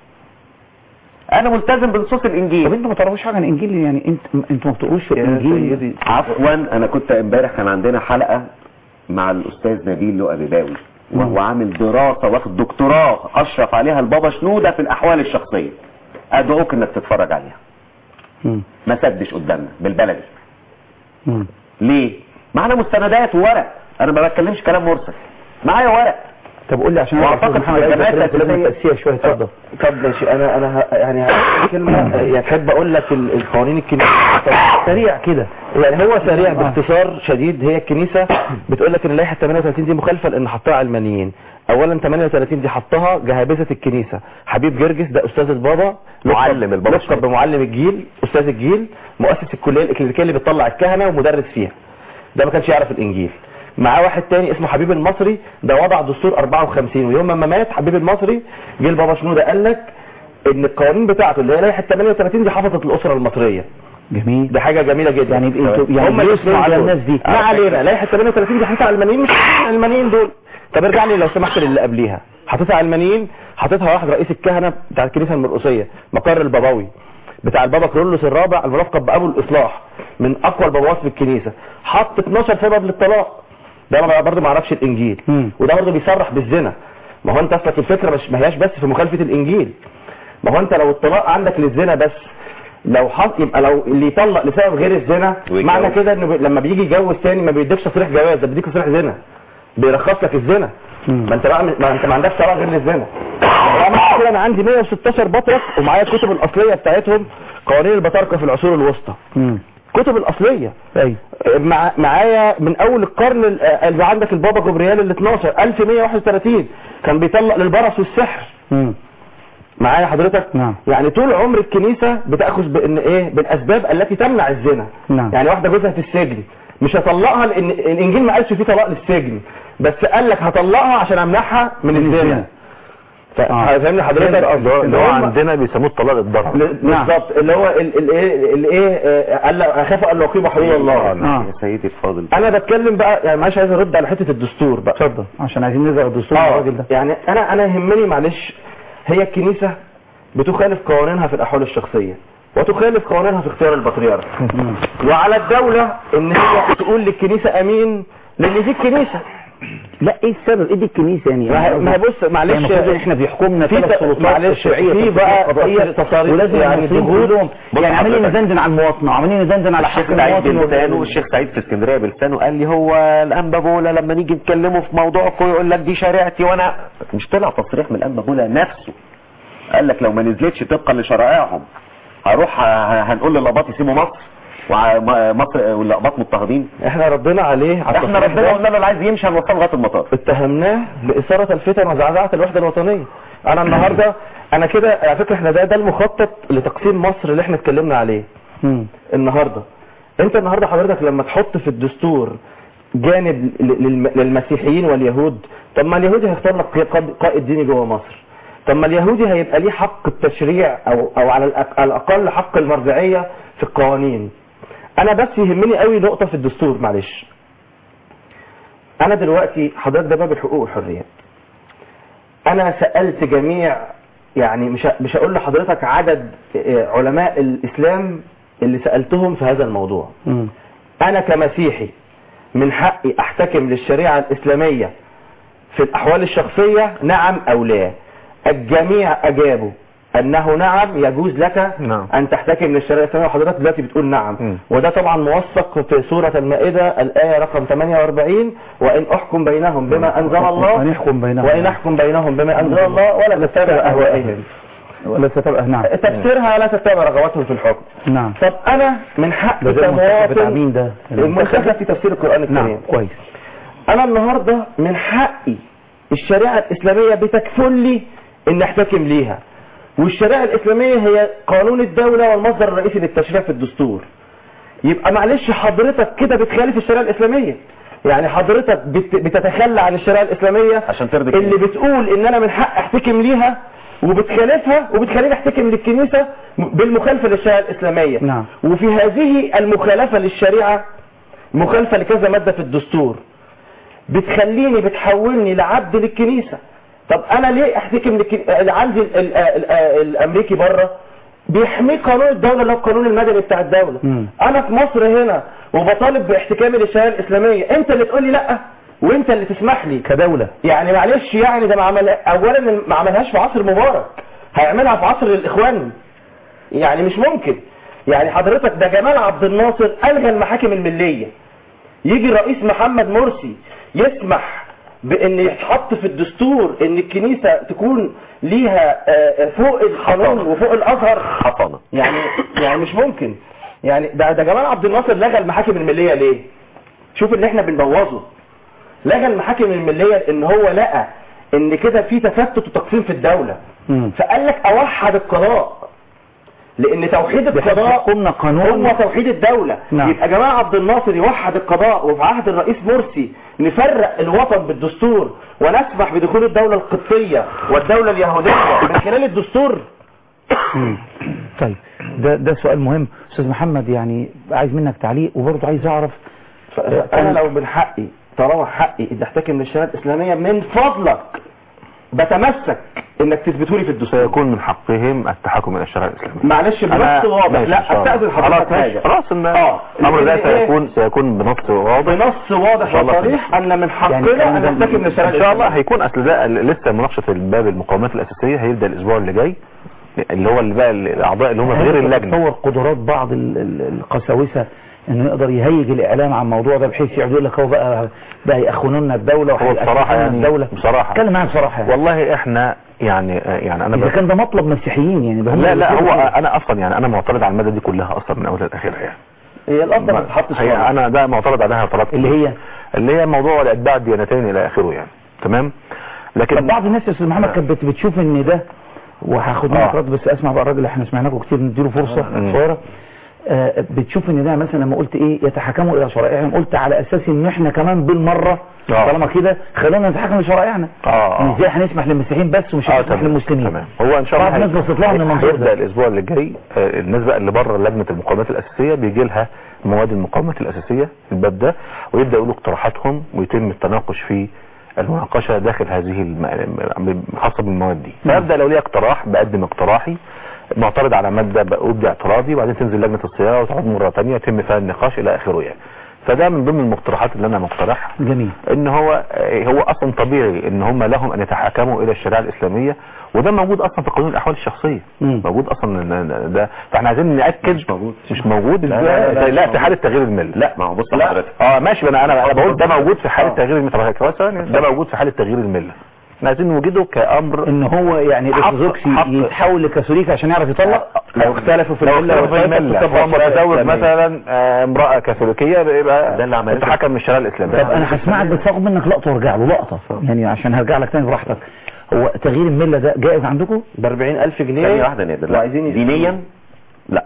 انا ملتزم بنصوص طب الانجيل انتوا ما تعرفوش حاجه عن الانجيل يعني انت انتوا ما بتقروش في الانجيل عفوا انا كنت امبارح كان عندنا حلقه مع الاستاذ نبيل لؤى بباوي وهو عامل دراسه واخد دكتوراه اشرف عليها البابا شنوده في الاحوال الشخصيه ادعوك انك تتفرج عليها مم. ما سدش قدامنا بالبلدي مم. ليه معانا مستندات وورق انا ما بتكلمش كلام مرسل معايا ورق طب قول لي عشان انا وأعتقد محمد في عايز الجماعات أكلمك في لجنة التأسيسية- التأسيسية شويه اتفضل طب ماشي انا انا ه- يعني هقول كلمه يعني احب اقول لك ال- القوانين الكنيسه سريع كده يعني هو سريع باختصار شديد هي الكنيسه بتقول لك ان اللائحه 38 دي مخالفه لان حطها علمانيين اولا 38 دي حطها جهابذه الكنيسه حبيب جرجس ده استاذ البابا لقب- معلم البابا لقب بمعلم الجيل استاذ الجيل مؤسس الكليه الاكلينيكيه اللي بتطلع الكهنه ومدرس فيها ده ما كانش يعرف الانجيل معاه واحد تاني اسمه حبيب المصري ده وضع دستور 54 ويوم ما مات حبيب المصري جه البابا شنوده قال لك ان القوانين بتاعته اللي هي لائحه 38 دي حفظت الاسره المصريه جميل دي حاجه جميله جدا يعني انتوا يعني هم ليه اللي اسمعوا اسمعوا على دول. الناس دي ما علينا لائحه 38 دي حطيتها علمانيين مش علمانيين دول طب ارجع لي لو سمحت للي قبليها حطيتها علمانيين حطيتها واحد رئيس الكهنه بتاع الكنيسه المرقسيه مقر البابوي بتاع البابا كرولوس الرابع الملقب بابو الاصلاح من اقوى البابوات في الكنيسه حط 12 سبب للطلاق ده انا برضه ما اعرفش الانجيل مم. وده برضه بيصرح بالزنا ما هو انت اصلك الفكره مش ما هياش بس في مخالفه الانجيل ما هو انت لو الطلاق عندك للزنا بس لو حط يبقى لو اللي يطلق لسبب غير الزنا ويتجوز. معنى كده انه ب- لما بيجي يتجوز تاني ما بيديكش تصريح جواز ده بيديك تصريح زنا بيرخص لك الزنا مم. ما انت بقى ما انت ما عندكش صلاح غير للزنا معنى كده انا عندي 116 بطرك ومعايا الكتب الاصليه بتاعتهم قوانين البطاركه في العصور الوسطى مم. كتب الاصليه ايوه مع معايا من اول القرن ال- اللي عندك البابا جبريال ال 12 1131 كان بيطلق للبرص والسحر مم. معايا حضرتك نعم. يعني طول عمر الكنيسه بتاخذ بان ايه بالاسباب التي تمنع الزنا نعم. يعني واحده جوزها في السجن مش هطلقها لان الانجيل ما قالش فيه طلاق للسجن بس قال لك هطلقها عشان امنعها من من الزنا الزنا. ف- آه. فاهمني حضرتك اللي هو- اللي هو هم- عندنا بيسموه الطلاق الضرر ل- بالظبط اللي هو ال- الايه الايه آه، قال لك اخاف ان اقيم حدود الله آه. يا سيدي الفاضل انا بتكلم بقى يعني معلش عايز ارد على حته الدستور بقى اتفضل عشان عايزين نزرع الدستور اه الراجل ده يعني انا انا يهمني معلش هي الكنيسه بتخالف قوانينها في الاحوال الشخصيه وتخالف قوانينها في اختيار البطريرك مم. وعلى الدوله ان هي تقول للكنيسه امين لان دي الكنيسه لا ايه السبب ايه دي الكنيسه يعني ما هي- ما هي بص معلش يعني المفروض إن احنا بيحكمنا في ثلاث ت- سلطات معلش تشريعيه في بقى قضائية، هي تصاريح ولازم يعني يعني ضغوط كلهم بص يعني عمالين حضرتك. نزندن على المواطن وعمالين نزندن على حق الشيخ سعيد المواطن بلسانه وال- والشيخ سعيد في اسكندريه بلسانه قال لي هو الانبا بولا لما نيجي نتكلمه في موضوعكم يقول لك دي شريعتي وانا مش طلع تصريح من الانبا بولا نفسه قال لك لو ما نزلتش طبقا لشرائعهم هروح ه- هنقول للاباط يسيبوا مصر ومصر والاباط مضطهدين احنا ردنا عليه على احنا التصريح ربنا ده. قلنا له اللي عايز يمشي هنوصله لغايه المطار اتهمناه بإثارة الفتن وزعزعة الوحدة الوطنية انا النهاردة انا كده على فكرة احنا ده ده المخطط لتقسيم مصر اللي احنا اتكلمنا عليه مم. النهاردة انت النهاردة حضرتك لما تحط في الدستور جانب ل- للم- للمسيحيين واليهود طب ما اليهودي هيختار لك قائد- قائد ديني جوه مصر طب ما اليهودي هيبقى ليه حق التشريع او او على الأق- على الاقل حق المرجعية في القوانين انا بس يهمني قوي نقطة في الدستور معلش انا دلوقتي حضرتك ده باب الحقوق والحريات انا سألت جميع يعني مش ه- مش هقول لحضرتك عدد آه، علماء الاسلام اللي سألتهم في هذا الموضوع مم. انا كمسيحي من حقي احتكم للشريعة الاسلامية في الاحوال الشخصية نعم او لا الجميع اجابوا انه نعم يجوز لك نعم. ان تحتكم للشريعة الاسلامية وحضرتك دلوقتي بتقول نعم مم. وده طبعا موثق في سورة المائدة الآية رقم 48 وإن أحكم بينهم بما أنزل الله وإن يحكم بينهم. وإن أحكم بينهم بما أنزل الله ولا تتبع أهوائهم ولا تتبقى نعم تفسيرها لا تتبع رغباتهم في الحكم نعم طب أنا من حق ده زي المنتخب بتاع كمواطن مين ده المنتخب في تفسير القرآن نعم الكريم كويس انا النهاردة من حقي الشريعة الاسلامية بتكفل لي ان احتكم ليها والشريعة الاسلامية هي قانون الدولة والمصدر الرئيسي للتشريع في الدستور يبقى معلش حضرتك كده بتخالف الشريعة الاسلامية يعني حضرتك بت- بتتخلى عن الشريعة الاسلامية عشان ترضي اللي الكنيسة. بتقول ان انا من حق احتكم ليها وبتخالفها وبتخليني احتكم للكنيسة بالمخالفة للشريعة الاسلامية نعم. وفي هذه المخالفة للشريعة مخالفة لكذا مادة في الدستور بتخليني بتحولني لعبد للكنيسة طب انا ليه احتكم للكنيسة عندي ال ال ال الامريكي بره بيحميه قانون الدولة اللي هو القانون المدني بتاع الدولة مم. انا في مصر هنا وبطالب باحتكامي للشريعة الاسلامية انت اللي تقول لي لا وانت اللي تسمح لي كدولة يعني معلش يعني ده ما عمل اولا ما عملهاش في عصر مبارك هيعملها في عصر الاخوان يعني مش ممكن يعني حضرتك ده جمال عبد الناصر الغى المحاكم المليه يجي الرئيس محمد مرسي يسمح بان يتحط في الدستور ان الكنيسه تكون ليها آه، فوق القانون وفوق الازهر حصانه يعني يعني مش ممكن يعني ده ده جمال عبد الناصر لغى المحاكم المليه ليه شوف اللي احنا بنبوظه لغى المحاكم المليه ان هو لقى ان كده في تفتت وتقسيم في الدوله مم. فقال لك اوحد القضاء لان توحيد القضاء قمنا قانون هو توحيد الدولة نعم. يبقى جمال عبد الناصر يوحد القضاء وفي عهد الرئيس مرسي نفرق الوطن بالدستور ونسمح بدخول الدولة القبطية والدولة اليهودية من خلال الدستور مم. طيب ده ده سؤال مهم استاذ محمد يعني عايز منك تعليق وبرضه عايز اعرف انا لو من حقي طالما حقي ان احتكم للشريعه الاسلاميه من فضلك بتمسك انك تثبتوا لي في الدستور سيكون من حقهم التحكم الى الشريعه الاسلاميه معلش بنص أنا- واضح ماشي، لا إن شاء الله. استاذن خلاص حضرتك ماشي. حاجه خلاص ان اه الامر ده لأن إيه؟ سيكون سيكون بنص واضح بنص واضح شاء الله وصريح ان من حقنا يعني ان نحتكم للشريعه ان شاء الله الإسلامية. هيكون اصل ده لسه مناقشه الباب المقاومات الاساسيه هيبدا الاسبوع اللي جاي اللي هو اللي بقى الاعضاء اللي هم غير اللجنه تصور قدرات بعض ال- ال- القساوسه انه يقدر يهيج الاعلام عن الموضوع ده بحيث يقعد يقول لك هو بقى بقى يأخونوا لنا الدوله هو وهيأخونوا بصراحه لنا يعني الدوله بصراحه اتكلم معايا بصراحه يعني. والله احنا يعني يعني انا اذا بس- كان ده مطلب مسيحيين يعني ده هم لا اللي لا هو بيطلبوا كده. انا اصلا يعني انا معترض على الماده دي كلها اصلا من اولها لاخرها يعني هي الافضل ما ما- تتحطش هي خالص. انا ده معترض عليها اعتراض اللي هي اللي هي موضوع الاتباع الديانتين الى اخره يعني تمام لكن طب بعض الناس يا استاذ محمد كانت بت- بتشوف ان ده وهاخد منك آه. رد بس اسمع بقى الراجل اللي احنا سمعناكم كتير نديله فرصه مم. صغيره آه، بتشوف ان ده مثلا لما قلت ايه يتحكموا الى شرائعهم قلت على اساس ان احنا كمان بالمره آه. طالما كده خلونا نتحكم لشرائعنا اه اه ازاي هنسمح للمسيحيين بس ومش اه هنسمح تمام للمسلمين تمام هو ان شاء الله بعض الناس هي- بصت لها من المنظور هيبدا ده الاسبوع اللي جاي آه، الناس بقى اللي بره لجنه المقاومات الاساسيه بيجي لها مواد المقاومات الاساسيه الباب ده ويبدا يقولوا اقتراحاتهم ويتم التناقش في المناقشه داخل هذه الم... خاصه بالمواد دي نعم. فابدا لو لي اقتراح بقدم اقتراحي معترض على ماده بأبدي اعتراضي وبعدين تنزل لجنه الصياغه وتعود مره ثانيه يتم فيها النقاش الى اخره يعني فده من ضمن المقترحات اللي انا مقترحها جميل ان هو هو اصلا طبيعي ان هم لهم ان يتحاكموا الى الشريعه الاسلاميه وده موجود اصلا في قانون الاحوال الشخصيه مم. موجود اصلا إن ده فاحنا عايزين ناكد مش موجود. مش موجود لا, لا، لا، لا, مش لا في موجود. حاله تغيير المله لا ما هو بص لا حضرتك اه ماشي انا انا انا بقول ده موجود في حاله آه. تغيير المله طب كويس ثواني. ده موجود في حاله تغيير المله احنا عايزين نوجده كامر ان هو يعني حق- الارثوذكسي حق. يتحول لكاثوليك عشان يعرف يطلق لو اختلفوا في المله لو اختلفوا والمله تطبق هو الشريعة متزوج الإسلامية. مثلا آه، امراه كاثوليكيه يبقى ده اللي عملته. تتحكم من الشريعه الاسلاميه طب انا هسمعك بس هاخد منك لقطه وارجع له لقطه يعني عشان هرجع لك تاني براحتك هو تغيير المله ده جائز عندكم ب 40000 جنيه ثانية واحدة نقدر لا وعايزين دينيا لا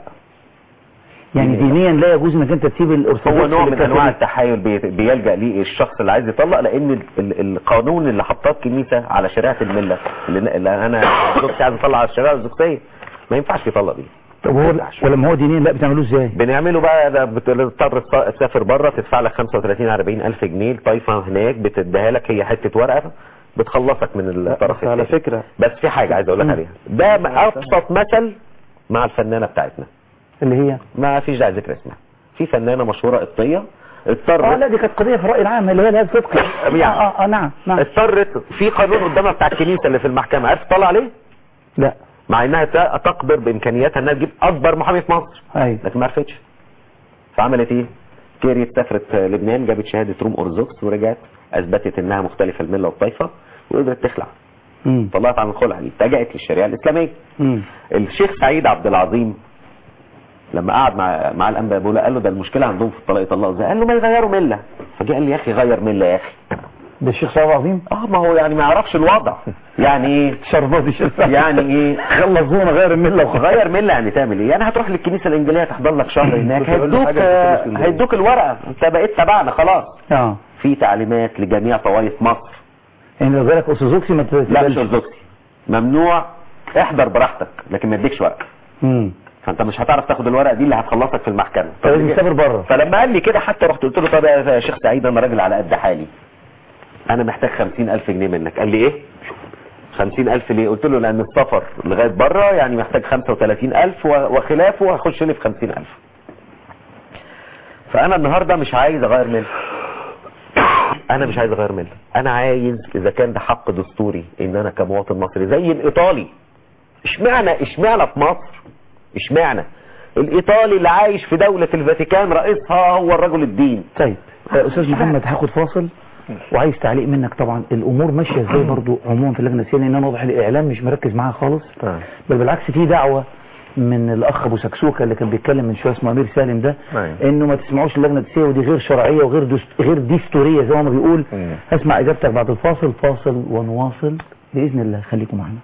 يعني دينيا لا يجوز انك انت تسيب الارثوذكس هو نوع من للكاثوليك. انواع التحايل بي- بيلجا ليه الشخص اللي عايز يطلق لان ال- ال- القانون اللي حطاه الكنيسه على شريعه المله اللي اللي انا زوجتي عايز اطلع على الشريعه الزوجيه ما ينفعش يطلق بيه طب هو ولما هو دينيا لا بتعملوه ازاي بنعمله بقى ده بتضطر تس- تسافر بره تدفع لك 35 40 الف جنيه الطايفه هناك بتديها لك هي حته ورقه بتخلصك من الطرف بس على الثاني. فكرة بس في حاجه عايز اقول لك عليها ده ابسط مثل مع الفنانه بتاعتنا اللي هي ما فيش داعي ذكر اسمها في فنانه مشهوره قبطيه اه اضطرت لا دي كانت قضيه في الراي العام اللي هي لها صدق يعني. اه اه, آه نعم نعم اضطرت في قانون قدامها بتاع الكنيسه اللي في المحكمه عرفت تطلع عليه لا مع انها ت- تقدر بامكانياتها انها تجيب اكبر محامي في مصر ايوه لكن ما عرفتش فعملت ايه كيريت سافرت لبنان جابت شهاده روم ارثوذكس ورجعت اثبتت انها مختلفه المله والطائفه وقدرت تخلع امم طلعت عن الخلع دي اتجهت للشريعه الاسلاميه امم الشيخ سعيد عبد العظيم لما قعد مع مع الانبا بولا قال له ده المشكله عندهم في الطلاق يطلقوا ازاي قال له ما يغيروا مله فجاء قال لي يا اخي غير مله يا اخي ده الشيخ سعد عظيم اه ما هو يعني ما يعرفش الوضع يعني ايه شربات الشيخ سعد يعني ايه خلصونا غير المله وخلاص غير مله يعني تعمل ايه يعني هتروح للكنيسه الانجيليه تحضر لك شهر هناك كنت بقول له هيدوك حاجة آه، في الكنيسة الإنجيلية. هيدوك الورقه انت بقيت تبعنا خلاص اه في تعليمات لجميع طوائف مصر يعني لو جالك ارثوذكسي ما لا مش ارثوذكسي ممنوع احضر براحتك لكن ما يديكش ورقه امم فانت مش هتعرف تاخد الورقه دي اللي هتخلصك في المحكمه فلازم تسافر بره فلما قال لي كده حتى رحت قلت له طب يا شيخ سعيد انا راجل على قد حالي انا محتاج خمسين الف جنيه منك قال لي ايه خمسين الف ليه قلت له لان السفر لغايه بره يعني محتاج خمسة وثلاثين الف و- وخلافه هخش لي في خمسين الف فانا النهارده مش عايز اغير مله انا مش عايز اغير مله انا عايز اذا كان ده حق دستوري ان انا كمواطن مصري زي الايطالي اشمعنى اشمعنى في مصر اشمعنى الايطالي اللي عايش في دولة الفاتيكان رئيسها هو الرجل الدين طيب آه، استاذ محمد هاخد فاصل وعايز تعليق منك طبعا الامور ماشيه ازاي برضو عموما في اللجنه السياسيه لان انا واضح الاعلام مش مركز معاها خالص آه. بل بالعكس في دعوه من الاخ ابو سكسوكه اللي كان بيتكلم من شويه اسمه امير سالم ده أيوة. انه ما تسمعوش اللجنه السياسيه ودي غير شرعيه وغير دست... غير دستوريه زي ما بيقول مم. هسمع اجابتك بعد الفاصل فاصل ونواصل باذن الله خليكم معنا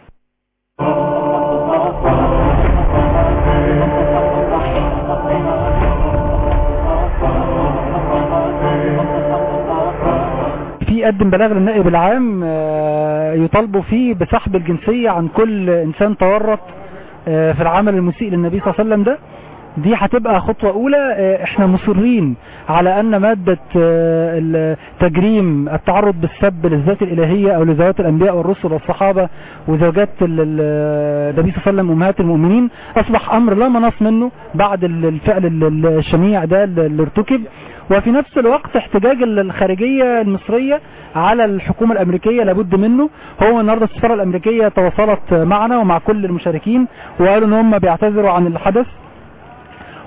في قدم بلاغ للنائب العام آه، يطالبوا فيه بسحب الجنسية عن كل إنسان تورط آه، في العمل المسيء للنبي صلى الله عليه وسلم ده دي هتبقى خطوة أولى آه، احنا مصرين على أن مادة آه، ال- تجريم التعرض بالسب للذات الإلهية أو لذوات الأنبياء والرسل والصحابة وزوجات ال- ال- النبي صلى الله عليه وسلم أمهات المؤمنين أصبح أمر لا مناص منه بعد ال- الفعل ال- ال- الشنيع ده اللي ارتكب وفي نفس الوقت احتجاج الخارجية المصرية على الحكومة الأمريكية لابد منه هو النهاردة السفارة الأمريكية تواصلت معنا ومع كل المشاركين وقالوا ان هم بيعتذروا عن الحدث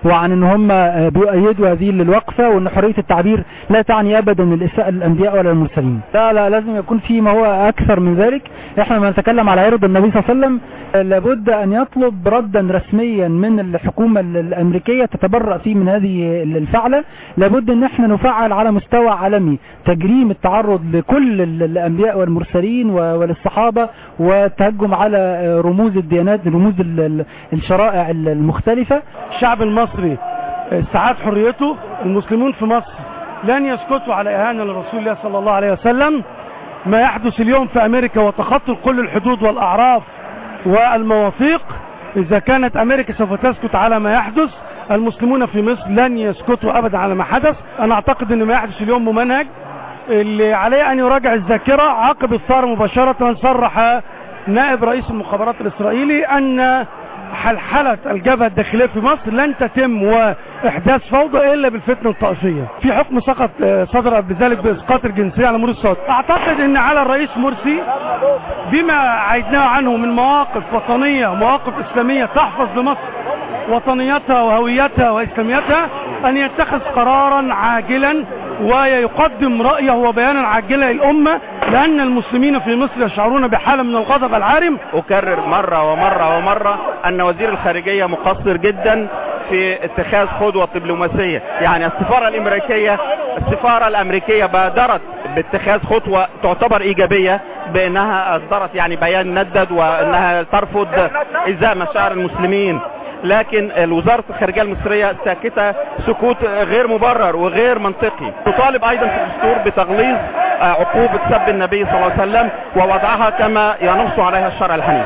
وعن ان هم آه، بيؤيدوا هذه الوقفة وان حرية التعبير لا تعني ابدا الاساءة للانبياء ولا المرسلين لا لا لازم يكون في ما هو اكثر من ذلك احنا لما نتكلم على عرض النبي صلى الله عليه وسلم آه، لابد ان يطلب ردا رسميا من الحكومة ال- الامريكية تتبرأ فيه من هذه الفعلة لابد ان احنا نفعل على مستوى عالمي تجريم التعرض لكل ال- الانبياء والمرسلين و- وللصحابة والتهجم على آه، رموز الديانات رموز ال- ال- الشرائع ال- المختلفة الشعب المصري استعاد حريته المسلمون في مصر لن يسكتوا على إهانة لرسول الله صلى الله عليه وسلم ما يحدث اليوم في أمريكا وتخطي كل الحدود والأعراف والمواثيق إذا كانت أمريكا سوف تسكت على ما يحدث المسلمون في مصر لن يسكتوا أبدا على ما حدث أنا أعتقد أن ما يحدث اليوم ممنهج اللي عليه أن يراجع الذاكرة عقب الثارة مباشرة صرح نائب رئيس المخابرات الإسرائيلي أن حلحلة الجبهة الداخلية في مصر لن تتم وإحداث فوضى إلا بالفتنة الطائفية في حكم سقط آه، صدر قبل ذلك بإسقاط الجنسية على مرسي الصادق أعتقد أن على الرئيس مرسي بما عيدناه عنه من مواقف وطنية مواقف إسلامية تحفظ لمصر وطنيتها وهويتها وإسلاميتها أن يتخذ قرارا عاجلا ويقدم رأيه وبيانا عاجلا للأمة لأن المسلمين في مصر يشعرون بحالة من الغضب العارم أكرر مرة ومرة ومرة أن وزير الخارجية مقصر جدا في اتخاذ خطوة دبلوماسية يعني السفارة الأمريكية السفارة الأمريكية بادرت باتخاذ خطوة تعتبر إيجابية بأنها أصدرت يعني بيان ندد وأنها ترفض إزاء مشاعر المسلمين لكن وزارة الخارجية المصرية ساكتة سكوت غير مبرر وغير منطقي تطالب أيضا في الدستور بتغليظ آه، عقوبة سب النبي صلى الله عليه وسلم ووضعها كما ينص عليها الشرع الحنيف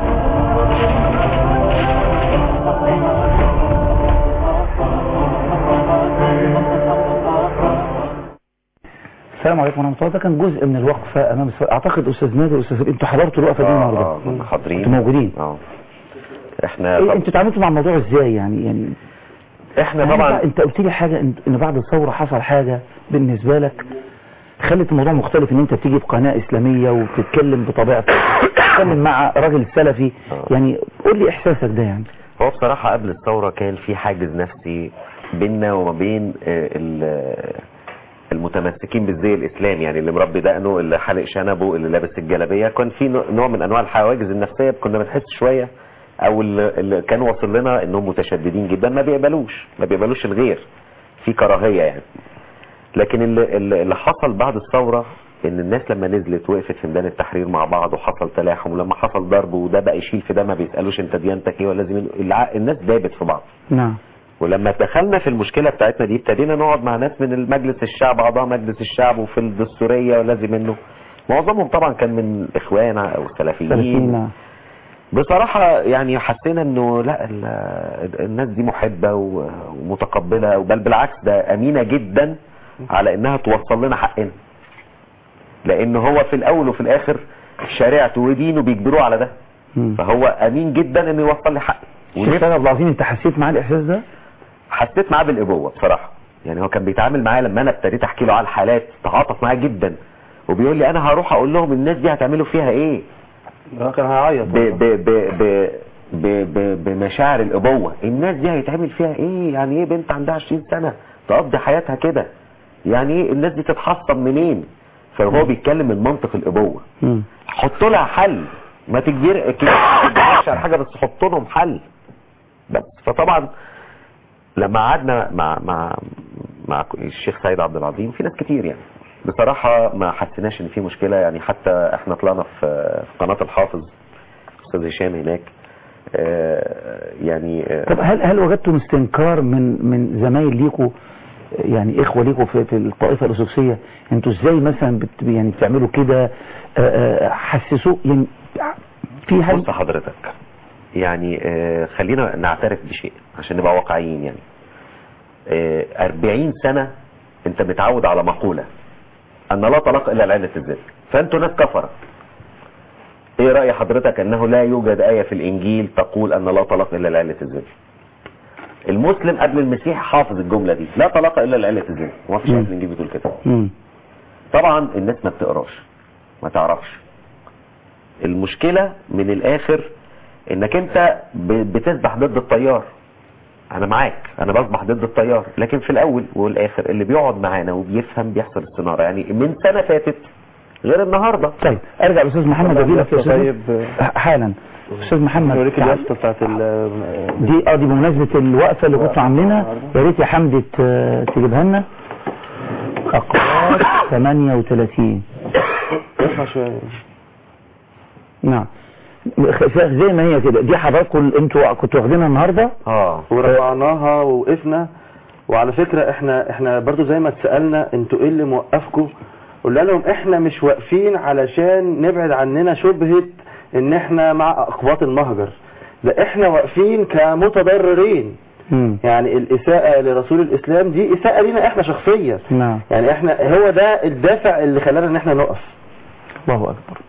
السلام عليكم ورحمة الله ده كان جزء من الوقفة أمام السؤال أعتقد أستاذ نادر وأستاذ انتوا حضرتوا الوقفة دي النهاردة اه كنا حاضرين انتوا موجودين اه احنا إيه طب- انتوا اتعاملتوا مع الموضوع ازاي يعني يعني احنا يعني طبعا بقى انت قلت لي حاجة ان إن بعد الثورة حصل حاجة بالنسبة لك خلت الموضوع مختلف ان انت بتيجي بقناة اسلامية وبتتكلم بطبيعتك تتكلم مع راجل سلفي يعني قول لي احساسك ده يعني هو بصراحة قبل الثورة كان في حاجز نفسي بيننا وما بين آه، ال- المتمسكين بالزي الاسلامي يعني اللي مربي دقنه اللي حالق شنبه اللي لابس الجلابيه كان في نوع- نوع من انواع الحواجز النفسيه كنا بنحس شويه او اللي اللي كان واصل لنا انهم متشددين جدا ما بيقبلوش ما بيقبلوش الغير في كراهيه يعني لكن اللي, اللي اللي حصل بعد الثوره ان الناس لما نزلت وقفت في ميدان التحرير مع بعض وحصل تلاحم ولما حصل ضرب وده بقى يشيل في ده ما بيسالوش انت ديانتك ايه ولا لازم الع- الناس دابت في بعض نعم ولما دخلنا في المشكلة بتاعتنا دي ابتدينا نقعد مع ناس من المجلس الشعب أعضاء مجلس الشعب وفي الدستورية ولازم منه معظمهم طبعا كان من إخوان أو سلفيين سلفيين نعم. بصراحة يعني حسينا انه لا ال- الناس دي محبة و- ومتقبلة بل بالعكس ده امينة جدا على انها توصل لنا حقنا لان هو في الاول وفي الاخر شريعته ودينه بيجبروه على ده مم. فهو امين جدا انه يوصل لي حقي شيخ سيد عبد العظيم انت حسيت معاه الاحساس ده حسيت معاه بالابوه بصراحه يعني هو كان بيتعامل معايا لما انا ابتديت احكي له على الحالات تعاطف معايا جدا وبيقول لي انا هروح اقول لهم الناس دي هتعملوا فيها ايه كان هيعيط ب ب ب ب ب ب بمشاعر الابوه الناس دي هيتعمل فيها ايه يعني ايه بنت عندها 20 سنه تقضي حياتها كده يعني ايه الناس دي تتحصن منين فهو بيتكلم من منطق الابوه مم. حط لها حل ما تجبر تجبرش على حاجه بس حط لهم حل بس فطبعا لما قعدنا مع مع مع الشيخ سيد عبد العظيم في ناس كتير يعني بصراحة ما حسيناش ان في مشكلة يعني حتى احنا طلعنا في في قناة الحافظ استاذ هشام هناك آه، يعني آه، طب هل هل وجدتم استنكار من من زمايل ليكوا يعني اخوه ليكوا في, في الطائفه الاسوسيه انتوا ازاي مثلا بت يعني بتعملوا كده آه، آه، حسسوه يعني في هل بص حضرتك يعني آه، خلينا نعترف بشيء عشان نبقى واقعيين يعني آه، 40 سنة انت متعود على مقولة ان لا طلاق الا لعلة الزنا فانتوا ناس كفرة ايه رأي حضرتك انه لا يوجد آية في الانجيل تقول ان لا طلاق الا لعلة الزنا المسلم قبل المسيح حافظ الجملة دي لا طلاق الا لعلة الزنا وما فيش آية في الانجيل بتقول كده مم. طبعا الناس ما بتقراش ما تعرفش المشكلة من الاخر انك انت ب- بتسبح ضد التيار انا معاك انا بصبح ضد التيار لكن في الاول والاخر اللي بيقعد معانا وبيفهم بيحصل الصناره يعني من سنه فاتت غير النهارده طيب ارجع لاستاذ محمد طبعاً اجيلك يا يا أستاذ استاذ طيب. حالا استاذ محمد نوريك تعال. اليافطه بتاعت ال- دي اه دي بمناسبة الوقفة اللي كنتوا عاملينها يا ريت يا حمدي ت- تجيبها لنا أقراص 38 ارفع شويه نعم خ- زي ما هي كده دي حضراتكم انتوا كنتوا واخدينها النهارده اه ورفعناها ووقفنا وعلى فكرة احنا احنا برضو زي ما اتسألنا انتوا ايه اللي موقفكم قلنا لهم احنا مش واقفين علشان نبعد عننا شبهة ان احنا مع اقباط المهجر ده احنا واقفين كمتضررين مم. يعني الاساءة لرسول الاسلام دي اساءة لينا احنا شخصيا نعم يعني احنا هو ده الدافع اللي خلانا ان احنا نقف الله اكبر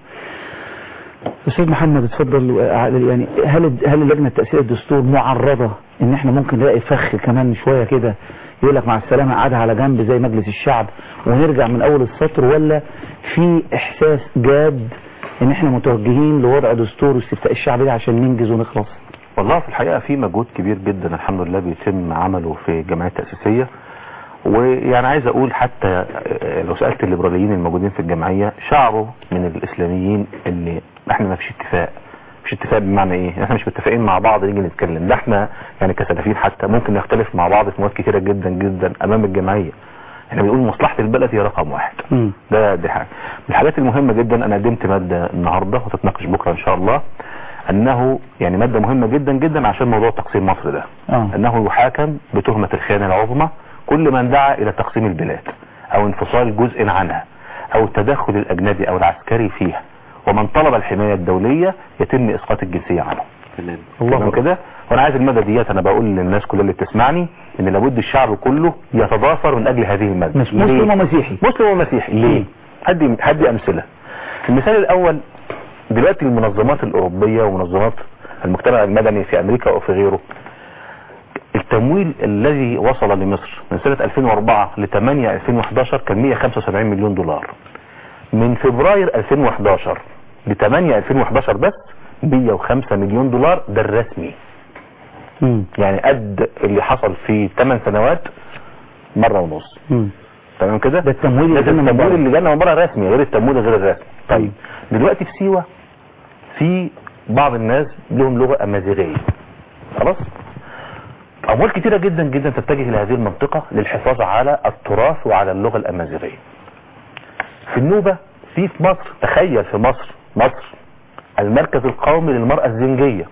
استاذ محمد اتفضل يعني هل هل لجنه تاثير الدستور معرضه ان احنا ممكن نلاقي فخ كمان شويه كده يقول لك مع السلامه قعدها على جنب زي مجلس الشعب ونرجع من اول السطر ولا في احساس جاد ان احنا متوجهين لوضع دستور واستفتاء الشعب ده عشان ننجز ونخلص والله في الحقيقة في مجهود كبير جدا الحمد لله بيتم عمله في الجمعية التأسيسية ويعني عايز اقول حتى آه، لو سألت الليبراليين الموجودين في الجمعية شعروا من الاسلاميين ان احنا ما فيش اتفاق مش اتفاق بمعنى ايه احنا مش متفقين مع بعض نيجي نتكلم ده احنا يعني كسلفيين حتى ممكن نختلف مع بعض في مواد كتيرة جدا جدا امام الجمعية احنا بنقول مصلحة البلد هي رقم واحد مم. ده دي حاجة من الحاجات المهمة جدا انا قدمت مادة النهاردة وتتناقش بكرة ان شاء الله انه يعني مادة مهمة جدا جدا عشان موضوع تقسيم مصر ده اه انه يحاكم بتهمة الخيانة العظمى كل من دعا الى تقسيم البلاد او انفصال جزء عنها او التدخل الاجنبي او العسكري فيها ومن طلب الحماية الدولية يتم اسقاط الجنسية عنه الله تمام أكبر. كده وانا عايز المادة ديت انا بقول للناس كلها اللي بتسمعني ان لابد الشعب كله يتضافر من اجل هذه المادة مش مسلم ليه؟ ومسيحي مسلم ومسيحي ليه هدي هدي امثله المثال الاول دلوقتي المنظمات الاوروبيه ومنظمات المجتمع المدني في امريكا او في غيره التمويل الذي وصل لمصر من سنة 2004 ل 8 2011 كان 175 مليون دولار من فبراير 2011 ل 8 2011 بس 105 مليون دولار ده الرسمي مم. يعني قد اللي حصل في 8 سنوات مرة ونص مم. تمام كده ده التمويل اللي ده جالنا من التمويل بره. اللي جالنا من بره رسمي غير التمويل غير الرسمي طيب دلوقتي في سيوة في بعض الناس لهم لغة أمازيغية خلاص أموال كتيرة جدا جدا تتجه إلى هذه المنطقة للحفاظ على التراث وعلى اللغة الأمازيغية في النوبة في في مصر تخيل في مصر مصر المركز القومي للمرأة الزنجية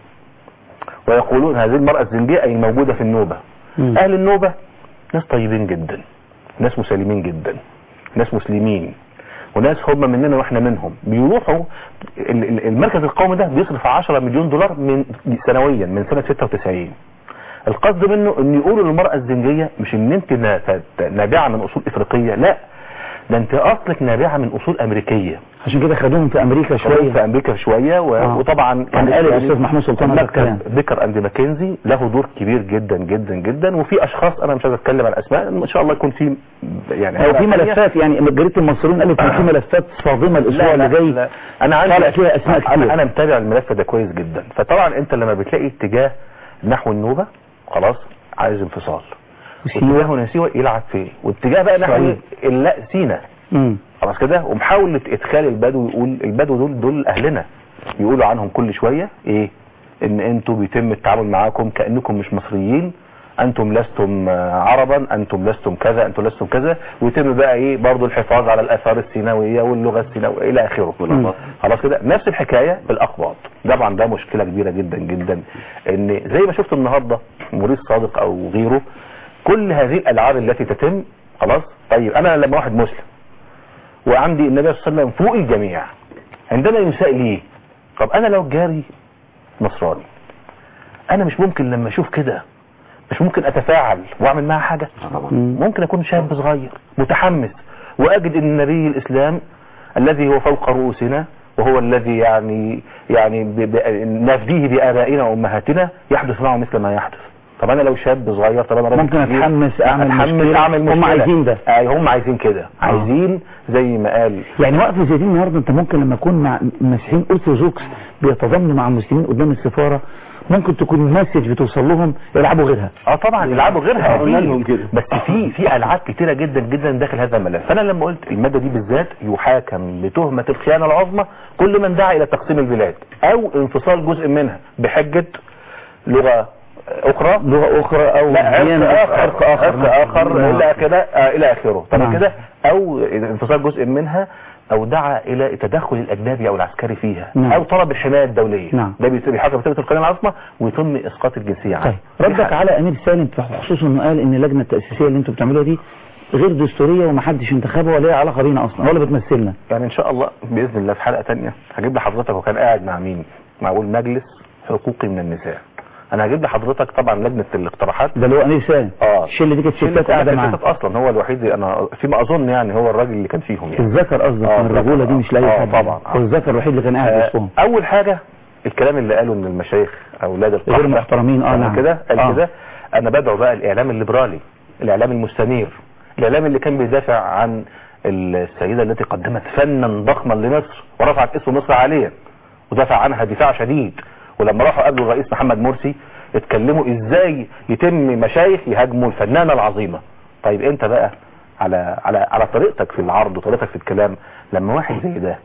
ويقولون هذه المرأة الزنجية أي موجودة في النوبة مم. أهل النوبة ناس طيبين جدا ناس مسالمين جدا ناس مسلمين وناس هم مننا واحنا منهم بيروحوا ال- ال- المركز القومي ده بيصرف 10 مليون دولار من سنويا من سنة 96 القصد منه ان يقولوا للمرأة الزنجية مش ان انت نا- ت- نابعة من اصول افريقية لا ده انت اصلك نابعة من اصول امريكية عشان كده خدوهم في امريكا شوية شوية في امريكا شوية و... آه. وطبعا كان قال الأستاذ محمود سلطان هذا المركز الكلام. بيكر اند ماكنزي له دور كبير جدا جدا جدا وفي اشخاص انا مش عايز اتكلم عن اسماء ان شاء الله يكون في يعني هو في ملفات يعني جريدة المصريين قالت ان في ملفات صادمة الاسبوع لا اللي لا جاي لا انا عندي طالع فيها اسماء كتير انا انا متابع الملف ده كويس جدا فطبعا انت لما بتلاقي اتجاه نحو النوبة خلاص عايز انفصال واتجاه هنا سيوة يلعب فيه واتجاه بقى نحو صحيح. لا سينا مم. خلاص كده ومحاولة ادخال البدو يقول البدو دول دول اهلنا يقولوا عنهم كل شوية ايه ان انتوا بيتم التعامل معاكم كأنكم مش مصريين انتم لستم آه، عربا انتم لستم كذا انتم لستم كذا ويتم بقى ايه برضو الحفاظ على الاثار السيناوية واللغة السيناوية الى اخره مم. خلاص كده نفس الحكاية بالاقباط طبعا ده مشكلة كبيرة جدا جدا ان زي ما شفت النهاردة موريس صادق او غيره كل هذه الالعاب التي تتم خلاص طيب انا لما واحد مسلم وعندي النبي صلى الله عليه وسلم فوق الجميع عندما يساء لي طب انا لو جاري نصراني انا مش ممكن لما اشوف كده مش ممكن اتفاعل واعمل معاه حاجة ممكن اكون شاب صغير متحمس واجد ان نبي الاسلام الذي هو فوق رؤوسنا وهو الذي يعني يعني ب- ب- نفديه بآبائنا وأمهاتنا يحدث معه مثل ما يحدث طب انا لو شاب صغير طب انا راجل ممكن كبير، أتحمس أعمل أتحمس مشكلة. اعمل هم مشكلة عايزين ده. اي هم عايزين كده عايزين زي ما قال يعني وقفة زي دي النهارده انت ممكن لما يكون مع مسيحيين ارثوذكس بيتضامنوا مع المسلمين قدام السفارة ممكن تكون مسج بتوصل لهم يلعبوا غيرها اه طبعا يلعبوا غيرها قلنا أكيد. لهم كده. بس في في العاب كتيره جدا جدا داخل هذا الملف فانا لما قلت الماده دي بالذات يحاكم بتهمه الخيانه العظمى كل من دعا الى تقسيم البلاد او انفصال جزء منها بحجه لغه اخرى لغة أخرى أو لا عرق ديانة اخر عرق آخر عرق اخر نعم. الى كده آه الى اخره نعم. تمام كده او انفصال جزء منها او دعا الى التدخل الاجنبي او العسكري فيها نعم. او طلب الحمايه الدوليه نعم. ده بيصير بيحكم بتهمه الخيانه العظمى ويتم اسقاط الجنسيه عنه طيب دي ردك حاجة. على أمير سالم خصوصا إنه قال إن اللجنة التأسيسية اللي أنتوا بتعملوها دي غير دستورية ومحدش انتخبها ولا ليها علاقة بينا أصلا هو اللي بتمثلنا يعني ان شاء الله باذن الله في حلقه تانية هجيب لحضرتك وكان قاعد مع مين مع اول مجلس حقوقي من النساء انا هجيب لحضرتك طبعا لجنه الاقتراحات ده اللي هو أمير سالم اه الشلة دي كانت شلة ستات قاعدة كلها معاه ستات اصلا هو الوحيد اللي انا فيما اظن يعني هو الراجل اللي كان فيهم يعني الذكر قصدك آه، من الرجولة دي مش لأي آه، حد طبعا. هو الذكر الوحيد اللي كان قاعد آه، وسطهم اول حاجه الكلام اللي قاله ان المشايخ اولاد القحطه غير محترمين اه قال نعم كده قال آه. كده انا بدعو بقى الاعلام الليبرالي الاعلام المستنير الاعلام اللي كان بيدافع عن السيده التي قدمت فنا ضخما لمصر ورفعت اسم مصر عاليا ودافع عنها دفاع شديد ولما راحوا قابلوا الرئيس محمد مرسي اتكلموا ازاي يتم مشايخ يهاجموا الفنانه العظيمه طيب انت بقى على على على طريقتك في العرض وطريقتك في الكلام لما واحد زي ده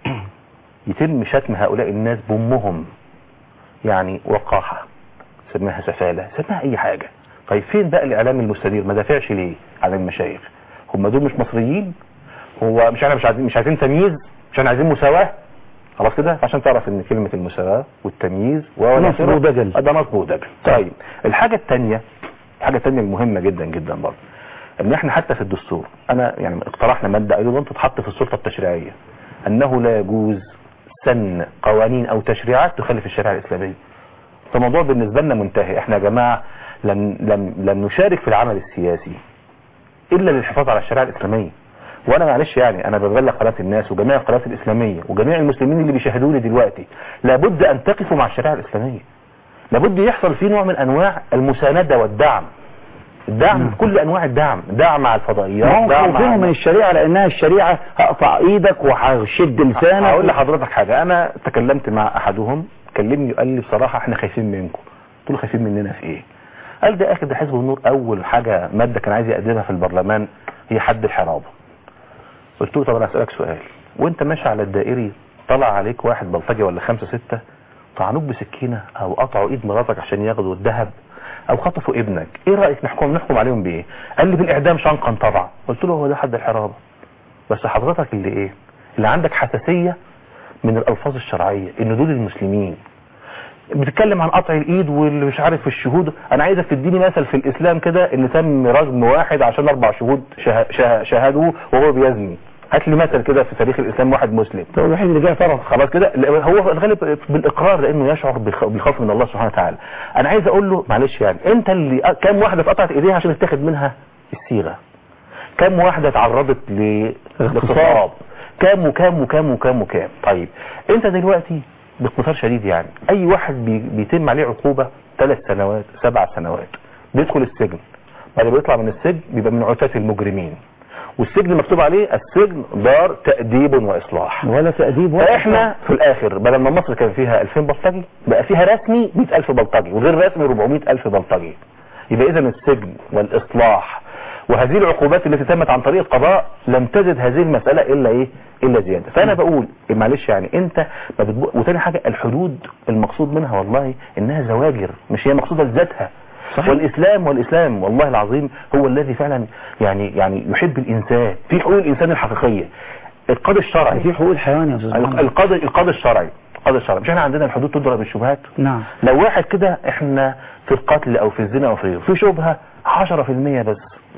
يتم شتم هؤلاء الناس بامهم يعني وقاحه سماها سفاله سماها اي حاجه طيب فين بقى الاعلام المستدير ما دافعش ليه عن المشايخ هم دول مش مصريين هو مش احنا مش عايزين مش عايزين تمييز مش احنا عايزين مساواه خلاص كده عشان تعرف ان كلمه المساواه والتمييز و نصب ودجل. ده نصب ودجل طيب الحاجه الثانيه الحاجه الثانيه المهمه جدا جدا برضه ان احنا حتى في الدستور انا يعني اقترحنا ماده ايضا تتحط في السلطه التشريعيه انه لا يجوز سن قوانين او تشريعات تخالف الشريعه الاسلاميه فالموضوع بالنسبه لنا منتهي احنا يا جماعه لن لن لن نشارك في العمل السياسي الا للحفاظ على الشريعه الاسلاميه وانا معلش يعني انا ببلغ قناه الناس وجميع القنوات الاسلاميه وجميع المسلمين اللي بيشاهدوني دلوقتي لابد ان تقفوا مع الشريعه الاسلاميه لابد يحصل فيه نوع من انواع المسانده والدعم الدعم كل انواع الدعم دعم مع الفضائيات ما هو دعم خوفهم من الشريعة لأنها الشريعة هقطع إيدك وهشد لسانك هقول لحضرتك حاجة انا تكلمت مع احدهم كلمني وقال لي بصراحة احنا خايفين منكم قلت له خايفين مننا في ايه قال ده اخي ده حزب النور اول حاجة مادة كان عايز يقدمها في البرلمان هي حد الحرابة قلت له طب انا اسألك سؤال وانت ماشي على الدائري طلع عليك واحد بلطجي ولا خمسة ستة طعنوك بسكينة او قطعوا ايد مراتك عشان ياخدوا الذهب او خطفوا ابنك ايه رأيك نحكم نحكم عليهم بايه قال لي بالاعدام شنقا طبعا قلت له هو ده حد الحرابة بس حضرتك اللي ايه اللي عندك حساسية من الالفاظ الشرعية ان دول المسلمين بتتكلم عن قطع الايد واللي مش عارف الشهود انا عايزك تديني مثل في الاسلام كده ان تم رجم واحد عشان اربع شهود شه- شه- شهدوه وهو بيزني هات لي مثل كده في تاريخ الاسلام واحد مسلم هو الوحيد اللي جاي طرف خلاص كده لا، هو في الغالب بالاقرار لانه يشعر بخ- بالخوف من الله سبحانه وتعالى انا عايز اقول له معلش يعني انت اللي كام واحده اتقطعت ايديها عشان يتاخد منها الصيغه كام واحده اتعرضت ل- لاغتصاب كام وكام وكام وكام وكام طيب انت دلوقتي باختصار شديد يعني اي واحد بي- بيتم عليه عقوبه ثلاث سنوات سبع سنوات بيدخل السجن بعد ما بيطلع من السجن بيبقى من عتاة المجرمين والسجن مكتوب عليه السجن دار تأديب وإصلاح ولا تأديب ولا فاحنا في الاخر بدل ما مصر كان فيها 2000 بلطجي بقى فيها رسمي 100000 بلطجي وغير رسمي 400000 بلطجي يبقى اذا السجن والاصلاح وهذه العقوبات التي تمت عن طريق القضاء لم تزد هذه المسألة الا ايه الا زيادة فانا بقول معلش يعني انت ما بتبق... وتاني حاجة الحدود المقصود منها والله انها زواجر مش هي مقصودة لذاتها صحيح. والاسلام والاسلام والله العظيم هو الذي فعلا يعني يعني يحب الانسان في حقوق الانسان الحقيقية القاضي الشرعي في حقوق الحيوان يا أستاذ محمد القاضي القاضي الشرعي القاضي الشرعي مش احنا عندنا الحدود تضرب بالشبهات نعم لو واحد كده احنا في القتل او في الزنا او في غيره في شبهة 10% بس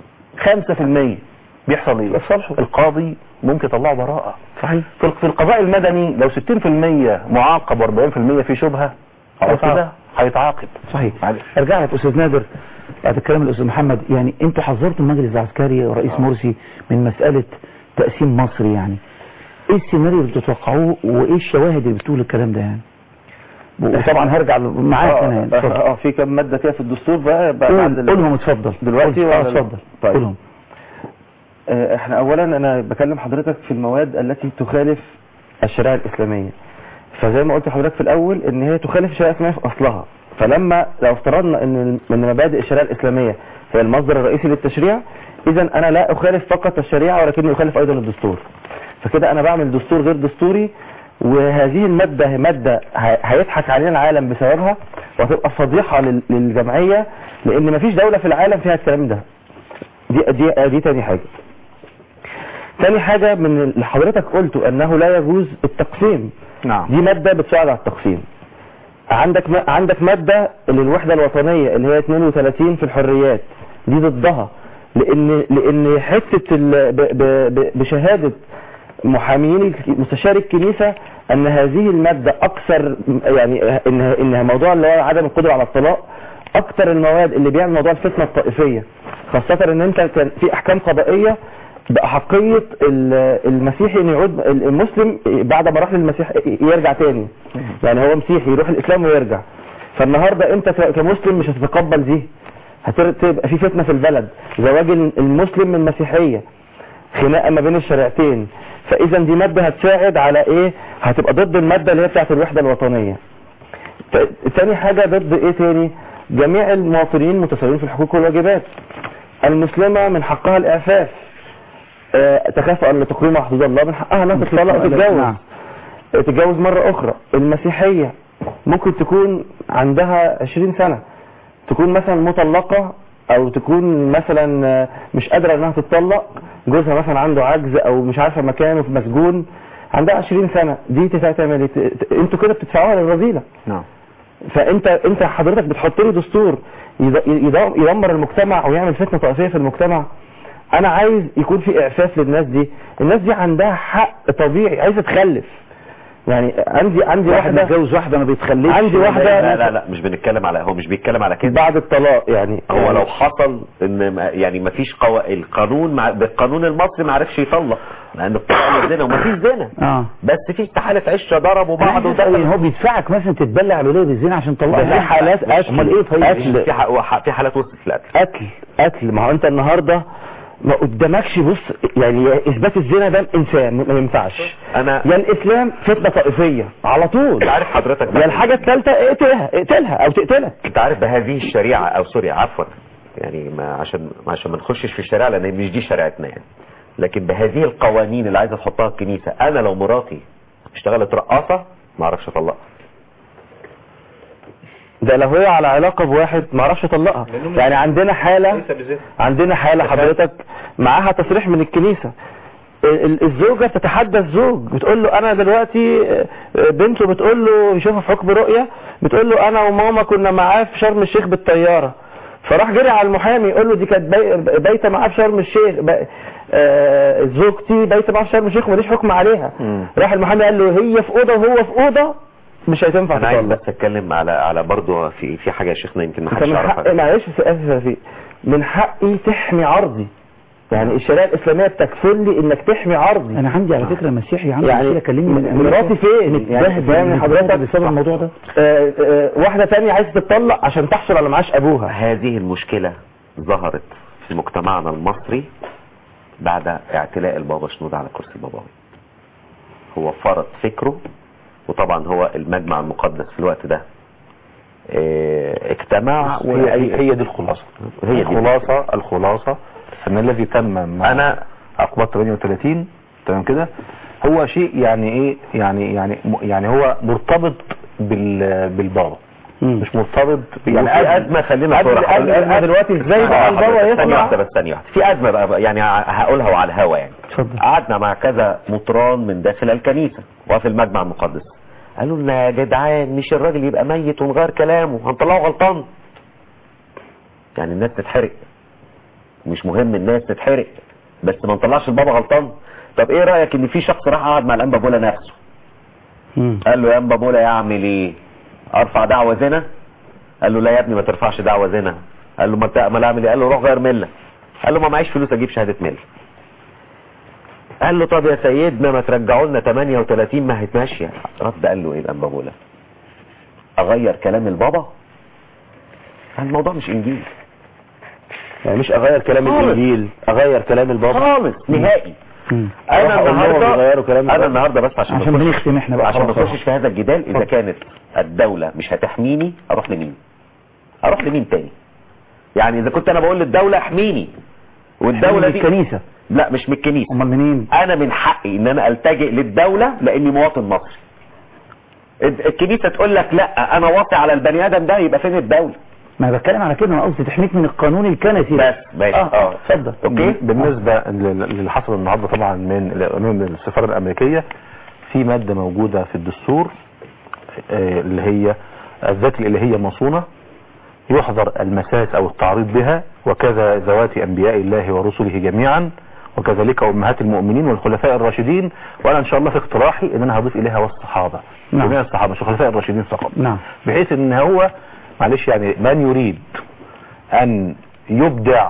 5% بيحصل ايه القاضي ممكن يطلعه براءة صحيح في في القضاء المدني لو 60% معاقب و40% في شبهة خلاص هيتعاقب. كده هيتعاقب صحيح معلش. ارجع لك استاذ نادر بعد الكلام الاستاذ محمد يعني انتوا حذرتوا المجلس العسكري ورئيس مرسي من مسألة تقسيم مصر يعني ايه السيناريو اللي بتتوقعوه وايه الشواهد اللي بتقول الكلام ده يعني وطبعا هرجع معاك انا يعني اتفضل. اه في كم ماده كده في الدستور بقى بعد قول ال- قولهم اتفضل دلوقتي قول. ولا اه لا؟ اتفضل طيب. قولهم آه، احنا اولا انا بكلم حضرتك في المواد التي تخالف الشريعه الاسلاميه فزي ما قلت لحضرتك في الاول ان هي تخالف الشريعه الاسلاميه في اصلها فلما لو افترضنا ان ان مبادئ الشريعه الاسلاميه هي المصدر الرئيسي للتشريع اذا انا لا اخالف فقط الشريعه ولكني اخالف ايضا الدستور فكده انا بعمل دستور غير دستوري وهذه المادة هي مادة ه- هيضحك علينا العالم بسببها وهتبقى فضيحة لل- للجمعية لان مفيش دولة في العالم فيها الكلام ده دي دي دي تاني حاجة تاني حاجة من اللي حضرتك قلته انه لا يجوز التقسيم نعم دي مادة بتساعد على التقسيم عندك م... عندك مادة للوحدة الوطنية اللي هي 32 في الحريات دي ضدها لان لان حتة ال... ب... ب... ب... بشهادة محامين الك- مستشار الكنيسة ان هذه المادة اكثر يعني ان ان موضوع اللي هو عدم القدرة على الطلاق اكثر المواد اللي بيعمل موضوع الفتنة الطائفية خاصة ان انت كان في احكام قضائية بأحقية ال- المسيحي ان يعود المسلم بعد ما راح للمسيح يرجع تاني يعني هو مسيحي يروح الاسلام ويرجع فالنهاردة انت ك- كمسلم مش هتتقبل دي هتبقى في فتنة في البلد زواج المسلم من المسيحية خناقة ما بين الشريعتين فاذا دي مادة هتساعد على ايه هتبقى ضد المادة اللي هي بتاعت الوحدة الوطنية ت- تاني حاجة ضد ايه تاني جميع المواطنين متساويين في الحقوق والواجبات المسلمة من حقها الاعفاف آه، تخاف ان تقيم حدود الله من حقها انها تطلق وتتجوز نعم. آه، تتجوز مرة اخرى المسيحية ممكن تكون عندها 20 سنة تكون مثلا مطلقة او تكون مثلا آه، مش قادرة انها تتطلق جوزها مثلا عنده عجز او مش عارفة مكانه في مسجون عندها 20 سنة دي تسا- تعمل ايه ت- ت- انتوا كده بتدفعوها للرذيلة نعم فانت انت حضرتك بتحط لي دستور يض- يض- يدمر المجتمع ويعمل فتنه طائفيه في المجتمع انا عايز يكون في اعفاف للناس دي الناس دي عندها حق طبيعي عايزه تخلف يعني عندي عندي واحد واحده متجوز واحده ما بيتخلفش عندي واحده لا لا لا مش بنتكلم على هو مش بيتكلم على كده بعد الطلاق يعني هو يعني لو حصل ان ما- يعني ما فيش قو... القانون مع... بالقانون المصري ما عرفش يطلق لان الطلاق زنا وما فيش زنا اه بس في حاله عشه ضربوا بعض بعض ودخلوا هو بيدفعك مثلا تتبلع الوليه بالزنا عشان تطلقها ده في حالات قتل امال ايه طيب قتل في, ح... في حالات وصلت للقتل قتل قتل ما هو انت النهارده ما قدامكش بص يعني اثبات الزنا ده انسان ما ينفعش انا يا الاسلام فتنه طائفيه على طول انت عارف حضرتك يا الحاجه الثالثه اقتلها اقتلها او تقتلك انت عارف بهذه الشريعه او سوري عفوا يعني ما عشان عشان ما نخشش في الشريعه لان مش دي شريعتنا يعني لكن بهذه القوانين اللي عايزه تحطها الكنيسه انا لو مراتي اشتغلت رقاصه ما اعرفش اطلقها ده لو هي على علاقه بواحد ما اعرفش اطلقها يعني عندنا حاله عندنا حاله حضرتك معاها تصريح من الكنيسه ال- ال- الزوجة بتتحدى الزوج بتقول له انا دلوقتي آه، بنته بتقول له يشوفها في حكم رؤية بتقول له انا وماما كنا معاه في شرم الشيخ بالطيارة فراح جري على المحامي يقول له دي كانت باي- بايته معاه في شرم الشيخ با- آه، زوجتي بايته معاه في شرم الشيخ وماليش حكم عليها راح المحامي قال له هي في اوضه وهو في اوضه مش هتنفع انا عايز تطلق بس اتكلم على على برضه في في حاجه يا شيخنا يمكن ما انت حدش من حق يعرفها معلش في اسف في من حقي تحمي عرضي يعني الشريعه الاسلاميه بتكفل لي انك تحمي عرضي انا عندي على فكره مسيحي عنده يعني مشكله كلمني من أمريكا. مراتي فين يعني متبهدل فاهم حضرتك بسبب الموضوع ده آه، آه، واحده تانية عايزه تطلق عشان تحصل على معاش ابوها هذه المشكله ظهرت في مجتمعنا المصري بعد اعتلاء البابا شنودة على كرسي الباباوي هو فرض فكره وطبعا هو المجمع المقدس في الوقت ده اه، اجتمع هي هي, هي دي الخلاصة هي دي الخلاصة الخلاصة ان الذي تم مع انا عقوبات 38 تمام كده هو شيء يعني ايه يعني يعني يعني هو مرتبط بال بالبابا مش مرتبط يعني في ازمه خلينا قبل- صراحه قبل الأزمة دلوقتي ازاي بقى البابا ثانيه يطلع واحده بس ثانيه واحده في ازمه بقى يعني هقولها وعلى الهوا يعني اتفضل قعدنا مع كذا مطران من داخل الكنيسة وفي المجمع المقدس قالوا لنا يا جدعان مش الراجل يبقى ميت ونغير كلامه هنطلعه غلطان يعني الناس تتحرق مش مهم الناس تتحرق بس ما نطلعش البابا غلطان طب ايه رأيك ان في شخص راح قعد مع الانبا بولا نفسه قال له يا انبا بولا يعمل ايه ارفع دعوة زنا قال له لا يا ابني ما ترفعش دعوة زنا قال له ما انت ما اعمل ايه قال له روح غير مله قال له ما معيش فلوس اجيب شهادة مله قال له طب يا سيدنا ما ترجعوا لنا 38 ما هي ماشيه رد قال له ايه الانبا بولا اغير كلام البابا الموضوع مش انجيل يعني مش اغير كلام خالص. الانجيل اغير كلام البابا خالص نهائي مم. انا أروح أقول لهم النهارده يغيروا كلام انا البابا. النهارده بس عشان عشان ما نخش- بنختم احنا بقى عشان ما خلاص. نخشش في هذا الجدال اذا كانت الدوله مش هتحميني اروح لمين لمين تاني يعني اذا كنت انا بقول للدولة احميني والدولة دي الكنيسة لا مش من الكنيسة امال منين انا من حقي ان انا التجئ للدولة لاني مواطن مصري الد- الكنيسة تقول لك لا انا واطي على البني ادم ده يبقى فين الدولة ما أنا بتكلم على كده انا قصدي تحميك من القانون الكنسي بس ماشي اه اه اتفضل اوكي بالنسبة لل- للي حصل النهاردة طبعا من من السفارة الأمريكية في مادة موجودة في الدستور آه، اللي هي الذات الإلهية مصونة يحظر المساس أو التعريض بها وكذا ذوات أنبياء الله ورسله جميعا وكذلك أمهات المؤمنين والخلفاء الراشدين وأنا إن شاء الله في اقتراحي إن أنا هضيف إليها والصحابة نعم. جميع الصحابة مش الخلفاء الراشدين فقط نعم بحيث ان هو معلش يعني من يريد ان يبدع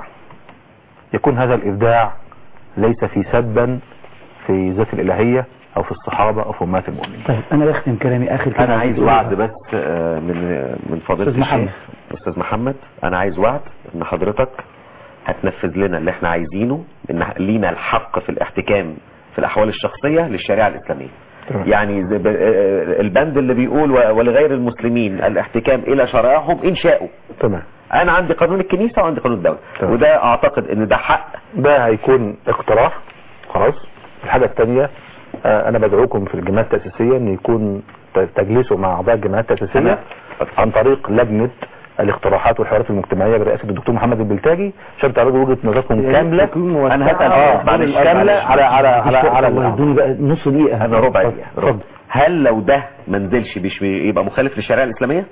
يكون هذا الابداع ليس في سبا في ذات الالهية او في الصحابة او في امهات المؤمنين طيب انا بختم كلامي اخر كلام انا عايز وعد بس آه، من من فضيله أستاذ محمد. الشيخ استاذ محمد انا عايز وعد ان حضرتك هتنفذ لنا اللي احنا عايزينه ان لينا الحق في الاحتكام في الاحوال الشخصيه للشريعه الاسلاميه تمام. يعني زي ب- آه، البند اللي بيقول و- ولغير المسلمين الاحتكام الى شرائعهم ان شاءوا تمام انا عندي قانون الكنيسه وعندي قانون الدوله تمام. وده اعتقد ان ده حق ده هيكون اقتراح خلاص الحاجة الثانية آه، انا بدعوكم في الجمعيات التأسيسية ان يكون ت- تجلسوا مع اعضاء الجمعيات التأسيسية تمام. عن طريق لجنة الاقتراحات والحوارات المجتمعية برئاسة الدكتور محمد البلتاجي عشان تعرضوا وجهة نظركم كاملة انا هسال آه، معلش كاملة معلش. على على على على الله الأعمال. يدوني بقى نص دقيقة انا ربع اتفضل. دقيقه ربع. هل لو ده ما نزلش بيش- يبقى مخالف للشريعه الاسلاميه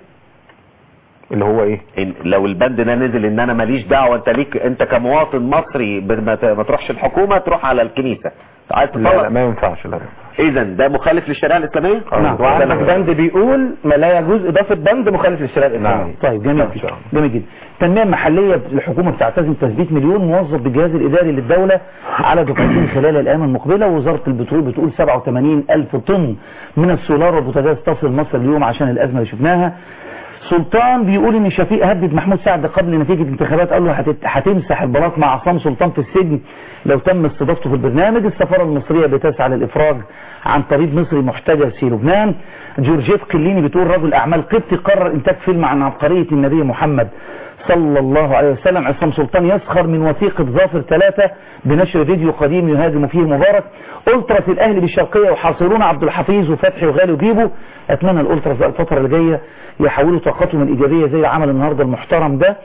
اللي هو ايه إن لو البند ده نزل ان انا ماليش دعوه انت ليك انت كمواطن مصري ب- ما ت- ما تروحش الحكومه تروح على الكنيسه عايز لا لا تطلق ما ينفعش لا اذا ده مخالف للشريعه الاسلاميه نعم. وعندك بند بيقول ما لا يجوز اضافه بند مخالف للشريعه الاسلاميه طيب جميل إن شاء جدا الله. جميل جدا التنمية المحلية الحكومة بتعتزم تثبيت مليون موظف بالجهاز الإداري للدولة على دفعتين خلال الأيام المقبلة ووزارة البترول بتقول 87 ألف طن من السولار والبوتاجاز تصل مصر اليوم عشان الأزمة اللي شفناها سلطان بيقول ان شفيق هدد محمود سعد قبل نتيجة الانتخابات قال له هتت- هتمسح البلاط مع عصام سلطان في السجن لو تم استضافته في البرنامج السفارة المصرية بتسعى للإفراج عن طبيب مصري محتجز في لبنان جورجيت قليني بتقول رجل أعمال قبطي قرر إنتاج فيلم عن عبقرية النبي محمد صلى الله عليه وسلم عصام سلطان يسخر من وثيقة ظافر ثلاثة بنشر فيديو قديم يهاجم فيه مبارك ألتراس الأهلي بالشرقية يحاصرون عبد الحفيظ وفتحي وغالي وجيبو أتمنى الألتراس بقى الفترة اللي جاية يحولوا طاقتهم الإيجابية زي عمل النهاردة المحترم ده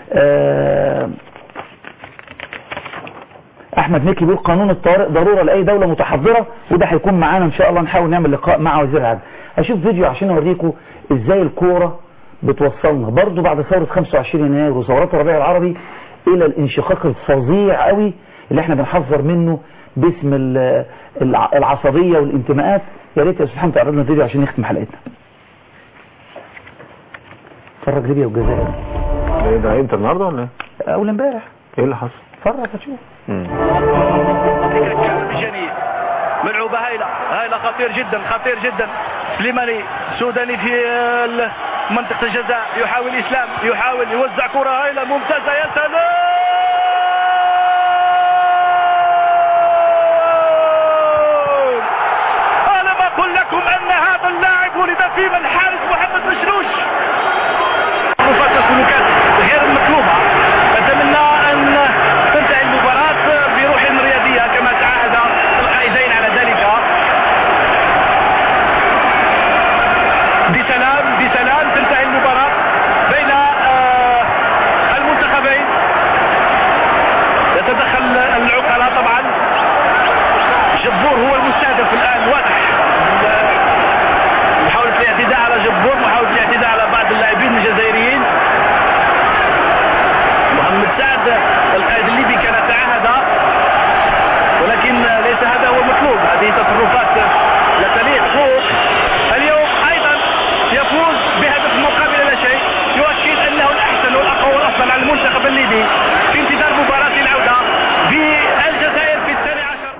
آه احمد مكي بيقول قانون الطوارئ ضرورة لاي دولة متحضرة وده هيكون معانا ان شاء الله نحاول نعمل لقاء مع وزير العدل اشوف فيديو عشان اوريكم ازاي الكورة بتوصلنا برضو بعد ثورة 25 يناير وثورات الربيع العربي الى الانشقاق الفظيع قوي اللي احنا بنحذر منه باسم ال- الع- العصبية والانتماءات يا ريت يا استاذ محمد تعرض لنا الفيديو عشان نختم حلقتنا اتفرج ليبيا والجزائر ايه ده امتى النهارده ولا ايه؟ اول امبارح ايه اللي حصل؟ اتفرج هتشوف جميل ملعوبة هايلة هايلة خطير جدا خطير جدا سليماني سوداني في ال- منطقة الجزاء يحاول إسلام يحاول يوزع كرة هايلة ممتازة يا سلام أنا بقول لكم أن هذا اللاعب ولد في من حارس محمد مشروش تصرفات السلوكات غير المطلوبة أتمنى أن تنتهي المباراة بروح رياضية كما تعهد القائدين على ذلك بسلام بسلام تنتهي المباراة بين آه، المنتخبين يتدخل العقلاء طبعا جبور هو المستهدف الآن واضح محاولة الاعتداء على جبور محاولة الاعتداء على بعض اللاعبين الجزائريين محمد سعد القائد الليبي كان تعهد ولكن ليس هذا هو المطلوب هذه تصرفات لا تليق فوق اليوم ايضا يفوز بهدف مقابل لا شيء يؤكد انه الاحسن والاقوى والافضل على المنتخب الليبي في انتظار مباراه العوده في الجزائر في الثاني عشر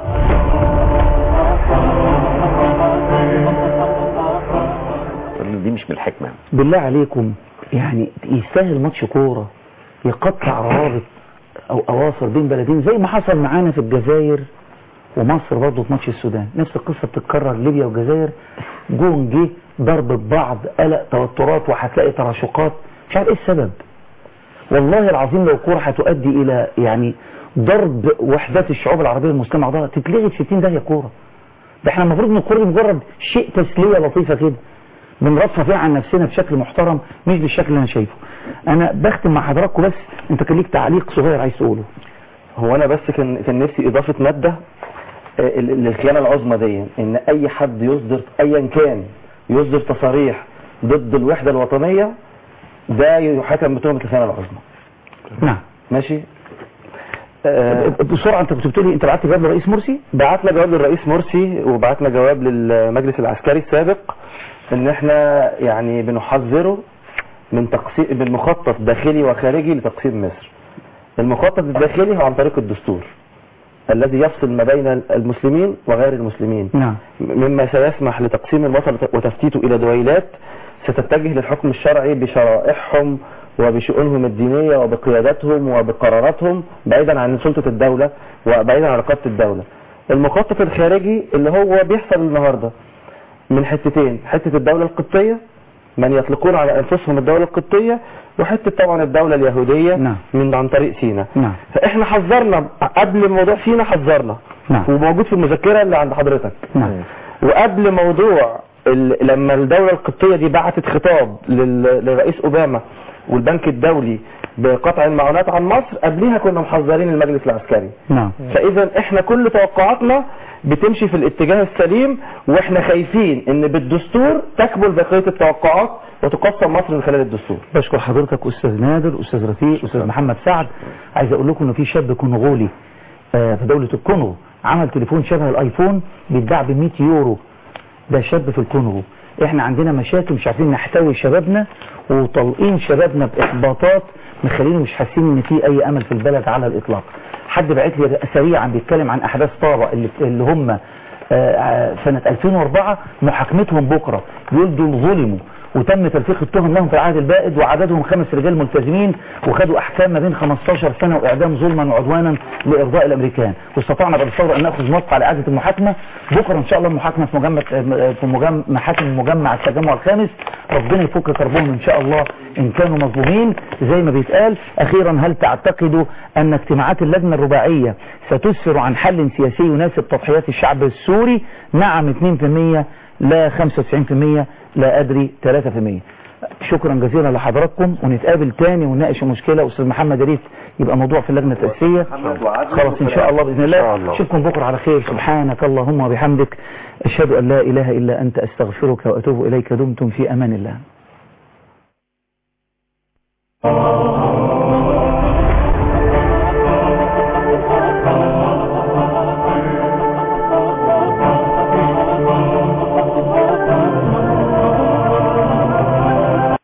دي مش من الحكمه بالله عليكم يعني يستاهل ماتش كورة يقطع روابط او اواصر بين بلدين زي ما حصل معانا في الجزائر ومصر برضه في ماتش السودان نفس القصة بتتكرر ليبيا والجزائر جون جه ضرب ببعض قلق توترات وهتلاقي تراشقات مش عارف ايه السبب والله العظيم لو الكوره هتؤدي الى يعني ضرب وحدات الشعوب العربيه المسلمه بعضها تتلغي في 60 داهيه كوره ده احنا المفروض ان الكوره دي مجرد شيء تسليه لطيفه كده بنرفه فيها عن نفسنا بشكل محترم مش بالشكل اللي انا شايفه انا بختم مع حضراتكم بس انت كان ليك تعليق صغير عايز تقوله هو انا بس كان كان نفسي اضافه ماده آه، ال- للخيانه العظمى دي ان اي حد يصدر ايا كان يصدر تصاريح ضد الوحده الوطنيه ده يحاكم بتهمه الخيانه العظمى نعم ماشي آه، بسرعه انت كنت بتقول لي انت بعت جواب لرئيس مرسي بعتنا جواب للرئيس مرسي وبعتنا جواب للمجلس العسكري السابق ان احنا يعني بنحذره من تقسيم من مخطط داخلي وخارجي لتقسيم مصر المخطط الداخلي هو عن طريق الدستور الذي يفصل ما بين المسلمين وغير المسلمين نعم مما سيسمح لتقسيم الوطن وتفتيته إلى دويلات ستتجه للحكم الشرعي بشرائحهم وبشؤونهم الدينية وبقياداتهم وبقراراتهم بعيدا عن سلطة الدولة وبعيدا عن رقابة الدولة المخطط الخارجي اللي هو بيحصل النهاردة من حتتين حتة الدولة القبطية من يطلقون على أنفسهم الدولة القبطية وحتة طبعا الدولة اليهودية نعم. من عن طريق سينا نعم فاحنا حذرنا قبل موضوع سينا حذرنا نعم وموجود في المذكرة اللي عند حضرتك نعم وقبل موضوع ال- لما الدولة القبطية دي بعتت خطاب لل- للرئيس أوباما والبنك الدولي بقطع المعونات عن مصر قبليها كنا محذرين المجلس العسكري نعم فإذا احنا كل توقعاتنا بتمشي في الاتجاه السليم واحنا خايفين ان بالدستور تكمل بقية التوقعات وتقسم مصر من خلال الدستور بشكر حضرتك استاذ نادر استاذ رفيق استاذ محمد سعد عايز اقول لكم ان في شاب كونغولي آه، في دولة الكونغو عمل تليفون شبه الايفون بيتباع ب 100 يورو ده شاب في الكونغو احنا عندنا مشاكل مش عارفين نحتوي شبابنا وطالقين شبابنا باحباطات مخلينا مش حاسين ان في اي امل في البلد على الاطلاق حد بعت لي سريعا بيتكلم عن احداث طابة اللي, اللي هم آه، سنة 2004 محاكمتهم بكرة بيقول دول ظلموا وتم تلفيق التهم لهم في العهد البائد وعددهم خمس رجال ملتزمين وخدوا احكام ما بين 15 سنة واعدام ظلما وعدوانا لارضاء الامريكان واستطعنا بعد الثورة ان ناخذ موقع على اعادة المحاكمة بكرة ان شاء الله المحاكمة في مجمع في مجمع محاكم مجمع التجمع الخامس ربنا يفك كربهم ان شاء الله ان كانوا مظلومين زي ما بيتقال اخيرا هل تعتقدوا ان اجتماعات اللجنة الرباعية ستسفر عن حل سياسي يناسب تضحيات الشعب السوري نعم 2% لا 95% لا ادري 3% شكرا جزيلا لحضراتكم ونتقابل تاني ونناقش المشكلة استاذ محمد ريف يبقى موضوع في اللجنة التأسيسية خلاص ان شاء الله باذن الله اشوفكم بكره على خير سبحانك اللهم وبحمدك اشهد ان لا اله الا انت استغفرك واتوب اليك دمتم في امان الله